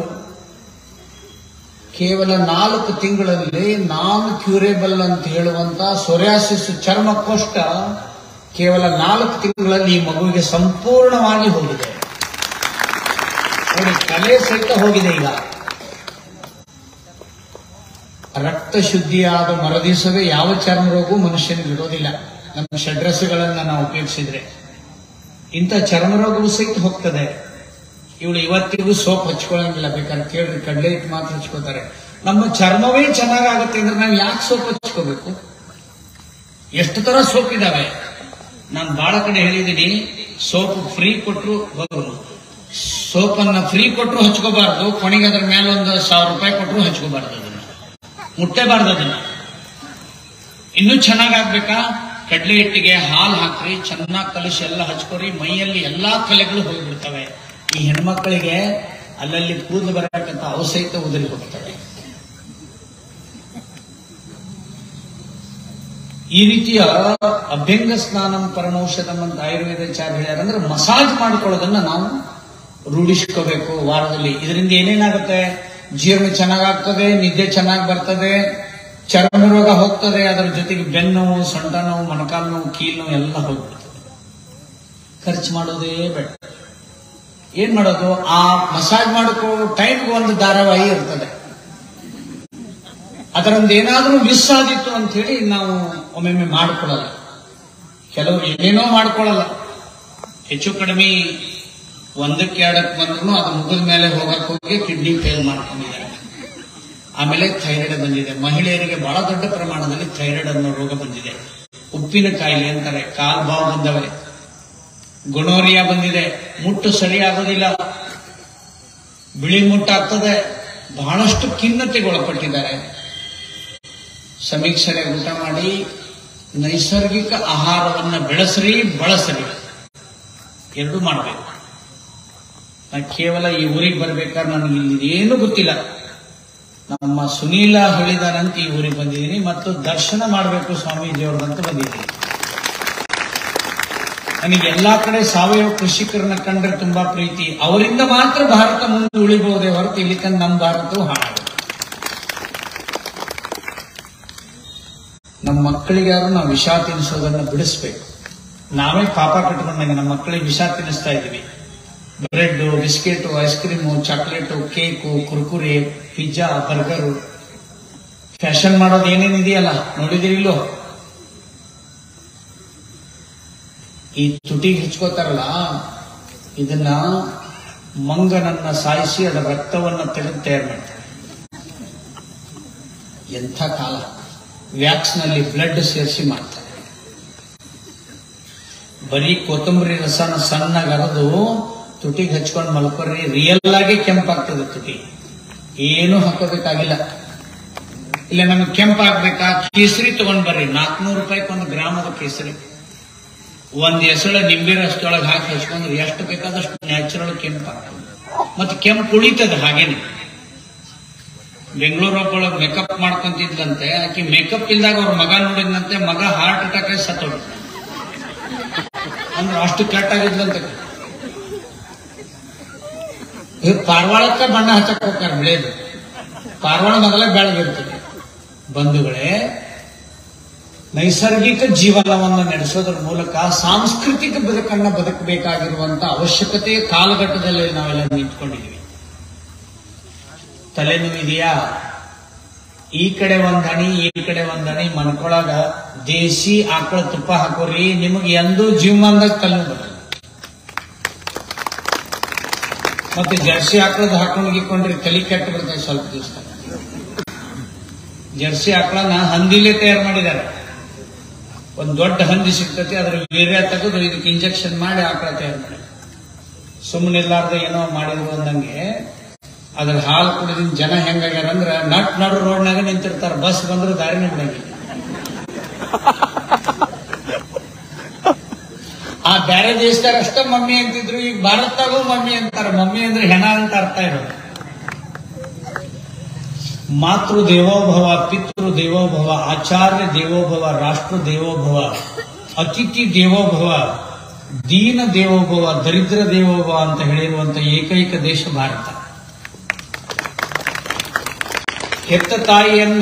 S1: ಕೇವಲ ನಾಲ್ಕು ತಿಂಗಳಲ್ಲಿ ನಾನ್ ಕ್ಯೂರೇಬಲ್ ಅಂತ ಹೇಳುವಂತ ಸೊರಿಯಾಸಿಸ್ ಚರ್ಮ ಕೋಷ್ಟ ಕೇವಲ ನಾಲ್ಕು ತಿಂಗಳಲ್ಲಿ ಈ ಮಗುವಿಗೆ ಸಂಪೂರ್ಣವಾಗಿ ಹೋಗಿದೆ ನೋಡಿ ಕಲೆ ಸಹಿತ ಹೋಗಿದೆ ಈಗ ರಕ್ತ ಶುದ್ಧಿಯಾದ ಮರದಿಸವೇ ಯಾವ ಚರ್ಮ ರೋಗವೂ ಮನುಷ್ಯನಿಗೆ ಇರೋದಿಲ್ಲ ನಮ್ಮ ಷಡ್ರಸ್ಗಳನ್ನ ನಾವು ಉಪಯೋಗಿಸಿದ್ರೆ ಇಂಥ ಚರ್ಮ ರೋಗವು ಸಹಿತ ಹೋಗ್ತದೆ ಇವಳು ಇವತ್ತಿಗೂ ಸೋಪ್ ಹಚ್ಕೊಳ್ಳಂಗಿಲ್ಲ ಬೇಕಾದ್ರೆ ಕೇಳ್ರಿ ಕಡಲೆ ಹಿಟ್ಟು ಮಾತ್ರ ಹಚ್ಕೋತಾರೆ ನಮ್ಮ ಚರ್ಮವೇ ಚೆನ್ನಾಗಾಗುತ್ತೆ ಅಂದ್ರೆ ನಾವು ಯಾಕೆ ಸೋಪ್ ಹಚ್ಕೋಬೇಕು ಎಷ್ಟು ತರ ಸೋಪ್ ಇದಾವೆ ನಾನು ಬಹಳ ಕಡೆ ಹೇಳಿದ್ದೀನಿ ಸೋಪ್ ಫ್ರೀ ಕೊಟ್ರು ಹೋದ್ರು ಸೋಪ್ ಅನ್ನ ಫ್ರೀ ಕೊಟ್ರು ಹಚ್ಕೋಬಾರ್ದು ಕೊನೆಗೆ ಅದ್ರ ಮೇಲೆ ಒಂದು ಸಾವಿರ ರೂಪಾಯಿ ಕೊಟ್ರು ಹಚ್ಕೋಬಾರ್ದು ಅದನ್ನ ಮುಟ್ಟೇಬಾರ್ದು ಅದನ್ನ ಇನ್ನೂ ಚೆನ್ನಾಗಾಗ್ಬೇಕಾ ಕಡಲೆ ಹಿಟ್ಟಿಗೆ ಹಾಲು ಹಾಕ್ರಿ ಚೆನ್ನಾಗಿ ಕಲಿಸಿ ಎಲ್ಲ ಹಚ್ಕೊರಿ ಮೈಯಲ್ಲಿ ಎಲ್ಲಾ ಕಲೆಗಳು ಹೋಗ್ಬಿಡ್ತವೆ ಈ ಹೆಣ್ಮಕ್ಳಿಗೆ ಅಲ್ಲಲ್ಲಿ ಕೂದಲು ಬರತಕ್ಕಂತ ಅವು ಸಹಿತ ಉದುರಿ ಹೋಗ್ತವೆ ಈ ರೀತಿಯ ಅಭ್ಯಂಗ ಸ್ನಾನಂ ಪರಮೌಷಧಂ ಅಂತ ಆಯುರ್ವೇದಾಚಾರ್ಯ ಹೇಳ್ಯಾರ ಅಂದ್ರೆ ಮಸಾಜ್ ಮಾಡ್ಕೊಳ್ಳೋದನ್ನ ನಾವು ರೂಢಿಸ್ಕೋಬೇಕು ವಾರದಲ್ಲಿ ಇದರಿಂದ ಏನೇನಾಗುತ್ತೆ ಜೀರ್ಣ ಚೆನ್ನಾಗಾಗ್ತದೆ ನಿದ್ದೆ ಚೆನ್ನಾಗಿ ಬರ್ತದೆ ಚರ್ಮ ರೋಗ ಹೋಗ್ತದೆ ಅದರ ಜೊತೆಗೆ ಬೆನ್ನು ನೋವು ಸೊಂಟ ನೋವು ಮೊಣಕಾಲು ನೋವು ಕೀಲು ನೋವು ಎಲ್ಲ ಹೋಗ್ಬಿಡ್ತದೆ ಖರ್ಚು ಮಾಡೋದೇ ಬೇಡ ಏನ್ ಮಾಡೋದು ಆ ಮಸಾಜ್ ಮಾಡ್ಕೋ ಟೈಮ್ಗೆ ಒಂದು ಧಾರಾವಾಹಿ ಇರ್ತದೆ ಅದರಿಂದ ಏನಾದ್ರೂ ಮಿಸ್ ಆದಿತ್ತು ಅಂತ ಹೇಳಿ ನಾವು ಒಮ್ಮೊಮ್ಮೆ ಮಾಡ್ಕೊಳ್ಳಲ್ಲ ಕೆಲವರು ಏನೇನೋ ಮಾಡ್ಕೊಳ್ಳಲ್ಲ ಹೆಚ್ಚು ಕಡಿಮೆ ಒಂದಕ್ಕೆ ಎರಡಕ್ಕೆ ಬಂದ್ರು ಅದು ಮುಗಿದ ಮೇಲೆ ಹೋಗಕ್ಕೆ ಹೋಗಿ ಕಿಡ್ನಿ ಫೇಲ್ ಮಾಡ್ಕೊಂಡಿದ್ದಾರೆ ಆಮೇಲೆ ಥೈರಾಯ್ಡ್ ಬಂದಿದೆ ಮಹಿಳೆಯರಿಗೆ ಬಹಳ ದೊಡ್ಡ ಪ್ರಮಾಣದಲ್ಲಿ ಥೈರಾಯ್ಡ್ ಅನ್ನೋ ರೋಗ ಬಂದಿದೆ ಉಪ್ಪಿನ ಕಾಯಿಲೆ ಅಂತಾರೆ ಕಾಲ್ ಬಾವು ಬಂದವೆ ಗುಣೋರಿಯಾ ಬಂದಿದೆ ಮುಟ್ಟು ಸರಿಯಾಗೋದಿಲ್ಲ ಬಿಳಿ ಮುಟ್ಟಾಗ್ತದೆ ಬಹಳಷ್ಟು ಖಿನ್ನತೆಗೆ ಒಳಪಟ್ಟಿದ್ದಾರೆ ಸಮೀಕ್ಷೆಗೆ ಊಟ ಮಾಡಿ ನೈಸರ್ಗಿಕ ಆಹಾರವನ್ನ ಬೆಳೆಸ್ರಿ ಬಳಸ್ರಿ ಎರಡೂ ಮಾಡಬೇಕು ನಾ ಕೇವಲ ಈ ಊರಿಗೆ ಬರ್ಬೇಕಾದ್ರೆ ನನಗೆ ಇಲ್ಲಿ ಏನು ಗೊತ್ತಿಲ್ಲ ನಮ್ಮ ಸುನೀಲ ಹೇಳಿದಾರಂತ ಈ ಊರಿಗೆ ಬಂದಿದ್ದೀನಿ ಮತ್ತು ದರ್ಶನ ಮಾಡಬೇಕು ಸ್ವಾಮೀಜಿಯವ್ರದಂತ ಬಂದಿದ್ದೀನಿ ನನಗೆ ಎಲ್ಲಾ ಕಡೆ ಸಾವಯವ ಕೃಷಿಕರನ್ನ ಕಂಡ್ರೆ ತುಂಬಾ ಪ್ರೀತಿ ಅವರಿಂದ ಮಾತ್ರ ಭಾರತ ಮುಂದೆ ಉಳಿಬಹುದೇ ಹೊರತು ಇಲ್ಲಿ ತನಕ ನಮ್ಮ ಭಾರತವು ಹಾಳಾಗುತ್ತೆ ನಮ್ಮ ಮಕ್ಕಳಿಗೆ ಯಾರು ನಾವು ವಿಷ ತಿನ್ನಿಸೋದನ್ನ ಬಿಡಿಸ್ಬೇಕು ನಾವೇ ಪಾಪ ಕಟ್ಕೊಂಡಂಗೆ ನಮ್ಮ ಮಕ್ಕಳಿಗೆ ವಿಷ ತಿನ್ನಿಸ್ತಾ ಇದ್ದೀವಿ bread biscuit ice cream chocolate cake Kurkure pizza burger fashion ಮಾಡೋದು ಏನೇನಿದೆಯಲ್ಲ ನೋಡಿದಿರಿಲ್ಲೋ ಈ ತುಟಿಗೆ ಹಚ್ಕೋತಾರಲ್ಲ ಇದನ್ನ ಮಂಗನನ್ನ ಸಾಯಿಸಿ ಅದರ ರಕ್ತವನ್ನ ತೆಗೆದು ತಯಾರು ಮಾಡ್ತಾರೆ ಎಂಥ ಕಾಲ ವ್ಯಾಕ್ಸ್ ನಲ್ಲಿ ಬ್ಲಡ್ ಸೇರಿಸಿ ಮಾಡ್ತಾರೆ ಬರೀ ಕೊತ್ತಂಬರಿ ರಸನ ಸಣ್ಣಗೆ ಅರೆದು ತುಟಿಗೆ ಹಚ್ಕೊಂಡು ಮಲ್ಕೊರಿ ರಿಯಲ್ ಆಗಿ ಕೆಂಪಾಗ್ತದೆ ತುಟಿ ಏನು ಹಾಕೋಬೇಕಾಗಿಲ್ಲ ಇಲ್ಲ ನಮಗೆ ಕೆಂಪಾಗ್ಬೇಕಾ ಕೇಸರಿ ತಗೊಂಡ್ ಬರ್ರಿ ನಾಲ್ಕನೂರು ರೂಪಾಯಿಗೆ ಒಂದು ಗ್ರಾಮದ ಕೇಸರಿ ಒಂದ್ ಎಸಳ ನಿಂಬೆ ರಸದೊಳಗೆ ಹಾಕಿ ಹಚ್ಕೊಂಡ್ರೆ ಎಷ್ಟು ಬೇಕಾದಷ್ಟು ನ್ಯಾಚುರಲ್ ಕೆಂಪಾಗ್ತದೆ ಮತ್ತೆ ಕೆಂಪು ಉಳಿತದೆ ಹಾಗೇನೆ ಬೆಂಗಳೂರು ಒಬ್ಬಳೊಳಗೆ ಮೇಕಪ್ ಮಾಡ್ಕೊಂತಿದ್ಲಂತೆ ಆಕೆ ಮೇಕಪ್ ಇಲ್ದಾಗ ಅವ್ರ ಮಗ ನೋಡಿದ್ನಂತೆ ಮಗ ಹಾರ್ಟ್ ಅಟ್ಯಾಕ್ ಸತ್ತೋಡು ಅಂದ್ರೆ ಅಷ್ಟು ಕೆಟ್ಟಾಗಿದ್ಲಂತೆ ಇದು ಪಾರ್ವಾಳಕ್ಕ ಬಣ್ಣ ಹಚ್ಚಕ್ ಹೋಗ್ತಾರೆ ಬೆಳೆದು ಪಾರ್ವಾಳ ಮೊದಲೇ ಬೆಳಗಿರ್ತದೆ ಬಂಧುಗಳೇ ನೈಸರ್ಗಿಕ ಜೀವನವನ್ನು ನಡೆಸೋದ್ರ ಮೂಲಕ ಸಾಂಸ್ಕೃತಿಕ ಬದುಕನ್ನ ಬದುಕಬೇಕಾಗಿರುವಂತ ಅವಶ್ಯಕತೆ ಕಾಲಘಟ್ಟದಲ್ಲಿ ನಾವೆಲ್ಲ ನಿಂತ್ಕೊಂಡಿದ್ದೀವಿ ತಲೆನೋವು ಇದೆಯಾ ಈ ಕಡೆ ಒಂದ್ ಹನಿ ಈ ಕಡೆ ಒಂದ್ ಹನಿ ಮನ್ಕೊಳಗ ದೇಸಿ ಆಕಳ ತುಪ್ಪ ಹಾಕೋರಿ ನಿಮಗೆ ಎಂದೂ ಜೀವಮಾನದಾಗ ತಲೆನೋವು ಬರಲ್ಲ ಮತ್ತೆ ಜರ್ಸಿ ಆಕಳದ ಹಾಕೊಂಡು ಗಿಕ್ಕೊಂಡ್ರೆ ತಲೆ ಕೆಟ್ಟು ಬರ್ತದೆ ಸ್ವಲ್ಪ ದಿವಸ ಜರ್ಸಿ ಆಕಳನ್ನ ಹಂದಿಲೇ ತಯಾರು ಮಾಡಿದ್ದಾರೆ ಒಂದ್ ದೊಡ್ಡ ಹಂದಿ ಸಿಗ್ತತಿ ಅದ್ರ ವೀರ್ಯ ತೆಗೆದು ಇದಕ್ಕೆ ಇಂಜೆಕ್ಷನ್ ಮಾಡಿ ಆಕಳ ತಯಾರು ಮಾಡಿ ಸುಮ್ಮನೆ ಇಲ್ಲಾರ್ದ ಏನೋ ಮಾಡಿದ್ರು ಅಂದಂಗೆ ಅದ್ರ ಹಾಲು ಕುಡಿದಿನ ಜನ ಹೆಂಗಾಗ್ಯಾರ ಅಂದ್ರ ನಟ್ ನಡು ರೋಡ್ನಾಗ ನಿಂತಿರ್ತಾರ ಬಸ್ ಬಂದ್ರೆ ದಾರಿನೇ ಬಿಡಂಗಿಲ್ಲ ಆ ಬ್ಯಾರೆ ದೇಶದಾಗ ಅಷ್ಟ ಮಮ್ಮಿ ಅಂತಿದ್ರು ಈಗ ಭಾರತದಾಗೂ ಮಮ್ಮಿ ಅಂತಾರ ಮಮ್ಮಿ ಅಂದ್ರೆ ಹೆಣ ಅಂತ ಅರ್ಥ ಇರೋದು ಮಾತೃ ದೇವೋಭವ ಪಿತೃ ದೇವೋಭವ ಆಚಾರ್ಯ ದೇವೋಭವ ರಾಷ್ಟ್ರ ದೇವೋಭವ ಅತಿಥಿ ದೇವೋಭವ ದೀನ ದೇವೋಭವ ದರಿದ್ರ ದೇವೋಭವ ಅಂತ ಹೇಳಿರುವಂತ ಏಕೈಕ ದೇಶ ಭಾರತ ಹೆತ್ತ ತಾಯಿಯನ್ನ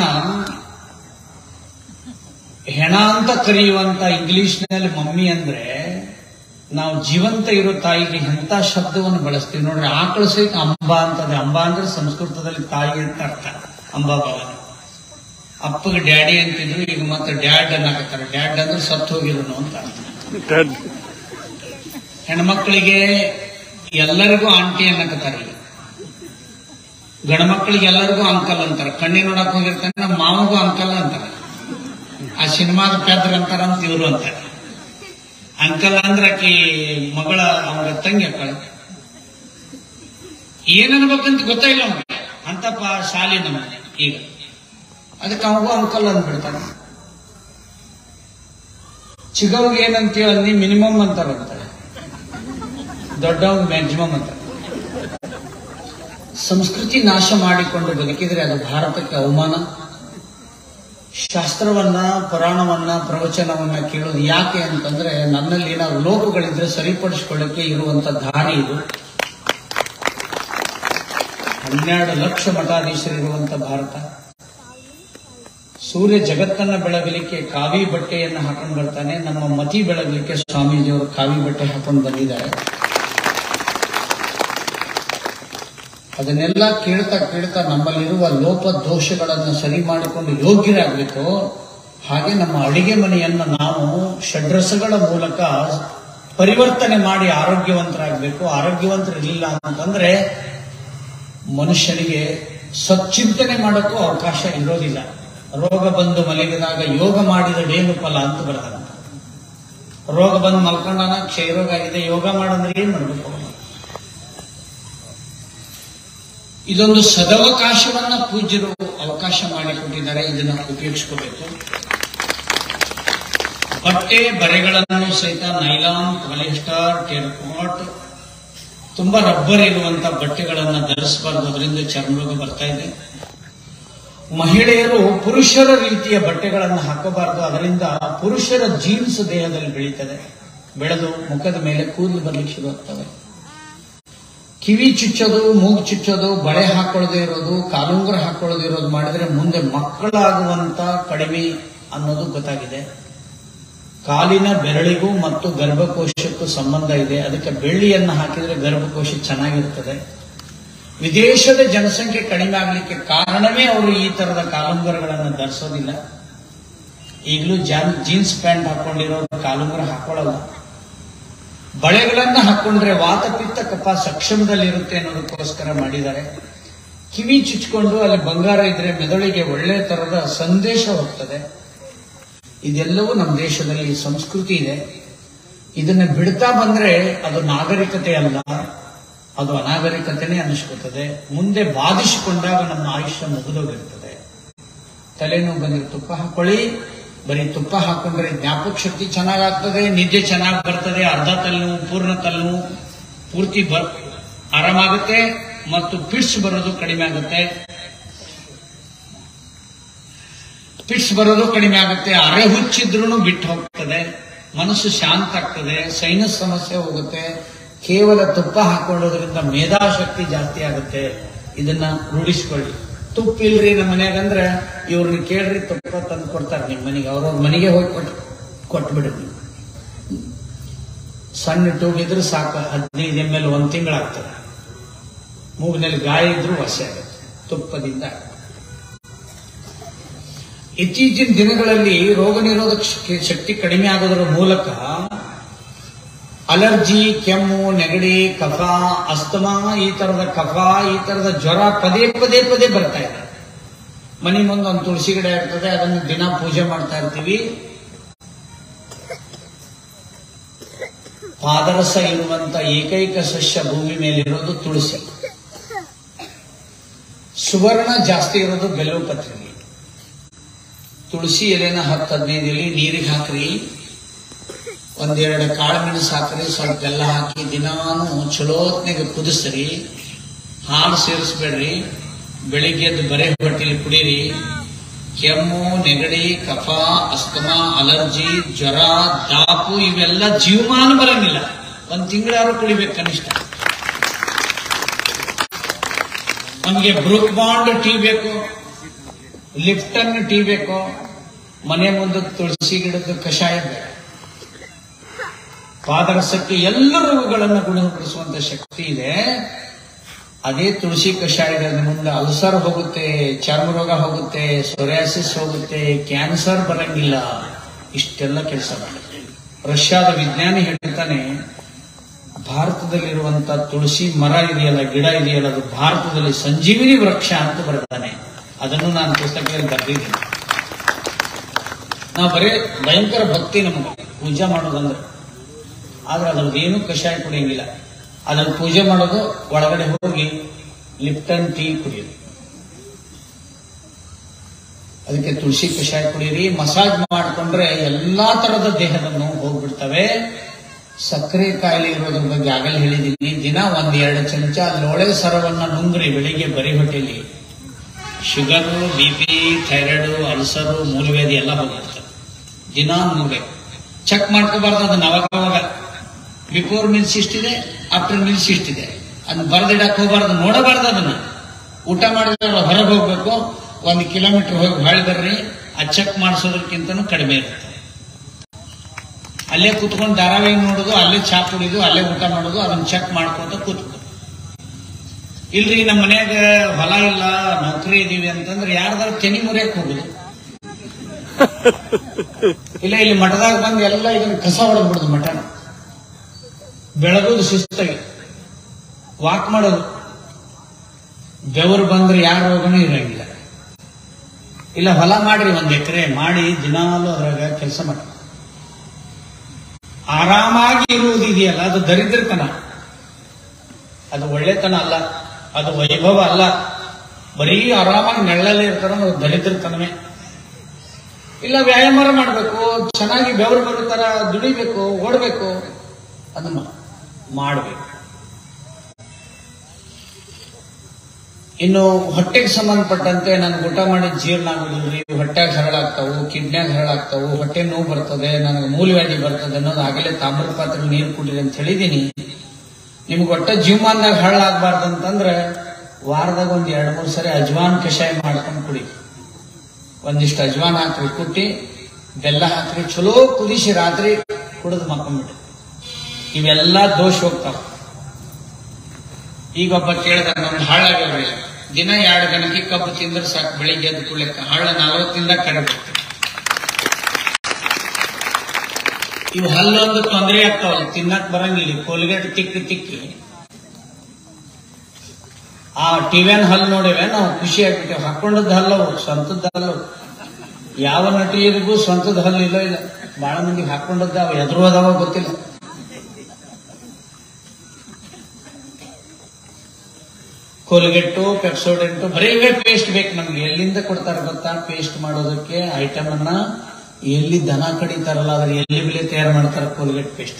S1: ಹೆಣ ಅಂತ ಕರೆಯುವಂತ ಇಂಗ್ಲಿಷ್ನಲ್ಲಿ ಮಮ್ಮಿ ಅಂದ್ರೆ ನಾವು ಜೀವಂತ ಇರೋ ತಾಯಿಗೆ ಎಂತ ಶಬ್ದವನ್ನು ಬಳಸ್ತೀವಿ ನೋಡ್ರಿ ಆಕಳ ಸಹಿತ ಅಂಬ ಅಂತದೆ ಅಂಬ ಅಂದ್ರೆ ಸಂಸ್ಕೃತದಲ್ಲಿ ತಾಯಿ ಅಂತ ಅರ್ಥ ಅಂಬಾ ಭವನ ಅಪ್ಪಗೆ ಡ್ಯಾಡಿ ಅಂತಿದ್ರು ಈಗ ಮತ್ತೆ ಡ್ಯಾಡ್ ಅನ್ನಕತ್ತಾರೆ ಡ್ಯಾಡ್ ಅಂದ್ರೆ ಸತ್ತು ಹೋಗಿರೋನು ಅಂತ ಅರ್ಥ ಹೆಣ್ಮಕ್ಳಿಗೆ ಎಲ್ಲರಿಗೂ ಆಂಟಿ ಅನ್ನಕತ್ತಾರೆ ಈಗ ಗಂಡ್ಮಕ್ಳಿಗೆ ಎಲ್ಲರಿಗೂ ಅಂಕಲ್ ಅಂತಾರೆ ಕಣ್ಣಿ ನೋಡಕ್ ಹೋಗಿರ್ತಾನೆ ನಮ್ಮ ಮಾವಗೂ ಅಂಕಲ್ ಅಂತಾರೆ ಆ ಸಿನಿಮಾದ ಪೆದ್ರ ಅಂತಾರಂತ ಇವರು ಅಂತಾರೆ ಅಂಕಲ್ ಅಂದ್ರೆ ಆಕಿ ಮಗಳ ಅವನ ತಂಗಿ ಅಕ್ಕಳ ಏನನ್ಬೇಕಂತ ಗೊತ್ತಾಯಿಲ್ಲ ಅವನಿಗೆ ಅಂತಪ್ಪ ಶಾಲೆ ನಮಗೆ ಈಗ ಅದಕ್ಕೆ ಅವಗೂ ಅಂಕಲ್ ಅಂದ್ಬಿಡ್ತಾನೆ ಚಿಗವ್ಗೆ ಏನಂತ ಹೇಳಿ ಮಿನಿಮಮ್ ಅಂತಾರಂತಾರೆ ದೊಡ್ಡವ್ಗೆ ಮ್ಯಾಕ್ಸಿಮಮ್ ಅಂತಾರೆ ಸಂಸ್ಕೃತಿ ನಾಶ ಮಾಡಿಕೊಂಡು ಬದುಕಿದರೆ ಅದು ಭಾರತಕ್ಕೆ ಅವಮಾನ ಶಾಸ್ತ್ರವನ್ನ ಪುರಾಣವನ್ನ ಪ್ರವಚನವನ್ನ ಕೇಳೋದು ಯಾಕೆ ಅಂತಂದ್ರೆ ನನ್ನಲ್ಲಿ ಏನಾದ್ರು ಲೋಪಗಳಿದ್ರೆ ಸರಿಪಡಿಸಿಕೊಳ್ಳಕ್ಕೆ ಇರುವಂತ ದಾರಿ ಇದು ಹನ್ನೆರಡು ಲಕ್ಷ ಮಠಾಧೀಶರಿರುವಂತ ಭಾರತ ಸೂರ್ಯ ಜಗತ್ತನ್ನ ಬೆಳಗಲಿಕ್ಕೆ ಕಾವಿ ಬಟ್ಟೆಯನ್ನು ಹಾಕೊಂಡು ಬರ್ತಾನೆ ನಮ್ಮ ಮತಿ ಬೆಳಗಲಿಕ್ಕೆ ಸ್ವಾಮೀಜಿಯವರು ಕಾವಿ ಬಟ್ಟೆ ಹಾಕೊಂಡು ಬಂದಿದ್ದಾರೆ ಅದನ್ನೆಲ್ಲ ಕೇಳ್ತಾ ಕೇಳ್ತಾ ನಮ್ಮಲ್ಲಿರುವ ಲೋಪ ದೋಷಗಳನ್ನು ಸರಿ ಮಾಡಿಕೊಂಡು ಯೋಗ್ಯರಾಗಬೇಕು ಹಾಗೆ ನಮ್ಮ ಅಡಿಗೆ ಮನೆಯನ್ನ ನಾವು ಷಡ್ರಸಗಳ ಮೂಲಕ ಪರಿವರ್ತನೆ ಮಾಡಿ ಆರೋಗ್ಯವಂತರಾಗಬೇಕು ಆರೋಗ್ಯವಂತರಿರಲಿಲ್ಲ ಅಂತಂದ್ರೆ ಮನುಷ್ಯನಿಗೆ ಸಚ್ಚಿಂತನೆ ಮಾಡೋಕ್ಕೂ ಅವಕಾಶ ಇರೋದಿಲ್ಲ ರೋಗ ಬಂದು ಮಲಗಿದಾಗ ಯೋಗ ಮಾಡಿದಡೇನು ಫಲ ಅಂತ ಬರ್ತದೆ ರೋಗ ಬಂದು ಮಲ್ಕೊಂಡಾನ ಕ್ಷಯರೋಗ ಆಗಿದೆ ಯೋಗ ಮಾಡಂದ್ರೆ ಏನ್ ಮಾಡ್ಬೇಕು ಇದೊಂದು ಸದವಕಾಶವನ್ನ ಪೂಜ್ಯರು ಅವಕಾಶ ಮಾಡಿಕೊಟ್ಟಿದ್ದಾರೆ ಇದನ್ನ ಉಪಯೋಗಿಸ್ಕೋಬೇಕು ಬಟ್ಟೆ ಬರೆಗಳನ್ನು ಸಹಿತ ನೈಲಾನ್ ಪಾಲಿಸ್ಟರ್ ಟೆರ್ಕೋಟ್ ತುಂಬಾ ರಬ್ಬರ್ ಇರುವಂತ ಬಟ್ಟೆಗಳನ್ನ ಧರಿಸಬಾರ್ದು ಅದರಿಂದ ಚರ್ಮರೋಗ ಬರ್ತಾ ಇದೆ ಮಹಿಳೆಯರು ಪುರುಷರ ರೀತಿಯ ಬಟ್ಟೆಗಳನ್ನು ಹಾಕಬಾರದು ಅದರಿಂದ ಪುರುಷರ ಜೀನ್ಸ್ ದೇಹದಲ್ಲಿ ಬೆಳೀತದೆ ಬೆಳೆದು ಮುಖದ ಮೇಲೆ ಕೂದಲು ಬರ್ಲಿಕ್ಕೆ ಶುರುವಾಗ್ತವೆ ಕಿವಿ ಚುಚ್ಚೋದು ಮೂಗು ಚುಚ್ಚೋದು ಬಳೆ ಹಾಕೊಳ್ಳದೆ ಇರೋದು ಕಾಲುಂಗುರ ಹಾಕೊಳ್ಳದೆ ಇರೋದು ಮಾಡಿದ್ರೆ ಮುಂದೆ ಮಕ್ಕಳಾಗುವಂತ ಕಡಿಮೆ ಅನ್ನೋದು ಗೊತ್ತಾಗಿದೆ ಕಾಲಿನ ಬೆರಳಿಗೂ ಮತ್ತು ಗರ್ಭಕೋಶಕ್ಕೂ ಸಂಬಂಧ ಇದೆ ಅದಕ್ಕೆ ಬೆಳ್ಳಿಯನ್ನ ಹಾಕಿದ್ರೆ ಗರ್ಭಕೋಶ ಚೆನ್ನಾಗಿರ್ತದೆ ವಿದೇಶದ ಜನಸಂಖ್ಯೆ ಕಡಿಮೆ ಆಗಲಿಕ್ಕೆ ಕಾರಣವೇ ಅವರು ಈ ತರದ ಕಾಲುಂಗರಗಳನ್ನು ಧರಿಸೋದಿಲ್ಲ ಈಗಲೂ ಜಾನ್ ಜೀನ್ಸ್ ಪ್ಯಾಂಟ್ ಹಾಕೊಂಡಿರೋರು ಕಾಲುಂಗರ ಹಾಕೊಳ್ಳಲ್ಲ ಬಳೆಗಳನ್ನ ಹಾಕೊಂಡ್ರೆ ವಾತ ಪಿತ್ತ ಕಪ ಸಕ್ಷಮದಲ್ಲಿರುತ್ತೆ ಅನ್ನೋದಕ್ಕೋಸ್ಕರ ಮಾಡಿದ್ದಾರೆ ಕಿವಿ ಚುಚ್ಕೊಂಡು ಅಲ್ಲಿ ಬಂಗಾರ ಇದ್ರೆ ಮೆದುಳಿಗೆ ಒಳ್ಳೆ ತರದ ಸಂದೇಶ ಹೋಗ್ತದೆ ಇದೆಲ್ಲವೂ ನಮ್ಮ ದೇಶದಲ್ಲಿ ಸಂಸ್ಕೃತಿ ಇದೆ ಇದನ್ನ ಬಿಡ್ತಾ ಬಂದ್ರೆ ಅದು ನಾಗರಿಕತೆ ಅಲ್ಲ ಅದು ಅನಾಗರಿಕತೆನೇ ಅನಿಸ್ಕೊತದೆ ಮುಂದೆ ಬಾಧಿಸಿಕೊಂಡಾಗ ನಮ್ಮ ಆಯುಷ್ಯ ಮುಗಿದೋಗಿರ್ತದೆ ತಲೆನೋವು ಬಂದ್ರೆ ತುಪ್ಪ ಹಾಕೊಳ್ಳಿ ಬರೀ ತುಪ್ಪ ಹಾಕೊಂಡ್ರೆ ಜ್ಞಾಪಕ ಶಕ್ತಿ ಚೆನ್ನಾಗಾಗ್ತದೆ ನಿದ್ದೆ ಚೆನ್ನಾಗಿ ಬರ್ತದೆ ಅರ್ಧ ತಲೆನೋವು ಪೂರ್ಣ ತಲೆನೋವು ಪೂರ್ತಿ ಬರ್ ಆರಾಮಾಗುತ್ತೆ ಮತ್ತು ಪಿಟ್ಸ್ ಬರೋದು ಕಡಿಮೆ ಆಗುತ್ತೆ ಪಿಟ್ಸ್ ಬರೋದು ಕಡಿಮೆ ಆಗುತ್ತೆ ಅರೆ ಹುಚ್ಚಿದ್ರೂ ಬಿಟ್ಟು ಹೋಗ್ತದೆ ಮನಸ್ಸು ಶಾಂತ ಆಗ್ತದೆ ಸೈನಸ್ ಸಮಸ್ಯೆ ಹೋಗುತ್ತೆ ಕೇವಲ ತುಪ್ಪ ಹಾಕೊಳ್ಳೋದ್ರಿಂದ ಮೇಧಾಶಕ್ತಿ ಜಾಸ್ತಿ ಆಗುತ್ತೆ ಇದನ್ನ ರೂಢಿಸ್ಕೊಳ್ಳಿ ತುಪ್ಪ ಇಲ್ರಿ ನಮ್ಮ ಮನ್ಯಾಗ ಅಂದ್ರೆ ಇವ್ರನ್ನ ಕೇಳ್ರಿ ತುಪ್ಪ ತಂದು ಕೊಡ್ತಾರೆ ನಿಮ್ಮ ಮನೆಗೆ ಅವ್ರವ್ರ ಮನೆಗೆ ಹೋಗಿ ಕೊಟ್ಟು ಕೊಟ್ಬಿಡ್ರಿ ನೀವು ಸಣ್ಣ ಟ್ಯೂಬ್ ಇದ್ರೆ ಸಾಕು ಹದಿನೈದು ಎಮ್ ಎಲ್ ಒಂದ್ ತಿಂಗಳಾಗ್ತದೆ ಮೂಗಿನಲ್ಲಿ ಗಾಯ ಇದ್ರೂ ವಶ ಆಗುತ್ತೆ ತುಪ್ಪದಿಂದ ಇತ್ತೀಚಿನ ದಿನಗಳಲ್ಲಿ ರೋಗ ನಿರೋಧಕ ಶಕ್ತಿ- ಶಕ್ತಿ ಕಡಿಮೆ ಆಗೋದರ ಮೂಲಕ ಅಲರ್ಜಿ ಕೆಮ್ಮು ನೆಗಡಿ ಕಫ ಅಸ್ತಮಾ ಈ ತರದ ಕಫ ಈ ತರದ ಜ್ವರ ಪದೇ ಪದೇ ಪದೇ ಬರ್ತಾ ಇದೆ ಮನೆ ಮುಂದೆ ಒಂದು ತುಳಸಿ ಗಿಡ ಇರ್ತದೆ ಅದನ್ನು ದಿನ ಪೂಜೆ ಮಾಡ್ತಾ ಇರ್ತೀವಿ ಪಾದರಸ ಇರುವಂತ ಏಕೈಕ ಸಸ್ಯ ಭೂಮಿ ಮೇಲಿರೋದು ತುಳಸಿ ಸುವರ್ಣ ಜಾಸ್ತಿ ಇರೋದು ಬೆಲವು ಪತ್ರಿಕೆ ತುಳಸಿ ಎಲೆನ ಹತ್ತು ಹದಿನೈದು ಎಲೆ ನೀರಿಗೆ ಹಾಕ್ರಿ ಒಂದೆರಡು ಕಾಳು ಮೆಣಸು ಹಾಕ್ರಿ ಸ್ವಲ್ಪ ಬೆಲ್ಲ ಹಾಕಿ ದಿನಾನು ಚಲೋತ್ನಾಗ ಕುದಿಸ್ರಿ ಹಾಲು ಸೇರಿಸ್ಬೇಡ್ರಿ ಬೆಳಿಗ್ಗೆ ಎದ್ದು ಬರೇ ಹೊಟ್ಟಿಲಿ ಕುಡೀರಿ ಕೆಮ್ಮು ನೆಗಡಿ ಕಫ ಅಸ್ತಮಾ ಅಲರ್ಜಿ ಜ್ವರ ದಾಪು ಇವೆಲ್ಲ ಜೀವಮಾನ ಬರಂಗಿಲ್ಲ ಒಂದ್ ತಿಂಗಳಾರು ಕುಡಿಬೇಕು ಕನಿಷ್ಠ ನಮಗೆ ಬ್ರೂಕ್ ಬಾಂಡ್ ಟೀ ಬೇಕು ಲಿಫ್ಟನ್ ಟೀ ಬೇಕು ಮನೆ ಮುಂದೆ ತುಳಸಿ ಗಿಡದ ಕಷಾಯ ಬೇಕು ಪಾದರಸಕ್ಕೆ ಎಲ್ಲ ರೋಗಗಳನ್ನು ಗುಣಪಡಿಸುವಂತ ಶಕ್ತಿ ಇದೆ ಅದೇ ತುಳಸಿ ಕಷಾಯದ ಮುಂದೆ ಅಲ್ಸರ್ ಹೋಗುತ್ತೆ ಚರ್ಮ ರೋಗ ಹೋಗುತ್ತೆ ಸೊರಿಯಾಸಿಸ್ ಹೋಗುತ್ತೆ ಕ್ಯಾನ್ಸರ್ ಬರಂಗಿಲ್ಲ ಇಷ್ಟೆಲ್ಲ ಕೆಲಸ ಮಾಡುತ್ತೆ ರಷ್ಯಾದ ವಿಜ್ಞಾನಿ ಹೇಳ್ತಾನೆ ಭಾರತದಲ್ಲಿರುವಂತ ತುಳಸಿ ಮರ ಇದೆಯಲ್ಲ ಗಿಡ ಇದೆಯಲ್ಲ ಅದು ಭಾರತದಲ್ಲಿ ಸಂಜೀವಿನಿ ವೃಕ್ಷ ಅಂತ ಬರ್ತಾನೆ ಅದನ್ನು ನಾನು ಪುಸ್ತಕದಲ್ಲಿ ಬರೆದಿದ್ದೀನಿ ನಾವು ಬರೀ ಭಯಂಕರ ಭಕ್ತಿ ನಮಗೆ ಪೂಜೆ ಮಾಡೋದಂದ್ರೆ ಆದ್ರೆ ಅದ್ರದ್ದು ಏನು ಕಷಾಯ ಕುಡಿಯಂಗಿಲ್ಲ ಅದ್ರಲ್ಲಿ ಪೂಜೆ ಮಾಡೋದು ಒಳಗಡೆ ಹೋಗಿ ಲಿಪ್ಟನ್ ಟೀ ಕುಡಿಯೋದು ಅದಕ್ಕೆ ತುಳಸಿ ಕಷಾಯ ಕುಡಿಯಿರಿ ಮಸಾಜ್ ಮಾಡಿಕೊಂಡ್ರೆ ಎಲ್ಲಾ ತರದ ದೇಹದ ನೋವು ಹೋಗ್ಬಿಡ್ತವೆ ಸಕ್ಕರೆ ಕಾಯಿಲೆ ಇರೋದ್ರ ಬಗ್ಗೆ ಆಗಲೇ ಹೇಳಿದೀನಿ ದಿನ ಒಂದ್ ಎರಡು ಚಮಚ ಲೋಳೆ ಸರವನ್ನ ನುಂಗ್ರಿ ಬೆಳಿಗ್ಗೆ ಬರಿ ಹೊಟ್ಟೆಲಿ sugar B P thyroid ulcer ಮೂಲವ್ಯಾಧಿ ಎಲ್ಲ ಹೋಗ್ಬಿಡ್ತವೆ ದಿನ ನುಂಗ್ಬೇಕು ಚೆಕ್ ಮಾಡ್ಕೋಬಾರ್ದು ಅದನ್ನ ಅವಾಗ ಅವಾಗ ಬಿಫೋರ್ ಮಿಲ್ಸ್ ಇಷ್ಟಿದೆ ಆಫ್ಟರ್ ಮಿಲ್ಸ್ ಇಷ್ಟಿದೆ ಅದನ್ನ ಬರೆದಿಡಕ್ ಹೋಗ್ಬಾರ್ದು ನೋಡಬಾರ್ದು ಅದನ್ನ ಊಟ ಮಾಡಿದ್ರೆ ಹೊರಗೆ ಹೋಗ್ಬೇಕು ಒಂದು ಕಿಲೋಮೀಟರ್ ಹೋಗಿ ಹೊಳ್ಳಿ ಬರ್ರಿ ಆ ಚೆಕ್ ಮಾಡಿಸೋದಕ್ಕಿಂತನೂ ಕಡಿಮೆ ಇರುತ್ತೆ ಅಲ್ಲೇ ಕೂತ್ಕೊಂಡು ಧಾರಾವಾಹಿ ನೋಡೋದು ಅಲ್ಲೇ ಚಾ ಕುಡಿದು ಅಲ್ಲೇ ಊಟ ಮಾಡೋದು ಅದನ್ನ ಚೆಕ್ ಮಾಡ್ಕೊಂತ ಕೂತ್ಕೊ ಇಲ್ರಿ ನಮ್ಮ ಮನ್ಯಾಗ ಹೊಲ ಇಲ್ಲ ನೌಕರಿ ಇದೀವಿ ಅಂತಂದ್ರೆ ಯಾರ್ದಾರು ತೆನಿ ಮುರಿಯಕ್ ಹೋಗುದು ಇಲ್ಲ ಇಲ್ಲಿ ಮಠದಾಗ ಬಂದು ಎಲ್ಲ ಇದನ್ನ ಕಸ ಹೊಡೆದ್ಬಿಡುದು ಮಠನ ಬೆಳಗೋದು ಶಿಸ್ತಾಗಿ ವಾಕ್ ಮಾಡೋದು ಬೆವರು ಬಂದ್ರೆ ಯಾರ ರೋಗನೂ ಇರಂಗಿಲ್ಲ ಇಲ್ಲ ಹೊಲ ಮಾಡ್ರಿ ಒಂದ್ ಎಕರೆ ಮಾಡಿ ದಿನಾಲು ಅದ್ರಾಗ ಕೆಲಸ ಮಾಡಿ ಆರಾಮಾಗಿ ಇರುವುದು ಇದೆಯಲ್ಲ ಅದು ದರಿದ್ರತನ ಅದು ಒಳ್ಳೆತನ ಅಲ್ಲ ಅದು ವೈಭವ ಅಲ್ಲ ಬರೀ ಆರಾಮಾಗಿ ನೆಳ್ಳಲ್ಲೇ ಇರ್ತಾರ ಅದು ದರಿದ್ರತನವೇ ಇಲ್ಲ ವ್ಯಾಯಾಮ ಮಾಡಬೇಕು ಚೆನ್ನಾಗಿ ಬೆವರು ಬರೋ ತರ ದುಡಿಬೇಕು ಓಡಬೇಕು ಅದನ್ನ ಮಾಡಬೇಕು ಇನ್ನು ಹೊಟ್ಟೆಗೆ ಸಂಬಂಧಪಟ್ಟಂತೆ ನನ್ಗೆ ಊಟ ಮಾಡಿ ಜೀರ್ಣ ಆಗುದಿಲ್ರಿ ಹೊಟ್ಟೆಗೆ ಹರಳಾಗ್ತಾವು ಕಿಡ್ನ್ಯಾಗ ಹರಳಾಗ್ತಾವು ಹೊಟ್ಟೆ ನೋವು ಬರ್ತದೆ ನನಗೆ ಮೂಲವ್ಯಾಧಿ ಬರ್ತದೆ ಅನ್ನೋದು ಆಗಲೇ ತಾಮ್ರದ ಪಾತ್ರೆ ನೀರು ಕುಡಿರಿ ಅಂತ ಹೇಳಿದೀನಿ ನಿಮ್ಗೆ ಒಟ್ಟ ಜೀವಮಾನದಾಗ ಹರಳಾಗಬಾರ್ದು ಅಂತಂದ್ರೆ ವಾರದಾಗ ಒಂದ್ ಎರಡ್ ಮೂರು ಸರಿ ಅಜ್ವಾನ್ ಕಷಾಯ ಮಾಡ್ಕೊಂಡು ಕುಡಿ ಒಂದಿಷ್ಟು ಅಜ್ವಾನ್ ಹಾಕ್ರಿ ಕುಟ್ಟಿ ಬೆಲ್ಲ ಹಾಕ್ರಿ ಚಲೋ ಕುದಿಸಿ ರಾತ್ರಿ ಕುಡಿದು ಮಕ್ಕೊಂಬಿಡ್ರಿ ಇವೆಲ್ಲ ದೋಷ ಹೋಗ್ತಾವ ಈಗ ಒಬ್ಬ ಕೇಳ್ದ ನಮ್ದು ಹಾಳಾಗ್ಯವ್ರಿ ದಿನ ಎರಡು ಗಣಕ್ಕೆ ಕಬ್ಬು ತಿಂದ್ರೆ ಸಾಕು ಬೆಳಿಗ್ಗೆ ಎದ್ದು ಕುಡ್ಲಿಕ್ಕೆ ಹಳ್ಳ ನಲವತ್ತಿಂದ ಕಡಿಮೆ ಇವು ಹಲ್ಲೊಂದು ತೊಂದರೆ ಆಗ್ತಾವಲ್ಲ ತಿನ್ನಕ್ ಬರಂಗಿಲ್ಲ ಕೋಲ್ಗೇಟ್ ತಿಕ್ಕಿ ತಿಕ್ಕಿ ಆ ಟಿವಿಯನ್ ಹಲ್ಲು ನೋಡಿವೆ ನಾವು ಖುಷಿ ಆಗ್ಬಿಟ್ಟೇವೆ ಹಾಕೊಂಡದ್ದು ಹಲ್ಲವು ಸ್ವಂತದ ಹಲ್ಲವು ಯಾವ ನಟಿಯರಿಗೂ ಸ್ವಂತದ ಹಲ್ಲು ಇಲ್ಲ ಇಲ್ಲ ಬಹಳ ಮಂದಿಗೆ ಹಾಕೊಂಡದ್ದು ಅವ ಎದುರು ಅದಾವ ಗೊತ್ತಿಲ್ಲ ಕೋಲ್ಗೆಟ್ಟು ಪೆಪ್ಸೋಡೆಂಟು ಬರೀ ಇವೇ ಪೇಸ್ಟ್ ಬೇಕು ನಮ್ಗೆ ಎಲ್ಲಿಂದ ಕೊಡ್ತಾರೆ ಗೊತ್ತಾ ಪೇಸ್ಟ್ ಮಾಡೋದಕ್ಕೆ ಐಟಮ್ ಅನ್ನ ಎಲ್ಲಿ ದನ ಕಡಿತಾರಲ್ಲ ಅದ್ರ ಎಲ್ಲಿ ಬೆಲೆ ತಯಾರು ಮಾಡ್ತಾರೆ ಕೋಲ್ಗೇಟ್ ಪೇಸ್ಟ್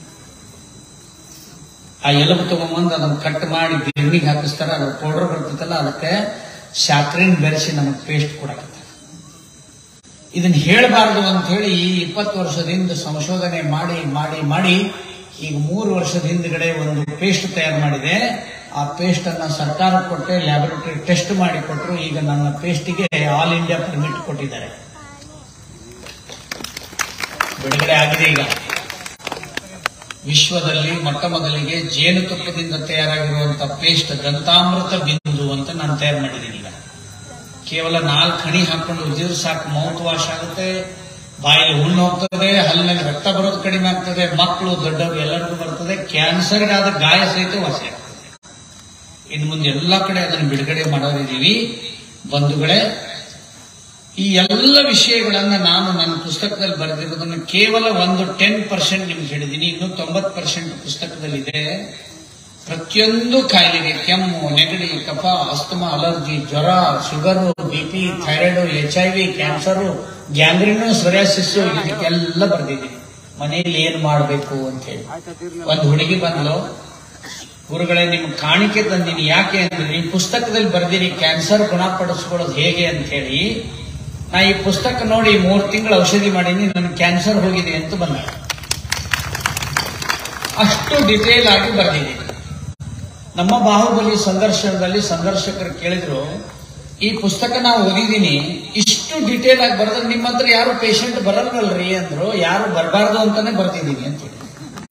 S1: ಆ ಎಲಬು ತಗೊಂಬಂದು ಅದನ್ನ ಕಟ್ ಮಾಡಿ ಗಿರ್ನಿಗೆ ಹಾಕಿಸ್ತಾರ ಅದ್ರ ಪೌಡರ್ ಬರ್ತೈತಲ್ಲ ಅದಕ್ಕೆ ಶಾಕ್ರಿನ್ ಬೆರೆಸಿ ನಮಗೆ ಪೇಸ್ಟ್ ಕೊಡಕತ್ತ ಇದನ್ನ ಹೇಳಬಾರದು ಅಂತ ಹೇಳಿ ಈ ಇಪ್ಪತ್ತು ವರ್ಷದಿಂದ ಸಂಶೋಧನೆ ಮಾಡಿ ಮಾಡಿ ಮಾಡಿ ಈಗ ಮೂರು ವರ್ಷದ ಹಿಂದ್ಗಡೆ ಒಂದು ಪೇಸ್ಟ್ ತಯಾರು ಮಾಡಿದೆ ಆ ಪೇಸ್ಟ್ ಅನ್ನ ಸರ್ಕಾರ ಕೊಟ್ಟೆ ಲ್ಯಾಬೊರೇಟರಿ ಟೆಸ್ಟ್ ಮಾಡಿ ಕೊಟ್ಟರು ಈಗ ನನ್ನ ಪೇಸ್ಟಿಗೆ ಆಲ್ ಇಂಡಿಯಾ ಪರ್ಮಿಟ್ ಕೊಟ್ಟಿದ್ದಾರೆ ಬಿಡುಗಡೆ ಆಗಿದೆ ಈಗ ವಿಶ್ವದಲ್ಲಿ ಮೊಟ್ಟ ಮೊದಲಿಗೆ ಜೇನುತುಪ್ಪದಿಂದ ತಯಾರಾಗಿರುವಂತಹ ಪೇಸ್ಟ್ ದಂತಾಮೃತ ಬಿಂದು ಅಂತ ನಾನು ತಯಾರು ಮಾಡಿದ್ದೀನಿ ಈಗ ಕೇವಲ ನಾಲ್ಕು ಹಣಿ ಹಾಕೊಂಡು ಉಜ್ಜಿದ್ರೆ ಸಾಕು ಮೌತ್ ವಾಶ್ ಆಗುತ್ತೆ ಬಾಯಲ್ಲಿ ಹುಣ್ಣು ಹೋಗ್ತದೆ ಹಲ್ಲಿನಲ್ಲಿ ರಕ್ತ ಬರೋದು ಕಡಿಮೆ ಆಗ್ತದೆ ಮಕ್ಕಳು ದೊಡ್ಡವರು ಎಲ್ಲರಿಗೂ ಬರ್ತದೆ ಕ್ಯಾನ್ಸರ್ಗಾದ ಗಾಯ ಸಹಿತ ವಾಸಿ ಆಗ್ತದೆ ಇನ್ನು ಮುಂದೆ ಎಲ್ಲ ಕಡೆ ಅದನ್ನು ಬಿಡುಗಡೆ ಮಾಡೋರಿದ್ದೀವಿ ಬಂಧುಗಳೇ ಈ ಎಲ್ಲ ವಿಷಯಗಳನ್ನ ನಾನು ನನ್ನ ಪುಸ್ತಕದಲ್ಲಿ ಬರೆದಿರೋದನ್ನು ಕೇವಲ ಒಂದು ಟೆನ್ ಪರ್ಸೆಂಟ್ ನಿಮ್ಗೆ ಹೇಳಿದ್ದೀನಿ ಇನ್ನು ತೊಂಬತ್ತು ಪರ್ಸೆಂಟ್ ಪುಸ್ತಕದಲ್ಲಿದೆ ಪ್ರತಿಯೊಂದು ಕಾಯಿಲೆಗೆ ಕೆಮ್ಮು ನೆಗಡಿ ಕಫ ಅಸ್ತಮ ಅಲರ್ಜಿ ಜ್ವರ sugar BP thyroid H I V cancer gangrene psoriasis ಇದಕ್ಕೆಲ್ಲ ಬರ್ದಿದ್ದೀನಿ ಮನೆಯಲ್ಲಿ ಏನ್ ಮಾಡಬೇಕು ಅಂತ ಹೇಳಿ ಒಂದು ಹುಡುಗಿ ಬಂದ್ಲು ಗುರುಗಳೇ ನಿಮ್ ಕಾಣಿಕೆ ತಂದೀನಿ ಯಾಕೆ ಅಂದ್ರೆ ಈ ಪುಸ್ತಕದಲ್ಲಿ ಬರ್ದಿರಿ ಕ್ಯಾನ್ಸರ್ ಗುಣಪಡಿಸ್ಕೊಳ್ಳೋದು ಹೇಗೆ ಅಂತ ಹೇಳಿ ನಾ ಈ ಪುಸ್ತಕ ನೋಡಿ ಮೂರು ತಿಂಗಳು ಔಷಧಿ ಮಾಡೀನಿ ನನ್ ಕ್ಯಾನ್ಸರ್ ಹೋಗಿದೆ ಅಂತ ಬಂದ ಅಷ್ಟು ಡಿಟೇಲ್ ಆಗಿ ಬರ್ದಿದ್ದೀನಿ ನಮ್ಮ ಬಾಹುಬಲಿ ಸಂದರ್ಶನದಲ್ಲಿ ಸಂದರ್ಶಕರು ಕೇಳಿದ್ರು ಈ ಪುಸ್ತಕ ನಾವು ಓದಿದೀನಿ ಇಷ್ಟು ಡಿಟೇಲ್ ಆಗಿ ಬರೆದ್ರೆ ನಿಮ್ಮ ಹತ್ರ ಯಾರು ಪೇಷಂಟ್ ಬರಲ್ವಲ್ರಿ ಅಂದ್ರು ಯಾರು ಬರಬಾರ್ದು ಅಂತಾನೆ ಬರ್ತಿದ್ದೀನಿ ಅಂತ ಹೇಳಿ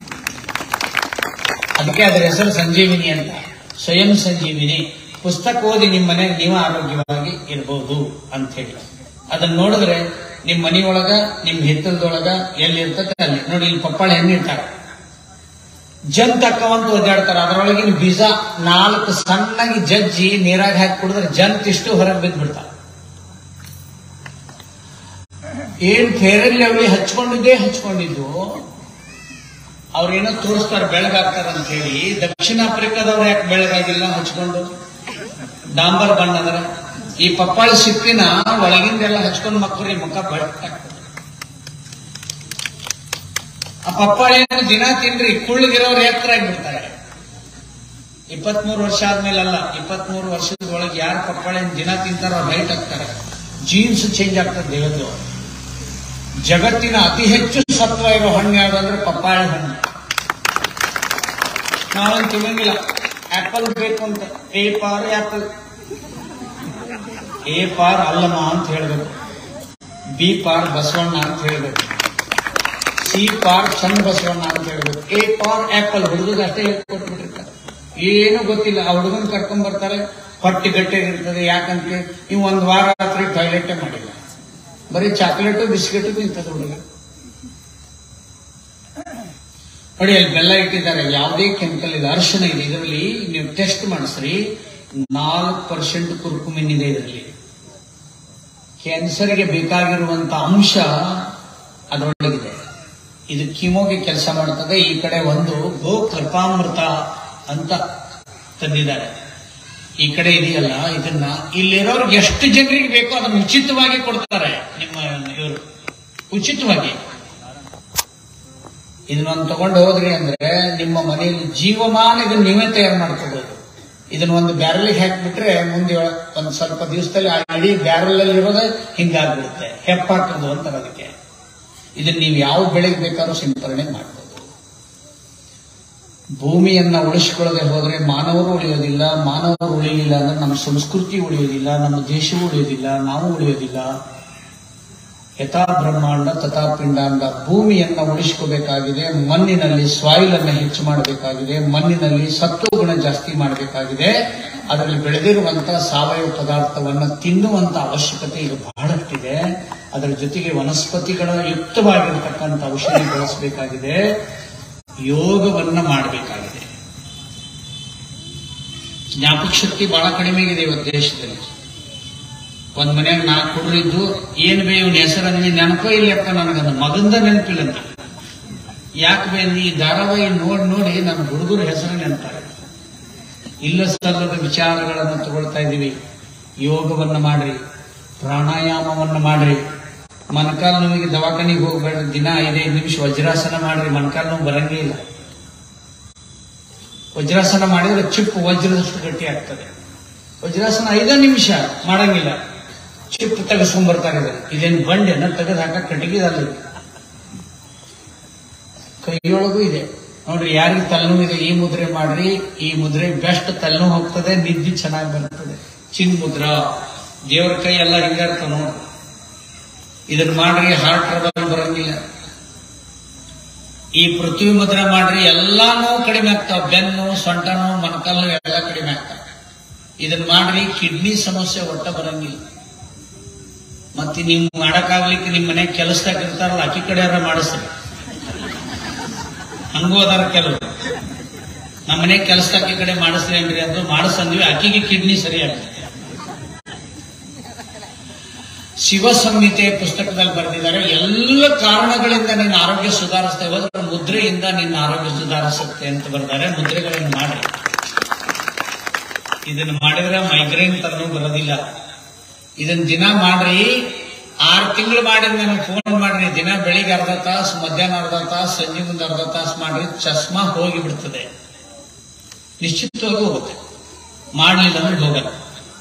S1: ಅದಕ್ಕೆ ಅದರ ಹೆಸರು ಸಂಜೀವಿನಿ ಅಂತ ಸ್ವಯಂ ಸಂಜೀವಿನಿ ಪುಸ್ತಕ ಓದಿ ನಿಮ್ಮ ಮನೆಗೆ ನೀವು ಆರೋಗ್ಯವಾಗಿ ಇರಬಹುದು ಅಂತ ಹೇಳಿ ಅದನ್ನ ನೋಡಿದ್ರೆ ನಿಮ್ ಮನೆಯೊಳಗ ನಿಮ್ ಹಿತ್ತಲದೊಳಗ ಎಲ್ಲಿ ಇರ್ತದೆ ಅಲ್ಲಿ ನೋಡಿ ಇಲ್ಲಿ ಪಪ್ಪಾಳ ಹೆಣ್ಣಿರ್ತಾರೆ ಜನ್ ತಕ್ಕವಂತ ಒದ್ದಾಡ್ತಾರೆ ಅದರೊಳಗಿನ ಬೀಜ ನಾಲ್ಕು ಸಣ್ಣಗೆ ಜಜ್ಜಿ ನೀರಾಗ ಹಾಕಿ ಕುಡಿದ್ರೆ ಜಂತ್ ಇಷ್ಟು ಹೊರಗೆ ಬಿದ್ದು ಬಿಡ್ತಾರೆ ಏನ್ ಫೇರ್ ಲೆವ್ಲಿ ಹಚ್ಕೊಂಡಿದ್ದೇ ಹಚ್ಕೊಂಡಿದ್ದು ಅವ್ರೇನೋ ತೋರಿಸ್ತಾರೆ ಬೆಳಗಾಗ್ತಾರೆ ಅಂತ ಹೇಳಿ ದಕ್ಷಿಣ ಆಫ್ರಿಕಾದವ್ರು ಯಾಕೆ ಬೆಳಗಾಗಿಲ್ಲ ಹಚ್ಕೊಂಡು ಡಾಂಬರ್ ಬಣ್ಣದ್ರ ಈ ಪಪ್ಪಾಳಿ ಸಿಪ್ಪಿನ ಒಳಗಿಂದೆಲ್ಲ ಹಚ್ಕೊಂಡು ಮಕ್ಕಳು ಮುಖ ಬೆಳಕಾಗ್ತದೆ ಆ ಪಪ್ಪಾಳಿಯನ್ನು ದಿನ ತಿನ್ರಿ ಕುಳ್ಳಗಿರೋರು ಎತ್ತರ ಆಗಿಬಿಡ್ತಾರೆ ಇಪ್ಪತ್ಮೂರು ವರ್ಷ ಆದ್ಮೇಲೆ ಅಲ್ಲ ಇಪ್ಪತ್ಮೂರು ವರ್ಷದ ಒಳಗೆ ಯಾರು ಪಪ್ಪಾಳಿಯನ್ನು ದಿನ ತಿಂತಾರೋ ಅವ್ರು ಹೈಟ್ ಆಗ್ತಾರೆ ಜೀನ್ಸ್ ಚೇಂಜ್ ಆಗ್ತದೆ ದೇಹದ್ದು ಜಗತ್ತಿನ ಅತಿ ಹೆಚ್ಚು ಸತ್ವ ಇರೋ ಹಣ್ಣು ಯಾವ್ದಂದ್ರೆ ಪಪ್ಪಾಳಿ ಹಣ್ಣು ನಾವೇನು ತಿನ್ನಂಗಿಲ್ಲ ಆಪಲ್ ಬೇಕು ಅಂತ ಎ ಪಾರ್ ಆಪಲ್ ಎ ಪಾರ್ ಅಲ್ಲಮ್ಮ ಅಂತ ಹೇಳ್ಬೇಕು ಬಿ ಪಾರ್ ಬಸವಣ್ಣ ಅಂತ ಹೇಳ್ಬೇಕು ಸಿ ಪಾರ್ ಚಂದ ಬಸವಣ್ಣ ಅಂತ ಹೇಳ್ಬೇಕು ಎ ಪಾರ್ ಆಪಲ್ ಹುಡುಗದ ಅಷ್ಟೇ ಹೇಳ್ಕೊಟ್ಬಿಟ್ಟಿರ್ತಾರೆ ಏನು ಗೊತ್ತಿಲ್ಲ ಆ ಹುಡುಗನ್ ಕರ್ಕೊಂಡ್ ಬರ್ತಾರೆ ಹೊಟ್ಟೆ ಗಟ್ಟಿಯಾಗಿರ್ತದೆ ಯಾಕಂತ ನೀವು ಒಂದ್ ವಾರ ರಾತ್ರಿ ಟಾಯ್ಲೆಟೇ ಮಾಡಿಲ್ಲ ಬರೀ ಚಾಕ್ಲೇಟು ಬಿಸ್ಕೆಟು ತಿಂತದ ಹುಡುಗ ನೋಡಿ ಅಲ್ಲಿ ಬೆಲ್ಲ ಇಟ್ಟಿದ್ದಾರೆ ಯಾವುದೇ ಕೆಮಿಕಲ್ ಇಲ್ಲ ಅರಿಶಿನ ಇದೆ ಇದರಲ್ಲಿ ನೀವು ಟೆಸ್ಟ್ ಮಾಡಿಸ್ರಿ ನಾಲ್ಕು ಪರ್ಸೆಂಟ್ ಕುರ್ಕುಮಿನ್ ಇದೆ ಇದರಲ್ಲಿ ಕ್ಯಾನ್ಸರ್ಗೆ ಬೇಕಾಗಿರುವಂತ ಅಂಶ ಅದರೊಳಗಿದೆ ಇದು ಕಿಮೋಗೆ ಕೆಲಸ ಮಾಡ್ತದೆ ಈ ಕಡೆ ಒಂದು ಗೋ ಕೃಪಾಮೃತ ಅಂತ ತಂದಿದ್ದಾರೆ ಈ ಕಡೆ ಇದೆಯಲ್ಲ ಇದನ್ನ ಇಲ್ಲಿರೋರ್ಗೆ ಎಷ್ಟು ಜನರಿಗೆ ಬೇಕೋ ಅದನ್ನು ಉಚಿತವಾಗಿ ಕೊಡ್ತಾರೆ ನಿಮ್ಮ ಇವರು ಉಚಿತವಾಗಿ ಇದನ್ನೊಂದು ತಗೊಂಡು ಹೋದ್ರಿ ಅಂದ್ರೆ ನಿಮ್ಮ ಮನೆಯಲ್ಲಿ ಜೀವಮಾನ ಇದನ್ನ ನೀವೇ ತಯಾರು ಮಾಡ್ಕೋಬಹುದು ಇದನ್ನ ಒಂದು ಬ್ಯಾರಲ್ಗೆ ಹಾಕಿಬಿಟ್ರೆ ಮುಂದೆ ಒಳ- ಒಂದ್ ಸ್ವಲ್ಪ ದಿವಸದಲ್ಲಿ ಆ ಇಡೀ ಬ್ಯಾರಲ್ ಅಲ್ಲಿ ಇರೋದೇ ಹಿಂಗಾಗ್ಬಿಡುತ್ತೆ ಹೆಪ್ಪಾಕೋದು ಅಂತ ಅದಕ್ಕೆ ಇದನ್ನ ನೀವು ಯಾವ ಬೆಳೆಗೆ ಬೇಕಾದ್ರೂ ಸಿಂಪರಣೆ ಮಾಡಬಹುದು ಭೂಮಿಯನ್ನ ಉಳಿಸಿಕೊಳ್ಳದೆ ಹೋದ್ರೆ ಮಾನವರು ಉಳಿಯೋದಿಲ್ಲ ಮಾನವರು ಉಳಿಲಿಲ್ಲ ಅಂದ್ರೆ ನಮ್ಮ ಸಂಸ್ಕೃತಿ ಉಳಿಯೋದಿಲ್ಲ ನಮ್ಮ ದೇಶವೂ ಉಳಿಯೋದಿಲ್ಲ ನಾವು ಉಳಿಯೋದಿಲ್ಲ ಯಥಾ ಬ್ರಹ್ಮಾಂಡ ತಥಾ ಪಿಂಡಾಂಡ ಭೂಮಿಯನ್ನ ಉಳಿಸ್ಕೋಬೇಕಾಗಿದೆ ಮಣ್ಣಿನಲ್ಲಿ ಸಾಯಿಲ್ ಅನ್ನ ಹೆಚ್ಚು ಮಾಡಬೇಕಾಗಿದೆ ಮಣ್ಣಿನಲ್ಲಿ ಸತ್ವ ಗುಣ ಜಾಸ್ತಿ ಮಾಡಬೇಕಾಗಿದೆ ಅದರಲ್ಲಿ ಬೆಳೆದಿರುವಂತಹ ಸಾವಯವ ಪದಾರ್ಥವನ್ನ ತಿನ್ನುವಂತ ಅವಶ್ಯಕತೆ ಇದು ಬಹಳಷ್ಟಿದೆ ಅದರ ಜೊತೆಗೆ ವನಸ್ಪತಿಗಳ ಯುಕ್ತವಾಗಿರತಕ್ಕಂಥ ಔಷಧಿ ಬಳಸಬೇಕಾಗಿದೆ ಯೋಗವನ್ನ ಮಾಡಬೇಕಾಗಿದೆ ಜ್ಞಾಪಕ ಶಕ್ತಿ ಬಹಳ ಕಡಿಮೆ ಇದೆ ಇವತ್ತು ದೇಶದಲ್ಲಿ ಒಂದ್ ಮನ್ಯಾಗ ನಾಲ್ಕು ಹುಡುಗರಿದ್ದು ಏನ್ ಬೇ ಇವನ್ ಹೆಸರಲ್ಲಿ ನೆನಪ ಇಲ್ಲಪ್ಪ ನನಗದ ಮಗಂದ ನೆನಪಿಲ್ಲ ಅಂತ ಯಾಕೆ ಬೇ ಈ ಧಾರಾವಾಹಿ ನೋಡಿ ನೋಡಿ ನನ್ನ ಹುಡುಗರ ಹೆಸರು ನೆನಪಾಗ ಇಲ್ಲ ಸಲ್ಲದ ವಿಚಾರಗಳನ್ನು ತಗೊಳ್ತಾ ಇದ್ದೀವಿ ಯೋಗವನ್ನ ಮಾಡ್ರಿ ಪ್ರಾಣಾಯಾಮವನ್ನ ಮಾಡ್ರಿ ಮೊಣಕಾಲು ನೋವಿಗೆ ದವಾಖಾನಿಗೆ ಹೋಗ್ಬೇಡ್ರಿ ದಿನ ಐದೈದು ನಿಮಿಷ ವಜ್ರಾಸನ ಮಾಡ್ರಿ ಮೊಣಕಾಲು ನೋವು ಬರಂಗೇ ಇಲ್ಲ ವಜ್ರಾಸನ ಮಾಡಿದ್ರೆ ಚಿಪ್ಪು ವಜ್ರದಷ್ಟು ಗಟ್ಟಿ ಆಗ್ತದೆ ವಜ್ರಾಸನ ಐದೇ ನಿಮಿಷ ಮಾಡಂಗಿಲ್ಲ ಚಿಪ್ಪು ತೆಗೆಸ್ಕೊಂಡ್ ಬರ್ತಾರೆ ಇದನ್ನ. ಇದೇನು ಬಂಡೆನ ತೆಗೆದು ಹಾಕ ಕಟ್ಟಿಗೆದಲ್ಲಿ ಕೈಯೊಳಗೂ ಇದೆ ನೋಡ್ರಿ ಯಾರಿಗೆ ತಲೆನೋವು ಇದೆ ಈ ಮುದ್ರೆ ಮಾಡ್ರಿ ಈ ಮುದ್ರೆ ಬೆಸ್ಟ್ ತಲೆನೋವು ಹೋಗ್ತದೆ ನಿದ್ದೆ ಚೆನ್ನಾಗಿ ಬರ್ತದೆ ಚಿನ್ ಮುದ್ರ ದೇವ್ರ ಕೈ ಎಲ್ಲ ಹಿಂಗಾರ್ತ ನೋಡ್ರಿ ಇದನ್ನ ಮಾಡ್ರಿ ಹಾರ್ಟ್ ಟ್ರಬಲ್ ಬರಂಗಿಲ್ಲ ಈ ಪೃಥ್ವಿ ಮುದ್ರ ಮಾಡ್ರಿ ಎಲ್ಲಾ ನೋವು ಕಡಿಮೆ ಆಗ್ತಾವ ಬೆನ್ನು ಸೊಂಟ ನೋವು ಮೊಣಕಾಲು ನೋವು ಎಲ್ಲ ಕಡಿಮೆ ಆಗ್ತಾವ ಇದನ್ನ ಮಾಡ್ರಿ ಕಿಡ್ನಿ ಸಮಸ್ಯೆ ಒಟ್ಟ ಬರಂಗಿಲ್ಲ ಮತ್ತೆ ನೀವು ಮಾಡಕ್ಕಾಗ್ಲಿಕ್ಕೆ ನಿಮ್ಮ ಮನೆ ಕೆಲಸದಾಗ ಇರ್ತಾರಲ್ಲ ಅಕ್ಕಿ ಕಡೆಯಾರ ಮಾಡಿಸ್ರಿ ಹಂಗೂ ಅದಾರ ಕೆಲವು ನಮ್ಮ ಮನೆ ಕೆಲಸದಾಗ ಈ ಕಡೆ ಮಾಡಿಸ್ರಿ ಅಂದ್ರಿ ಅದು ಮಾಡಿಸಂದ್ವಿ ಅಕ್ಕಿಗೆ ಕಿಡ್ನಿ ಸರಿ ಆಗ್ತದೆ ಶಿವ ಸಂಹಿತೆ ಪುಸ್ತಕದಲ್ಲಿ ಬರೆದಿದ್ದಾರೆ ಎಲ್ಲ ಕಾರಣಗಳಿಂದ ನಿನ್ನ ಆರೋಗ್ಯ ಸುಧಾರಿಸ್ತೇ ಹೋದ್ರೆ ಮುದ್ರೆಯಿಂದ ನಿನ್ನ ಆರೋಗ್ಯ ಸುಧಾರಿಸುತ್ತೆ ಅಂತ ಬರ್ತಾರೆ ಮುದ್ರೆಗಳನ್ನು ಮಾಡಿ ಇದನ್ನ ಮಾಡಿದ್ರೆ ಮೈಗ್ರೇನ್ ತರನು ಬರೋದಿಲ್ಲ ಇದನ್ನ ದಿನ ಮಾಡ್ರಿ ಆರು ತಿಂಗಳು ಮಾಡಿ ನನಗೆ ಫೋನ್ ಮಾಡ್ರಿ ದಿನ ಬೆಳಿಗ್ಗೆ ಅರ್ಧ ತಾಸು ಮಧ್ಯಾಹ್ನ ಅರ್ಧ ತಾಸು ಸಂಜೆ ಮುಂದೆ ಅರ್ಧ ತಾಸು ಮಾಡ್ರಿ ಚಸ್ಮಾ ಹೋಗಿ ಬಿಡ್ತದೆ ನಿಶ್ಚಿತವಾಗಿ ಹೋಗುತ್ತೆ ಮಾಡ್ಲಿಲ್ಲ ಅಂದ್ರೆ ಹೋಗಲ್ಲ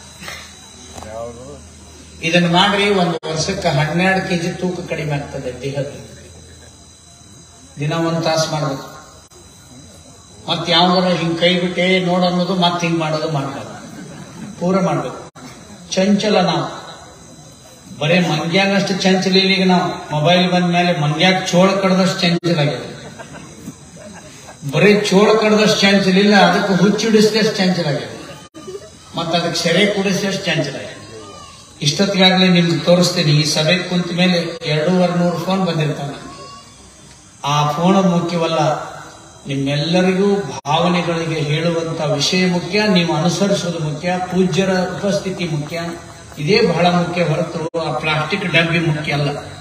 S1: ಇದನ್ನ ಮಾಡ್ರಿ ಒಂದು ವರ್ಷಕ್ಕೆ ಹನ್ನೆರಡು ಕೆಜಿ ತೂಕ ಕಡಿಮೆ ಆಗ್ತದೆ ದೇಹದಲ್ಲಿ ದಿನ ಒಂದ್ ತಾಸು ಮಾಡ್ಬೇಕು ಮತ್ ಯಾವ್ದಾರ ಹಿಂಗ್ ಕೈ ಬಿಟ್ಟೆ ನೋಡ ಅನ್ನೋದು ಮತ್ ಹಿಂಗ್ ಮಾಡೋದು ಮಾಡಬಾರ್ದು ಪೂರ ಮಾಡ್ಬೇಕು ಚಂಚಲ ನಾವು ಬರೇ ಮಂಗ್ಯಾನಷ್ಟು ಚಂಚಲ ಇಲ್ಲ ಈಗ ನಾವು ಮೊಬೈಲ್ ಬಂದ ಮೇಲೆ ಮಂಗ್ಯಾಕ್ ಚೋಳ ಕಡ್ದಷ್ಟು ಚಂಚಲ ಆಗಿದೆ ಬರೀ ಚೋಳ ಕಡ್ದಷ್ಟು ಚಂಚಲ ಇಲ್ಲ ಅದಕ್ಕೆ ಹುಚ್ಚಿಡಿಸಿದಷ್ಟು ಚಂಚಲ ಆಗಿದೆ ಮತ್ತ ಅದಕ್ಕೆ ಸೆರೆ ಕುಡಿಸಿದಷ್ಟು ಚಂಚಲ ಆಗಿದೆ ಇಷ್ಟೊತ್ತಿಗಾಗಲೇ ನಿಮ್ಗೆ ತೋರಿಸ್ತೀನಿ ಈ ಸಭೆ ಕುಂತ ಮೇಲೆ ಎರಡೂವರೆ ನೂರು ಫೋನ್ ಬಂದಿರ್ತಾನೆ ಆ ಫೋನ್ ಮುಖ್ಯವಲ್ಲ ನಿಮ್ಮೆಲ್ಲರಿಗೂ ಭಾವನೆಗಳಿಗೆ ಹೇಳುವಂತ ವಿಷಯ ಮುಖ್ಯ ನೀವು ಅನುಸರಿಸೋದು ಮುಖ್ಯ ಪೂಜ್ಯರ ಉಪಸ್ಥಿತಿ ಮುಖ್ಯ ಇದೇ ಬಹಳ ಮುಖ್ಯ ಹೊರತು ಆ ಪ್ಲಾಸ್ಟಿಕ್ ಡಬ್ಬಿ ಮುಖ್ಯ ಅಲ್ಲ